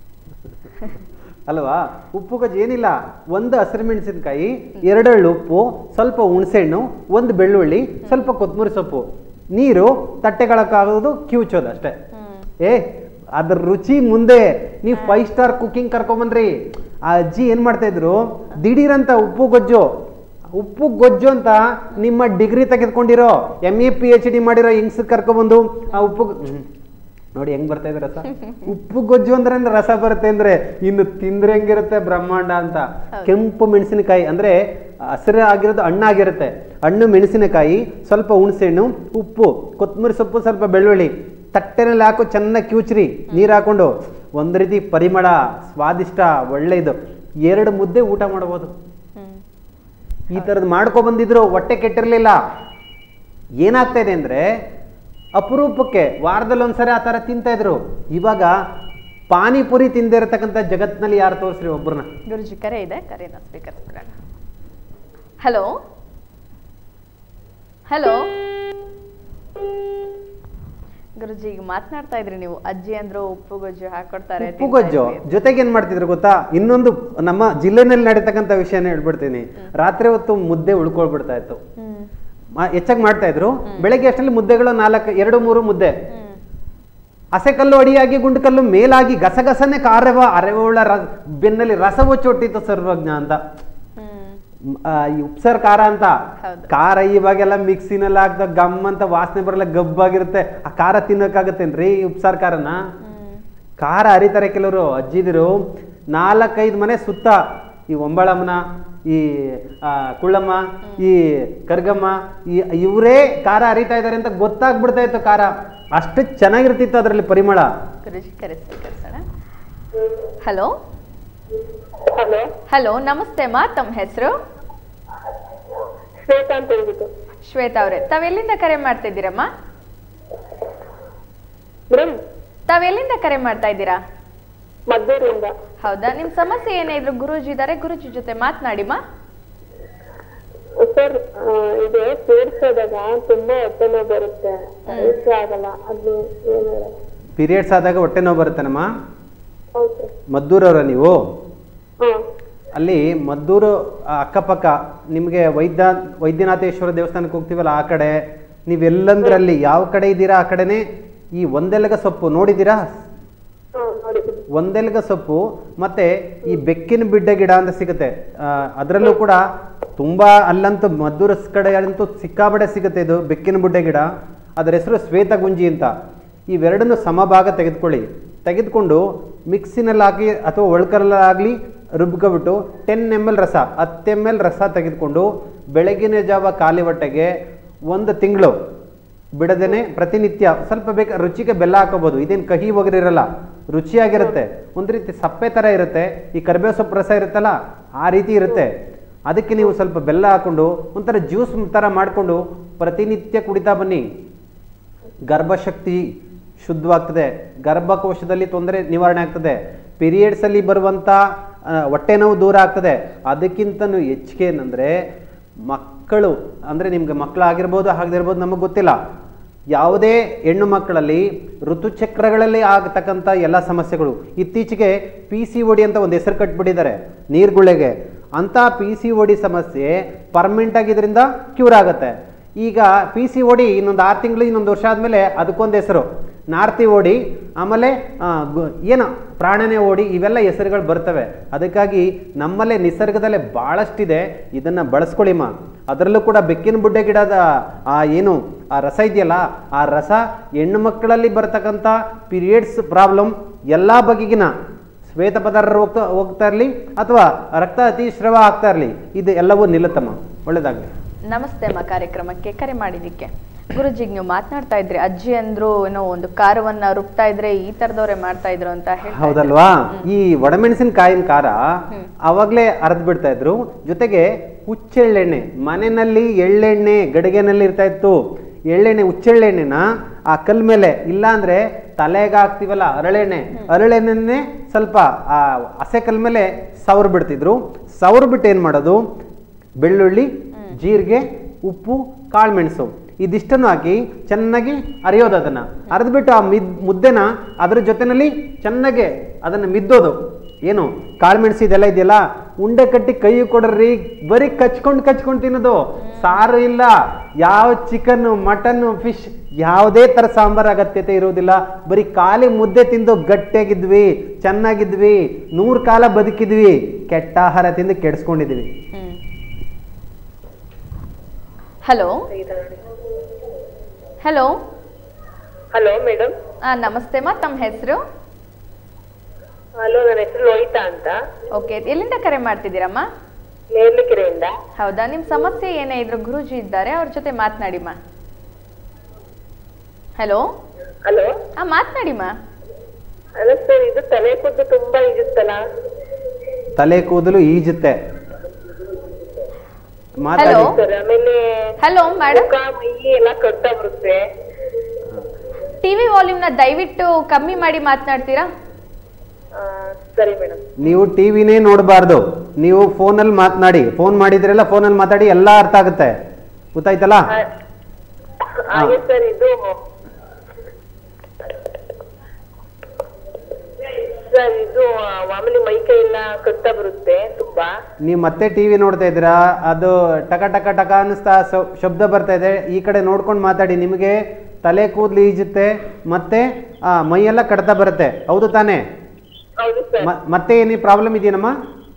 Speaker 2: ಅಲ್ವಾ ಉಪ್ಪು ಗೊಜ್ಜು ಏನಿಲ್ಲ ಒಂದು ಹಸಿರು ಮೆಣಸಿನಕಾಯಿ ಎರಡೆರಡು ಉಪ್ಪು ಸ್ವಲ್ಪ ಹುಣಸೆಹಣ್ಣು ಒಂದು ಬೆಳ್ಳುಳ್ಳಿ ಸ್ವಲ್ಪ ಕೊತ್ತಂಬರಿ ಸೊಪ್ಪು ನೀರು ತಟ್ಟೆಗಳಕ್ಕಾಗೋದು ಕಿವುಚೋದು ಅಷ್ಟೇ
Speaker 1: ಹ್ಮ್
Speaker 2: ಏ ಅದ್ರ ರುಚಿ ಮುಂದೆ ನೀವು ಫೈವ್ ಸ್ಟಾರ್ ಕುಕಿಂಗ್ ಕರ್ಕೊಂಬನ್ರಿ ಆ ಅಜ್ಜಿ ಏನ್ ಮಾಡ್ತಾ ಇದ್ರು ದಿಢೀರಂತ ಉಪ್ಪು ಗೊಜ್ಜು ಉಪ್ಪು ಗೊಜ್ಜು ಅಂತ ನಿಮ್ಮ ಡಿಗ್ರಿ ತೆಗೆದುಕೊಂಡಿರೋ M A P H D ಮಾಡಿರೋ ಹೆಂಗ್ಸ್ ಕರ್ಕೊಬಂದು ಆ ಉಪ್ಪು ಗೊ- ಹ್ಮ್. ನೋಡಿ ಹೆಂಗ್ ಬರ್ತಾ ಇದೆ ರಸ ಉಪ್ಪು ಗೊಜ್ಜು ಅಂದ್ರೆ ರಸ ಬರುತ್ತೆ ಅಂದ್ರೆ ಇನ್ನು ತಿಂದ್ರೆ ಹೆಂಗಿರುತ್ತೆ ಬ್ರಹ್ಮಾಂಡ ಅಂತ
Speaker 1: ಹೌದು.
Speaker 2: ಕೆಂಪು ಮೆಣಸಿನಕಾಯಿ ಅಂದ್ರೆ ಹಸಿರು ಆಗಿರೋದು ಹಣ್ಣಾಗಿರುತ್ತೆ ಹಣ್ಣು ಮೆಣಸಿನಕಾಯಿ ಸ್ವಲ್ಪ ಹುಣಸೆಹಣ್ಣು ಉಪ್ಪು ಕೊತ್ತಂಬರಿ ಸೊಪ್ಪು ಸ್ವಲ್ಪ ಬೆಳ್ಳುಳ್ಳಿ ತಟ್ಟೆನಲ್ಲಿ ಹಾಕು ಚೆನ್ನಾಗಿ ಕಿವುಚ್ರಿ ನೀರು ಹಾಕೊಂಡು ಒಂದು ರೀತಿ ಪರಿಮಳ ಸ್ವಾದಿಷ್ಟ ಒಳ್ಳೆಯದು ಎರಡು ಮುದ್ದೆ ಊಟ ಮಾಡ್ಬೋದು
Speaker 1: ಹ್ಮ್
Speaker 2: ಈ ಥರದ್ದು ಮಾಡ್ಕೊ ಬಂದಿದ್ರು ಹೊಟ್ಟೆ ಕೆಟ್ಟಿರಲಿಲ್ಲ ಏನಾಗ್ತಾ ಇದೆ ಅಂದರೆ ಅಪರೂಪಕ್ಕೆ ವಾರದಲ್ಲಿ ಒಂದ್ಸರಿ ಆ ಥರ ತಿಂತಾ ಇದ್ರು ಇವಾಗ ಪಾನಿಪುರಿ ತಿಂದೇ ಇರತಕ್ಕಂಥ ಜಗತ್ತಿನಲ್ಲಿ ಯಾರು ತೋರಿಸ್ರಿ ಒಬ್ಬರನ್ನ
Speaker 1: ಗುರುಜಿ ಕರೆ ಇದೆ ಕರೆನ ಸ್ವೀಕರಿಸ್ಬಿಡೋಣ ಹಲೋ ಹಲೋ ಗುರುಜಿ ಈಗ ಮಾತನಾಡ್ತಾ ಇದ್ರಿ ನೀವು ಅಜ್ಜಿ ಅಂದ್ರು ಉಪ್ಪು ಗೊಜ್ಜು ಹಾಕೊಡ್ತಾರೆ
Speaker 2: ಉಪ್ಪು ಗೊಜ್ಜು ಜೊತೆಗೆ ಏನ್ ಮಾಡ್ತಿದ್ರು ಗೊತ್ತಾ ಇನ್ನೊಂದು ನಮ್ಮ ಜಿಲ್ಲೆನಲ್ಲಿ ನಡೀತಕ್ಕಂಥ ವಿಷಯನ ಹೇಳ್ಬಿಡ್ತೀನಿ ರಾತ್ರಿ ಹೊತ್ತು ಮುದ್ದೆ ಉಳ್ಕೊಳ್ಬಿಡ್ತಾ ಇತ್ತು
Speaker 1: ಹ್ಮ್
Speaker 2: ಮಾ- ಹೆಚ್ಚಾಗಿ ಮಾಡ್ತಾ ಇದ್ರು ಬೆಳಗ್ಗೆ ಅಷ್ಟರಲ್ಲಿ ಮುದ್ದೆಗಳು ನಾಲ್ಕು ಎರಡು ಮೂರು ಮುದ್ದೆ
Speaker 1: ಹ್ಮ್
Speaker 2: ಹಸೆಕಲ್ಲು ಅಡಿಯಾಗಿ ಗುಂಡುಕಲ್ಲು ಮೇಲಾಗಿ ಗಸಗಸನೆ ಕಾರವ ಅರೆವುಳ್ಳ ರ ಬೆನ್ನಲ್ಲಿ ರಸವು ಚೊಟ್ಟಿತ್ತು ಸರ್ವಜ್ಞ ಅಂತ
Speaker 1: ಹ್ಮ್
Speaker 2: ಮ್, ಆ, ಈ ಉಪ್ಸರ್ ಖಾರ ಅಂತ
Speaker 1: ಹೌದು.
Speaker 2: ಖಾರ ಇವಾಗೆಲ್ಲ ಮಿಕ್ಸಿನಲ್ಲಿ ಹಾಕ್ದ ಗಮ್ ಅಂತ ವಾಸನೆ ಬರಲ್ಲ ಗಬ್ಬಾಗಿರುತ್ತೆ ಆ ಖಾರ ತಿನ್ನೋಕ್ಕಾಗತ್ತೇನ್ರಿ ಈ ಉಪ್ಸಾರ್ ಖಾರನ
Speaker 1: ಹ್ಮ್
Speaker 2: ಖಾರ ಹರಿತಾರೆ ಕೆಲವರು ಅಜ್ಜಿದಿರು ನಾಲ್ಕೈದು ಮನೆ ಸುತ್ತ ಈ ಒಂಬಳಮ್ಮನ ಈ ಆ, ಕುಳ್ಳಮ್ಮ ಈ ಕರ್ಗಮ್ಮ ಈ ಇವರೇ ಖಾರ ಹರಿತಾ ಇದ್ದಾರೆ ಅಂತ ಗೊತ್ತಾಗ್ಬಿಡ್ತಾ ಇತ್ತು ಖಾರ ಅಷ್ಟು ಚೆನ್ನಾಗಿರ್ತಿತ್ತು ಅದರಲ್ಲಿ ಪರಿಮಳ
Speaker 1: ಗುರುಜಿ ಕರೆ ಸ್ವೀಕರಿಸೋಣ ಹಲೋ
Speaker 5: ಹಲೋ
Speaker 1: ಹಲೋ ನಮಸ್ತೆ ಅಮ್ಮ ತಮ್ಮ ಹೆಸರು
Speaker 5: ಶ್ವೇತಾ ಅಂತ ಹೇಳ್ಬಿಟ್ಟು
Speaker 1: ಶ್ವೇತಾ ಅವರೇ ತಾವೆಲ್ಲಿಂದ ಕರೆ ಮಾಡ್ತಿದ್ದೀರಮ್ಮ
Speaker 5: ಮೇಡಮ್
Speaker 1: ತಾವೆಲ್ಲಿಂದ ಕರೆ ಮಾಡ್ತಾ ಇದ್ದೀರಾ
Speaker 5: ಮದ್ದೂರಿಂದ
Speaker 1: ಹೌದಾ ನಿಮ್ ಸಮಸ್ಯೆ ಏನೇ ಇದ್ರು ಗುರೂಜಿ ಇದಾರೆ ಗುರೂಜಿ ಜೊತೆ ಮಾತನಾಡಿಮ್ಮ
Speaker 5: ಸರ್ ಇದು ಸೇರ್ಸೋದಾಗ ತುಂಬಾ ಹೊಟ್ಟೆ ನೋವು ಬರುತ್ತೆ ಇಷ್ಟ ಆಗಲ್ಲ ಅದು ಏನು ಹೇಳೋದು?
Speaker 2: ಪೀರಿಯಡ್ಸ್ ಆದಾಗ ಹೊಟ್ಟೆ ನೋವು ಬರುತ್ತೇನಮ್ಮ
Speaker 5: ಹೌದು ಸರ್
Speaker 2: ಮದ್ದೂರವ್ರ ನೀವು
Speaker 5: ಹಾ
Speaker 2: ಅಲ್ಲಿ ಮದ್ದೂರು ಆ ಅಕ್ಕಪಕ್ಕ ನಿಮಗೆ ವೈದ್ಯ ವೈದ್ಯನಾಥೇಶ್ವರ ದೇವಸ್ಥಾನಕ್ಕೆ ಹೋಗ್ತೀವಲ್ಲ ಆ ಕಡೆ ನೀವೆಲ್ಲಂದ್ರಲ್ಲಿ ಯಾವ ಕಡೆ ಇದ್ದೀರಾ ಆ ಕಡೆನೇ ಈ ಒಂದೆಲಗ ಸೊಪ್ಪು ನೋಡಿದ್ದೀರಾ
Speaker 5: ಹಾ ನೋಡಿದ್ದೀನಿ
Speaker 2: ಒಂದೆಲಗ ಸೊಪ್ಪು ಮತ್ತೆ ಈ ಬೆಕ್ಕಿನ ಬಿಡ್ಡೆ ಗಿಡ ಅಂತ ಸಿಗುತ್ತೆ ಅದರಲ್ಲೂ ಕೂಡ ತುಂಬಾ ಅಲ್ಲಂತೂ ಮದ್ದೂರ ಕಡೆ ಅಂತೂ ಸಿಕ್ಕಾಬಡೆ ಸಿಗುತ್ತೆ ಇದು ಬೆಕ್ಕಿನ ಬುಡ್ಡೆ ಗಿಡ ಅದರ ಹೆಸರು ಶ್ವೇತಗುಂಜಿ ಅಂತ ಇವೆರಡನ್ನು ಸಮಭಾಗ ತೆಗೆದುಕೊಳ್ಳಿ ತೆಗೆದುಕೊಂಡು ಮಿಕ್ಸಿನಲ್ಲಿ ಹಾಕಿ ಅಥವಾ ಒಳ್ಕರಲ್ಲಾಗಲಿ ರುಬ್ಕೊಬಿಟ್ಟು ಟೆನ್ ಎಮ್ ಎಲ್ ರಸ ಹತ್ತು ಎಮ್ ಎಲ್ ರಸ ತೆಗೆದುಕೊಂಡು ಬೆಳಗಿನ ಜಾವ ಖಾಲಿ ಹೊಟ್ಟೆಗೆ ಒಂದು ತಿಂಗಳು ಬಿಡದೇನೆ ಪ್ರತಿನಿತ್ಯ ಸ್ವಲ್ಪ ಬೇಕು ರುಚಿಗೆ ಬೆಲ್ಲ ಹಾಕೋಬಹುದು ಇದೇನು ಕಹಿ ಒಗರಿರಲ್ಲ ರುಚಿಯಾಗಿರುತ್ತೆ ಒಂದು ರೀತಿ ಸಪ್ಪೆ ಥರ ಇರುತ್ತೆ ಈ ಕರಿಬೇವು ಸೊಪ್ಪು ರಸ ಇರುತ್ತಲ್ಲ ಆ ರೀತಿ ಇರುತ್ತೆ ಅದಕ್ಕೆ ನೀವು ಸ್ವಲ್ಪ ಬೆಲ್ಲ ಹಾಕೊಂಡು ಒಂಥರ ಜ್ಯೂಸ್ ಥರ ಮಾಡಿಕೊಂಡು ಪ್ರತಿನಿತ್ಯ ಕುಡಿತಾ ಬನ್ನಿ ಗರ್ಭಶಕ್ತಿ ಶುದ್ಧವಾಗ್ತದೆ ಗರ್ಭಕೋಶದಲ್ಲಿ ತೊಂದರೆ ನಿವಾರಣೆ ಆಗ್ತದೆ ಪೀರಿಯಡ್ಸಲ್ಲಿ ಬರುವಂಥ ಆ, ಹೊಟ್ಟೆ ನೋವು ದೂರ ಆಗ್ತದೆ ಅದಕ್ಕಿಂತನೂ ಹೆಚ್ಚಿಗೆ ಏನಂದರೆ ಮಕ್ಕಳು ಅಂದರೆ ನಿಮಗೆ ಮಕ್ಕಳಾಗಿರ್ಬೋದು ಆಗದಿರ್ಬೋದು ನಮಗೆ ಗೊತ್ತಿಲ್ಲ ಯಾವುದೇ ಹೆಣ್ಣು ಮಕ್ಕಳಲ್ಲಿ ಋತುಚಕ್ರಗಳಲ್ಲಿ ಆಗತಕ್ಕಂಥ ಎಲ್ಲ ಸಮಸ್ಯೆಗಳು ಇತ್ತೀಚೆಗೆ ಪಿ ಸಿ ಒಡಿ ಅಂತ ಒಂದು ಹೆಸರು ಕಟ್ಬಿಟ್ಟಿದ್ದಾರೆ ನೀರ್ಗುಳೆಗೆ ಅಂಥ ಪಿ ಸಿ ಒಡಿ ಸಮಸ್ಯೆ ಪರ್ಮನೆಂಟ್ ಆಗಿದ್ರಿಂದ ಕ್ಯೂರ್ ಆಗುತ್ತೆ ಈಗ ಪಿ ಸಿ ಓಡಿ ಇನ್ನೊಂದು ಆರು ತಿಂಗಳು ಇನ್ನೊಂದು ವರ್ಷ ಆದಮೇಲೆ ಅದಕ್ಕೊಂದು ಹೆಸರು ನಾರ್ತಿ ಓಡಿ ಆಮೇಲೆ ಆ, ಗು- ಏನು ಪ್ರಾಣನೆ ಓಡಿ ಇವೆಲ್ಲ ಹೆಸರುಗಳು ಬರ್ತವೆ ಅದಕ್ಕಾಗಿ ನಮ್ಮಲ್ಲೇ ನಿಸರ್ಗದಲ್ಲೇ ಭಾಳಷ್ಟಿದೆ ಇದನ್ನು ಬಳಸ್ಕೊಳ್ಳಿಮ್ಮ ಅದರಲ್ಲೂ ಕೂಡ ಬೆಕ್ಕಿನ ಬುಡ್ಡೆ ಗಿಡದ ಆ ಏನು ಆ ರಸ ಇದೆಯಲ್ಲ ಆ ರಸ ಹೆಣ್ಣು ಮಕ್ಕಳಲ್ಲಿ ಬರ್ತಕ್ಕಂಥ ಪೀರಿಯಡ್ಸ್ ಪ್ರಾಬ್ಲಮ್ ಎಲ್ಲ ಬಗೆಗಿನ ಶ್ವೇತಪದಾರ ಹೋಗ್ತಾ ಹೋಗ್ತಾ ಇರಲಿ ಅಥವಾ ರಕ್ತ ಅತಿಸ್ರವ ಆಗ್ತಾ ಇರಲಿ ಇದು ಎಲ್ಲವೂ ನಿಲ್ಲುತ್ತಮ್ಮ ಒಳ್ಳೇದಾಗಲಿ
Speaker 1: ನಮಸ್ತೆ ಅಮ್ಮ ಕಾರ್ಯಕ್ರಮಕ್ಕೆ ಕರೆ ಮಾಡಿದ್ದಕ್ಕೆ ಗುರುಜಿಗೆ ನೀವು ಮಾತನಾಡ್ತಾ ಇದ್ರಿ ಅಜ್ಜಿ ಅಂದ್ರು ಏನೋ ಒಂದು ಖಾರವನ್ನ ರುಬ್ತಾ ಇದ್ರೆ ಈ ತರದವ್ರೆ ಮಾಡ್ತಾ ಇದ್ರು ಅಂತ ಹೇಳ್ತಾ ಇದ್ರಿ.
Speaker 2: ಹೌದಲ್ವಾ ಈ ಒಣಮೆಣಸಿನಕಾಯಿನ ಖಾರ ಅವಾಗಲೇ ಅರ್ದ್ ಬಿಡ್ತಾ ಇದ್ರು ಜೊತೆಗೆ ಹುಚ್ಚೆಳ್ಳೆಣ್ಣೆ ಮನೆಯಲ್ಲಿ ಎಳ್ಳೆಣ್ಣೆ ಗಡಿಗೆನಲ್ಲಿ ಇರ್ತಾ ಇತ್ತು ಎಳ್ಳೆಣ್ಣೆ ಹುಚ್ಚೆಳ್ಳೆಣ್ಣೆನ ಆ ಕಲ್ ಮೇಲೆ ಇಲ್ಲ ಅಂದ್ರೆ ತಲೆಗೆ ಹಾಕ್ತಿವಲ್ಲ ಹರಳೆಣ್ಣೆ ಹರಳೆಣ್ಣೆನೆ ಸ್ವಲ್ಪ ಆ ಹಸೆ ಕಲ್ ಮೇಲೆ ಸವರ್ ಬಿಡ್ತಿದ್ರು ಸವರ್ ಬಿಟ್ಟು ಏನು ಮಾಡೋದು ಬೆಳ್ಳುಳ್ಳಿ ಜೀರಿಗೆ ಉಪ್ಪು ಕಾಳುಮೆಣಸು ಇದಿಷ್ಟನ್ನು ಹಾಕಿ ಚೆನ್ನಾಗಿ ಅರಿಯೋದು ಅದನ್ನು ಅರೆದ್ಬಿಟ್ಟು ಆ ಮಿದ್ ಮುದ್ದೆನ ಅದ್ರ ಜೊತೆನಲ್ಲಿ ಚೆನ್ನಾಗಿ ಅದನ್ನು ಮಿದ್ದೋದು ಏನು ಕಾಳುಮೆಣಸು ಇದೆಲ್ಲ ಇದೆಯಲ್ಲ ಉಂಡೆ ಕಟ್ಟಿ ಕೈ ಕೊಡ್ರಿ ಬರೀ ಕಚ್ಕೊಂಡು ಕಚ್ಕೊಂಡು ತಿನ್ನೋದು ಸಾರು ಇಲ್ಲ ಯಾವ ಚಿಕನ್ನು ಮಟನ್ನು ಫಿಶ್ ಯಾವುದೇ ಥರ ಸಾಂಬಾರ್ ಅಗತ್ಯತೆ ಇರುವುದಿಲ್ಲ ಬರೀ ಖಾಲಿ ಮುದ್ದೆ ತಿಂದು ಗಟ್ಟಿಯಾಗಿದ್ವಿ ಚೆನ್ನಾಗಿದ್ವಿ ನೂರು ಕಾಲ ಬದುಕಿದ್ವಿ ಕೆಟ್ಟ ಆಹಾರ ತಿಂದು ಕೆಡಿಸ್ಕೊಂಡಿದ್ವಿ
Speaker 1: ಹ್ಮ್ ಹಲೋ ಹಲೋ
Speaker 5: ಹಲೋ ಮೇಡಮ್
Speaker 1: ನಮಸ್ತೆ ಮಾ ತಮ್ಮ ಹೆಸರು
Speaker 5: ಹಲೋ ನನ್ನ ಹೆಸರು ಲೋಹಿತಾ ಅಂತ
Speaker 1: ಓಕೆ ಎಲ್ಲಿಂದ ಕರೆ ಮಾಡ್ತಿದ್ದೀರಮ್ಮ
Speaker 5: ನೇರ್ಲಿಕೆರೆಯಿಂದ
Speaker 1: ಹೌದಾ ನಿಮ್ಮ ಸಮಸ್ಯೆ ಏನೇ ಇದ್ರು ಗುರೂಜಿ ಇದ್ದಾರೆ ಅವ್ರ ಜೊತೆ ಮಾತನಾಡಿಮ್ಮ ಹಲೋ
Speaker 5: ಹಲೋ
Speaker 1: ಆ ಮಾತನಾಡಿಮ್ಮ
Speaker 5: ಅಲ್ಲ ಸರ್ ಇದು ತಲೆ ಕೂದಲು ತುಂಬಾ ಇರುತ್ತಲ್ಲ
Speaker 2: ತಲೆ ಕೂದಲು ಈಜುತ್ತೆ ಮಾತಾಡಿ
Speaker 1: Hello?
Speaker 5: ಸರ್ ಆಮೇಲೆ
Speaker 1: ಹಲೋ ಮೇಡಮ್
Speaker 5: ಮುಖ ಮೈ ಎಲ್ಲ ಕಟ್ತಾ ಬರುತ್ತೆ
Speaker 1: ಟಿವಿ ವಾಲ್ಯೂಮ್ನ ದಯವಿಟ್ಟು ಕಮ್ಮಿ ಮಾಡಿ ಮಾತನಾಡ್ತೀರಾ
Speaker 5: ಆ, ಸರಿ ಮೇಡಮ್
Speaker 2: ನೀವು ಟಿವಿನೇ ನೋಡಬಾರ್ದು ನೀವು ಫೋನಲ್ಲಿ ಮಾತನಾಡಿ ಫೋನ್ ಮಾಡಿದ್ರೆಲ್ಲ ಫೋನಲ್ಲಿ ಮಾತಾಡಿ ಎಲ್ಲ ಅರ್ಥ ಆಗುತ್ತೆ ಗೊತ್ತಾಯ್ತಲ್ಲ
Speaker 5: ಹಾಗೆ ಸರ್ ಇದು ಸರ್ ಇದು ಆ, ಮಾಮೂಲಿ ಮೈ ಕೈ ಎಲ್ಲ ಕಟ್ತಾ ಬರುತ್ತೆ ತುಂಬಾ
Speaker 2: ನೀವು ಮತ್ತೆ ಟಿವಿ ನೋಡ್ತಾ ಇದ್ದೀರಾ ಅದು ಟಕ ಟಕ ಟಕ ಅನ್ನಿಸ್ತಾ ಶ- ಶಬ್ದ ಬರ್ತಾ ಇದೆ ಈ ಕಡೆ ನೋಡ್ಕೊಂಡು ಮಾತಾಡಿ ನಿಮಗೆ ತಲೆ ಕೂದಲು ಈಜುತ್ತೆ ಮತ್ತೆ ಆ, ಮೈಯೆಲ್ಲ ಕಡ್ತಾ ಬರುತ್ತೆ ಹೌದು ತಾನೇ
Speaker 5: ಹೌದು ಸರ್
Speaker 2: ಮ- ಮತ್ತೆ ಏನೇ ಪ್ರಾಬ್ಲಮ್ ಇದೆಯೇನಮ್ಮ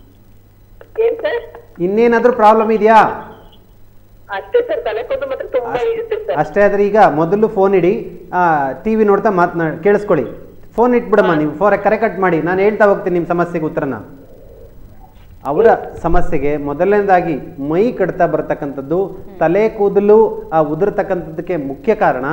Speaker 5: ಏನ್ ಸರ್
Speaker 2: ಇನ್ನೇನಾದ್ರೂ ಪ್ರಾಬ್ಲಮ್ ಇದೆಯಾ
Speaker 5: ಅಷ್ಟೇ ಸರ್ ತಲೆ ಕೂದಲು ಮಾತ್ರ ತುಂಬಾ ಇರುತ್ತೆ ಸರ್
Speaker 2: ಅಷ್ಟೇ ಆದ್ರೆ ಈಗ ಮೊದಲು ಫೋನ್ ಇಡಿ ಟಿ ವಿ ನೋಡ್ತಾ ಮಾತನಾ ಕೇಳಿಸ್ಕೊಳ್ಳಿ ಫೋನ್ ಇಟ್ಬಿಡಮ್ಮ ನೀವು ಫೋರ್ ಕರೆ ಕಟ್ ಮಾಡಿ ನಾನು ಹೇಳ್ತಾ ಹೋಗ್ತೀನಿ ನಿಮ್ಮ ಸಮಸ್ಯೆಗೆ ಉತ್ತರನ ಅವರ ಸಮಸ್ಯೆಗೆ ಮೊದಲನೇದಾಗಿ ಮೈ ಕಡ್ತಾ ಬರ್ತಕ್ಕಂಥದ್ದು ತಲೆ ಕೂದಲು ಆ ಉದುರ್ತಕ್ಕಂಥದ್ದಕ್ಕೆ ಮುಖ್ಯ ಕಾರಣ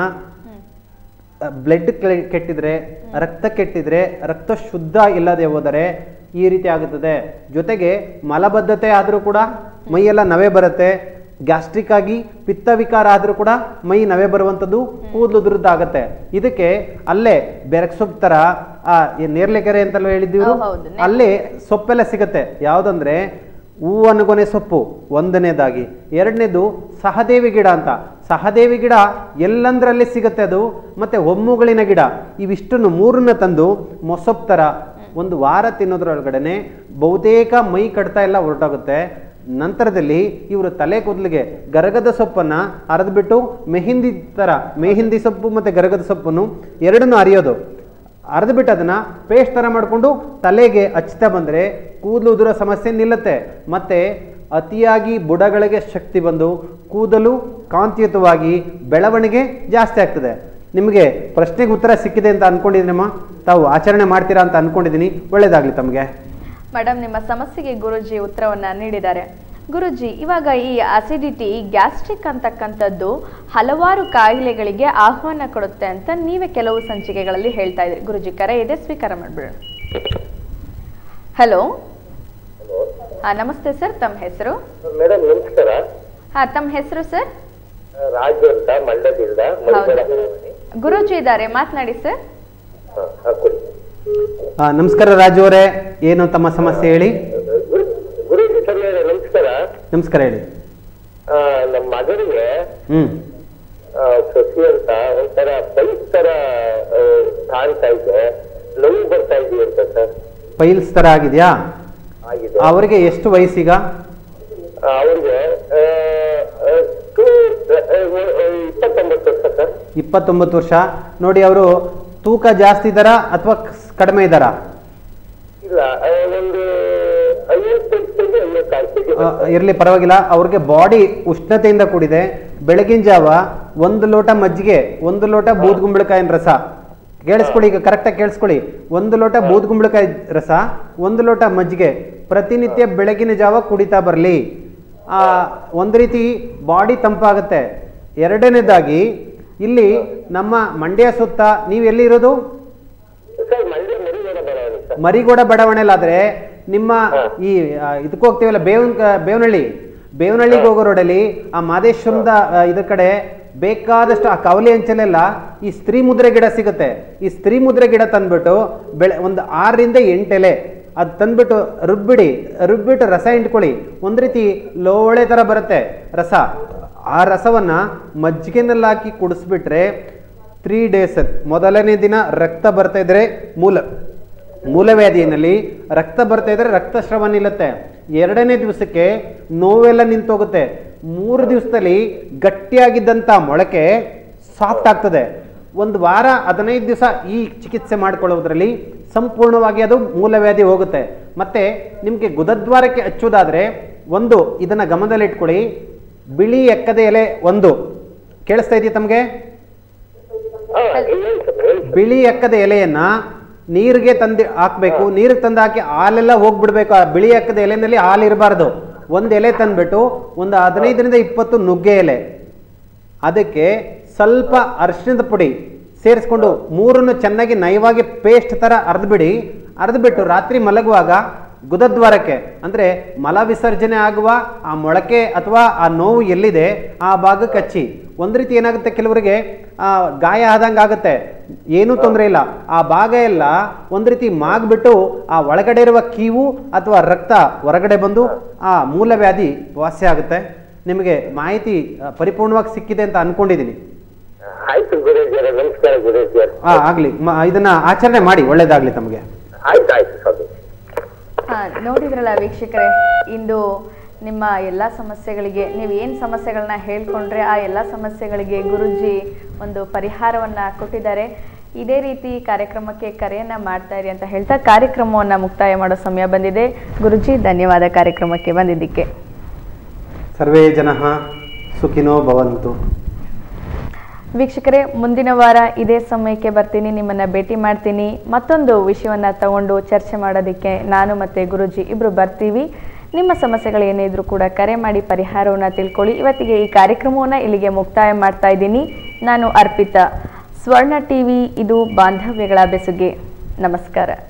Speaker 2: ಬ್ಲಡ್ ಕೆಟ್ಟಿದ್ರೆ ರಕ್ತ ಕೆಟ್ಟಿದ್ರೆ ರಕ್ತ ಶುದ್ಧ ಇಲ್ಲದೆ ಹೋದರೆ ಈ ರೀತಿ ಆಗುತ್ತದೆ ಜೊತೆಗೆ ಮಲಬದ್ಧತೆ ಆದರೂ ಕೂಡ ಮೈಯೆಲ್ಲ ನವೆ ಬರುತ್ತೆ ಗ್ಯಾಸ್ಟ್ರಿಕ್ ಆಗಿ ಪಿತ್ತ ವಿಕಾರ ಆದರೂ ಕೂಡ ಮೈ ನವೆ ಬರುವಂಥದ್ದು ಕೂದಲು ಉದುರುದ್ದಾಗತ್ತೆ ಇದಕ್ಕೆ ಅಲ್ಲೇ ಬೆರಕ್ ಸೊಪ್ಪು ಥರ ಆ ಏನ್ ನೇರ್ಲೆಕೆರೆ ಅಂತಲೂ ಹೇಳಿದ್ದೀವಿ
Speaker 1: ಹೌದು, ಹೌದು.
Speaker 2: ಅಲ್ಲಿ ಸೊಪ್ಪೆಲ್ಲ ಸಿಗುತ್ತೆ ಯಾವುದಂದ್ರೆ ಹೂವನಗೊನೆ ಸೊಪ್ಪು ಒಂದನೇದಾಗಿ ಎರಡನೇದು ಸಹದೇವಿ ಗಿಡ ಅಂತ ಸಹದೇವಿ ಗಿಡ ಎಲ್ಲಂದ್ರಲ್ಲಿ ಸಿಗುತ್ತೆ ಅದು ಮತ್ತೆ ಒಮ್ಮುಗಳಿನ ಗಿಡ ಇವಿಷ್ಟನ್ನು ಮೂರನ್ನ ತಂದು ಮೊಸೊಪ್ಪು ಥರ ಒಂದು ವಾರ ತಿನ್ನೋದ್ರೊಳಗಡೆನೆ ಬಹುತೇಕ ಮೈ ಕಡ್ತಾ ಎಲ್ಲ ಹೊರಟೋಗುತ್ತೆ ನಂತರದಲ್ಲಿ ಇವರು ತಲೆ ಕೂದಲಿಗೆ ಗರಗದ ಸೊಪ್ಪನ್ನು ಅರೆದ್ಬಿಟ್ಟು ಮೆಹಿಂದಿ ಥರ ಮೆಹಿಂದಿ ಸೊಪ್ಪು ಮತ್ತು ಗರಗದ ಸೊಪ್ಪನ್ನು ಎರಡನ್ನೂ ಅರಿಯೋದು ಅರ್ದ್ಬಿಟ್ಟು ಅದನ್ನ ಪೇಸ್ಟ್ ಥರ ಮಾಡಿಕೊಂಡು ತಲೆಗೆ ಹಚ್ತಾ ಬಂದರೆ ಕೂದಲು ಉದುರೋ ಸಮಸ್ಯೆ ನಿಲ್ಲುತ್ತೆ ಮತ್ತೆ ಅತಿಯಾಗಿ ಬುಡಗಳಿಗೆ ಶಕ್ತಿ ಬಂದು ಕೂದಲು ಕಾಂತಿಯುತವಾಗಿ ಬೆಳವಣಿಗೆ ಜಾಸ್ತಿ ಆಗ್ತದೆ ನಿಮಗೆ ಪ್ರಶ್ನೆಗೆ ಉತ್ತರ ಸಿಕ್ಕಿದೆ ಅಂತ ಅನ್ಕೊಂಡಿದ್ದೀನಮ್ಮ ತಾವು ಆಚರಣೆ ಮಾಡ್ತೀರಾ ಅಂತ ಅನ್ಕೊಂಡಿದ್ದೀನಿ ಒಳ್ಳೇದಾಗಲಿ ತಮಗೆ
Speaker 1: ಮೇಡಮ್ ನಿಮ್ಮ ಸಮಸ್ಯೆಗೆ ಗುರುಜಿ ಉತ್ತರವನ್ನ ನೀಡಿದ್ದಾರೆ ಗುರುಜಿ ಇವಾಗ ಈ ಅಸಿಡಿಟಿ ಗ್ಯಾಸ್ಟ್ರಿಕ್ ಅಂತಕ್ಕಂಥದ್ದು ಹಲವಾರು ಕಾಯಿಲೆಗಳಿಗೆ ಆಹ್ವಾನ ಕೊಡುತ್ತೆ ಅಂತ ನೀವೇ ಕೆಲವು ಸಂಚಿಕೆಗಳಲ್ಲಿ ಹೇಳ್ತಾ ಇದ್ರಿ ಗುರುಜಿ ಕರೆ ಇದೆ ಸ್ವೀಕಾರ ಮಾಡ್ಬಿಡೋಣ ಹಲೋ ಹಾ ನಮಸ್ತೆ ಸರ್ ತಮ್ಮ ಹೆಸರು
Speaker 4: ಮೇಡಮ್ ನಮಸ್ಕಾರ
Speaker 1: ಹಾ ತಮ್ಮ ಹೆಸರು ಸರ್
Speaker 4: ರಾಜು ಅಂತ ಮಂಡ್ಯದಿಂದ
Speaker 1: ಹೌದು ಗುರೂಜಿ ಇದ್ದಾರೆ ಮಾತನಾಡಿ ಸರ್
Speaker 4: ಹಾಕೊಳ್ಳಿ
Speaker 2: ಆ, ನಮಸ್ಕಾರ ರಾಜು ಅವರೇ ಏನು ತಮ್ಮ ಸಮಸ್ಯೆ ಹೇಳಿ
Speaker 4: ಗುರುಜಿ ಸರ್ ನಮಸ್ಕಾರ
Speaker 2: ನಮಸ್ಕಾರ ಹೇಳಿ
Speaker 4: ಆ, ನಮ್ಮ ಮಗನಿಗೆ
Speaker 2: ಹ್ಞೂ
Speaker 4: ಆ, ಸಸಿ ಅಂತ ಒಂಥರ ಪೈಪ್ ತರ ಆ, ಕಾಣ್ತಾ ಇದೆ ನೋವು ಬರ್ತಾ ಇದೆಯಾ ಅಂತ ಸರ್
Speaker 2: ಪೈಲ್ಸ್ ಥರ ಆಗಿದೆಯಾ
Speaker 4: ಆಗಿದೆ
Speaker 2: ಅವರಿಗೆ ಎಷ್ಟು ವಯಸ್ಸೀಗ
Speaker 4: ಆ, ಅವ್ರಿಗೆ ಆ, ಆ, two, ಆ, ಆ, ಇಪ್ಪತ್ತೊಂಬತ್ತು ವರ್ಷ ಸರ್
Speaker 2: ಇಪ್ಪತ್ತೊಂಬತ್ತು ವರ್ಷ ನೋಡಿ ಅವರು ತೂಕ ಜಾಸ್ತಿ ಇದ್ದಾರಾ ಅಥವಾ ಕಡಿಮೆ ಇದ್ದಾರಾ
Speaker 4: ಇಲ್ಲ ಆ, ಒಂದು ಐವತ್ತೈದು ಕೆಜಿ ಐವತ್ತಾರು ಕೆಜಿ
Speaker 2: ಇರಲಿ ಪರವಾಗಿಲ್ಲ ಅವ್ರಿಗೆ ಬಾಡಿ ಉಷ್ಣತೆಯಿಂದ ಕೂಡಿದೆ ಬೆಳಗಿನ ಜಾವ ಒಂದು ಲೋಟ ಮಜ್ಜಿಗೆ ಒಂದು ಲೋಟ ಬೂದ್ಗುಂಬಳಕಾಯಿನ ರಸ ಕೇಳಿಸ್ಕೊಳ್ಳಿ ಈಗ ಕರೆಕ್ಟಾಗಿ ಕೇಳಿಸ್ಕೊಳ್ಳಿ ಒಂದು ಲೋಟ ಬೂದ್ಗುಂಬಳಕಾಯಿ ರಸ ಒಂದು ಲೋಟ ಮಜ್ಜಿಗೆ ಪ್ರತಿನಿತ್ಯ ಬೆಳಗಿನ ಜಾವ ಕುಡಿತಾ ಬರಲಿ ಒಂದು ರೀತಿ ಬಾಡಿ ತಂಪಾಗುತ್ತೆ ಎರಡನೇದಾಗಿ ಇಲ್ಲಿ ನಮ್ಮ ಮಂಡ್ಯ ಸುತ್ತ ನೀವು ಎಲ್ಲಿರೋದು
Speaker 4: ಸರ್ ಮಂಡ್ಯ ಮರಿಗೌಡ ಬರೋಣ ಸರ್
Speaker 2: ಮರಿಗೋಡ ಬಡಾವಣೆಲಾದ್ರೆ ನಿಮ್ಮ ಈ ಆ, ಇದಕ್ಕೆ ಹೋಗ್ತೀವಲ್ಲ ಬೇವನ್ ಬೇವನಹಳ್ಳಿ ಬೇವನಹಳ್ಳಿಗೆ ಹೋಗೋ ರೋಡಲ್ಲಿ ಆ ಮಾದೇಶ್ವರದ ಆ, ಇದ್ರ ಕಡೆ ಬೇಕಾದಷ್ಟು ಆ ಕವಲಿ ಅಂಚಲೆಲ್ಲ ಈ ಸ್ತ್ರೀ ಮುದ್ರೆ ಗಿಡ ಸಿಗುತ್ತೆ ಈ ಸ್ತ್ರೀ ಮುದ್ರೆ ಗಿಡ ತಂದ್ಬಿಟ್ಟು ಬೆಳೆ ಒಂದು ಆರರಿಂದ ಎಂಟು ಎಲೆ ಅದು ತಂದ್ಬಿಟ್ಟು ರುಬ್ಬಿಡಿ ರುಬ್ಬಿಟ್ಟು ರಸ ಹಿಂಡ್ಕೊಳ್ಳಿ ಒಂದು ರೀತಿ ಲೋಳೆ ಥರ ಬರುತ್ತೆ ರಸ ಆ ರಸವನ್ನ ಮಜ್ಜಿಗೆನಲ್ಲಿ ಹಾಕಿ ಕುಡಿಸ್ಬಿಟ್ರೆ ತ್ರೀ ಡೇಸ್ ಮೊದಲನೇ ದಿನ ರಕ್ತ ಬರ್ತಾ ಇದ್ರೆ ಮೂಲ ಮೂಲವ್ಯಾಧಿಯಲ್ಲಿ ರಕ್ತ ಬರ್ತಾ ಇದ್ರೆ ರಕ್ತಸ್ರಾವ ನಿಲ್ಲುತ್ತೆ ಎರಡನೇ ದಿವಸಕ್ಕೆ ನೋವೆಲ್ಲ ನಿಂತೋಗುತ್ತೆ ಮೂರು ದಿವಸದಲ್ಲಿ ಗಟ್ಟಿಯಾಗಿದ್ದಂಥ ಮೊಳಕೆ ಸಾಫ್ಟ್ ಆಗ್ತದೆ ಒಂದು ವಾರ ಹದಿನೈದು ದಿವಸ ಈ ಚಿಕಿತ್ಸೆ ಮಾಡಿಕೊಳ್ಳೋದ್ರಲ್ಲಿ ಸಂಪೂರ್ಣವಾಗಿ ಅದು ಮೂಲವ್ಯಾಧಿ ಹೋಗುತ್ತೆ ಮತ್ತೆ ನಿಮಗೆ ಗುದದ್ವಾರಕ್ಕೆ ಹಚ್ಚೋದಾದ್ರೆ ಒಂದು ಇದನ್ನ ಗಮನದಲ್ಲಿಟ್ಕೊಳ್ಳಿ ಬಿಳಿ ಎಕ್ಕದ ಎಲೆ ಒಂದು ಕೇಳಿಸ್ತಾ ಇದೆಯಾ ತಮಗೆ
Speaker 4: ಹಾ ಹೇಳಿ ಸರ್ ಹೇಳಿ
Speaker 2: ಬಿಳಿ ಎಕ್ಕದ ಎಲೆಯನ್ನ ನೀರಿಗೆ ತಂದು ಹಾಕ್ಬೇಕು ನೀರಿಗೆ ತಂದು ಹಾಕಿ ಹಾಲೆಲ್ಲ ಹೋಗ್ಬಿಡ್ಬೇಕು ಆ ಬಿಳಿ ಎಕ್ಕದ ಎಲೆನಲ್ಲಿ ಹಾಲು ಇರಬಾರ್ದು ಒಂದು ಎಲೆ ತಂದ್ಬಿಟ್ಟು ಒಂದು ಹದಿನೈದರಿಂದ ಇಪ್ಪತ್ತು ನುಗ್ಗೆ ಎಲೆ ಅದಕ್ಕೆ ಸ್ವಲ್ಪ ಅರಿಶಿಣದ ಪುಡಿ ಸೇರಿಸ್ಕೊಂಡು ಮೂರನ್ನು ಚೆನ್ನಾಗಿ ನಯವಾಗಿ ಪೇಸ್ಟ್ ಥರ ಅರ್ದ್ಬಿಡಿ ಅರ್ದ್ಬಿಟ್ಟು ರಾತ್ರಿ ಮಲಗುವಾಗ ಗುದದ್ವಾರಕ್ಕೆ ಅಂದರೆ ಮಲ ವಿಸರ್ಜನೆ ಆಗುವ ಆ ಮೊಳಕೆ ಅಥವಾ ಆ ನೋವು ಎಲ್ಲಿದೆ ಆ ಭಾಗಕ್ಕೆ ಹಚ್ಚಿ ಒಂದು ರೀತಿ ಏನಾಗುತ್ತೆ ಕೆಲವರಿಗೆ ಆ, ಗಾಯ ಆದಂಗೆ ಆಗುತ್ತೆ ಏನೂ ತೊಂದರೆ ಇಲ್ಲ ಆ ಭಾಗ ಎಲ್ಲ ಒಂದು ರೀತಿ ಮಾಗ್ಬಿಟ್ಟು ಆ ಒಳಗಡೆ ಇರುವ ಕೀವು ಅಥವಾ ರಕ್ತ ಹೊರಗಡೆ ಬಂದು ಆ ಮೂಲವ್ಯಾಧಿ ವಾಸಿ ಆಗುತ್ತೆ ನಿಮಗೆ ಮಾಹಿತಿ ಆ, ಪರಿಪೂರ್ಣವಾಗಿ ಸಿಕ್ಕಿದೆ ಅಂತ ಅನ್ಕೊಂಡಿದ್ದೀನಿ
Speaker 4: ಆಯ್ತು ಗುರುಜಿಯರ ನಮಸ್ಕಾರ ಗುರುಜಿಯರ್
Speaker 2: ಆ ಆಗಲಿ ಇದನ್ನ ಆಚರಣೆ ಮಾಡಿ ಒಳ್ಳೇದಾಗ್ಲಿ ತಮಗೆ
Speaker 4: ಆಯ್ತು ಆಯ್ತು ಸ್ವಾಮಿ
Speaker 1: ಹಾ ನೋಡಿದ್ರಲ್ಲ ವೀಕ್ಷಕರೇ ಇಂದು ನಿಮ್ಮ ಎಲ್ಲ ಸಮಸ್ಯೆಗಳಿಗೆ ನೀವು ಏನು ಸಮಸ್ಯೆಗಳನ್ನ ಹೇಳ್ಕೊಂಡ್ರೆ ಆ ಎಲ್ಲ ಸಮಸ್ಯೆಗಳಿಗೆ ಗುರುಜಿ ಒಂದು ಪರಿಹಾರವನ್ನು ಕೊಟ್ಟಿದ್ದಾರೆ ಇದೇ ರೀತಿ ಕಾರ್ಯಕ್ರಮಕ್ಕೆ ಕರೆಯನ್ನು ಮಾಡ್ತಾ ಇರಿ ಅಂತ ಹೇಳ್ತಾ ಕಾರ್ಯಕ್ರಮವನ್ನು ಮುಕ್ತಾಯ ಮಾಡೋ ಸಮಯ ಬಂದಿದೆ ಗುರುಜಿ ಧನ್ಯವಾದ ಕಾರ್ಯಕ್ರಮಕ್ಕೆ ಬಂದಿದ್ದಕ್ಕೆ
Speaker 2: ಸರ್ವೇ ಜನ ಸುಖಿನೋ ಭವಂತು
Speaker 1: ವೀಕ್ಷಕರೇ ಮುಂದಿನ ವಾರ ಇದೇ ಸಮಯಕ್ಕೆ ಬರ್ತೀನಿ ನಿಮ್ಮನ್ನು ಭೇಟಿ ಮಾಡ್ತೀನಿ ಮತ್ತೊಂದು ವಿಷಯವನ್ನು ತಗೊಂಡು ಚರ್ಚೆ ಮಾಡೋದಕ್ಕೆ ನಾನು ಮತ್ತು ಗುರುಜಿ ಇಬ್ಬರು ಬರ್ತೀವಿ ನಿಮ್ಮ ಸಮಸ್ಯೆಗಳು ಏನೇ ಇದ್ರೂ ಕೂಡ ಕರೆ ಮಾಡಿ ಪರಿಹಾರವನ್ನು ತಿಳ್ಕೊಳ್ಳಿ ಇವತ್ತಿಗೆ ಈ ಕಾರ್ಯಕ್ರಮವನ್ನು ಇಲ್ಲಿಗೆ ಮುಕ್ತಾಯ ಮಾಡ್ತಾ ಇದ್ದೀನಿ ನಾನು ಅರ್ಪಿತಾ ಸ್ವರ್ಣ ಟಿ ವಿ ಇದು ಬಾಂಧವ್ಯಗಳ ಬೆಸುಗೆ ನಮಸ್ಕಾರ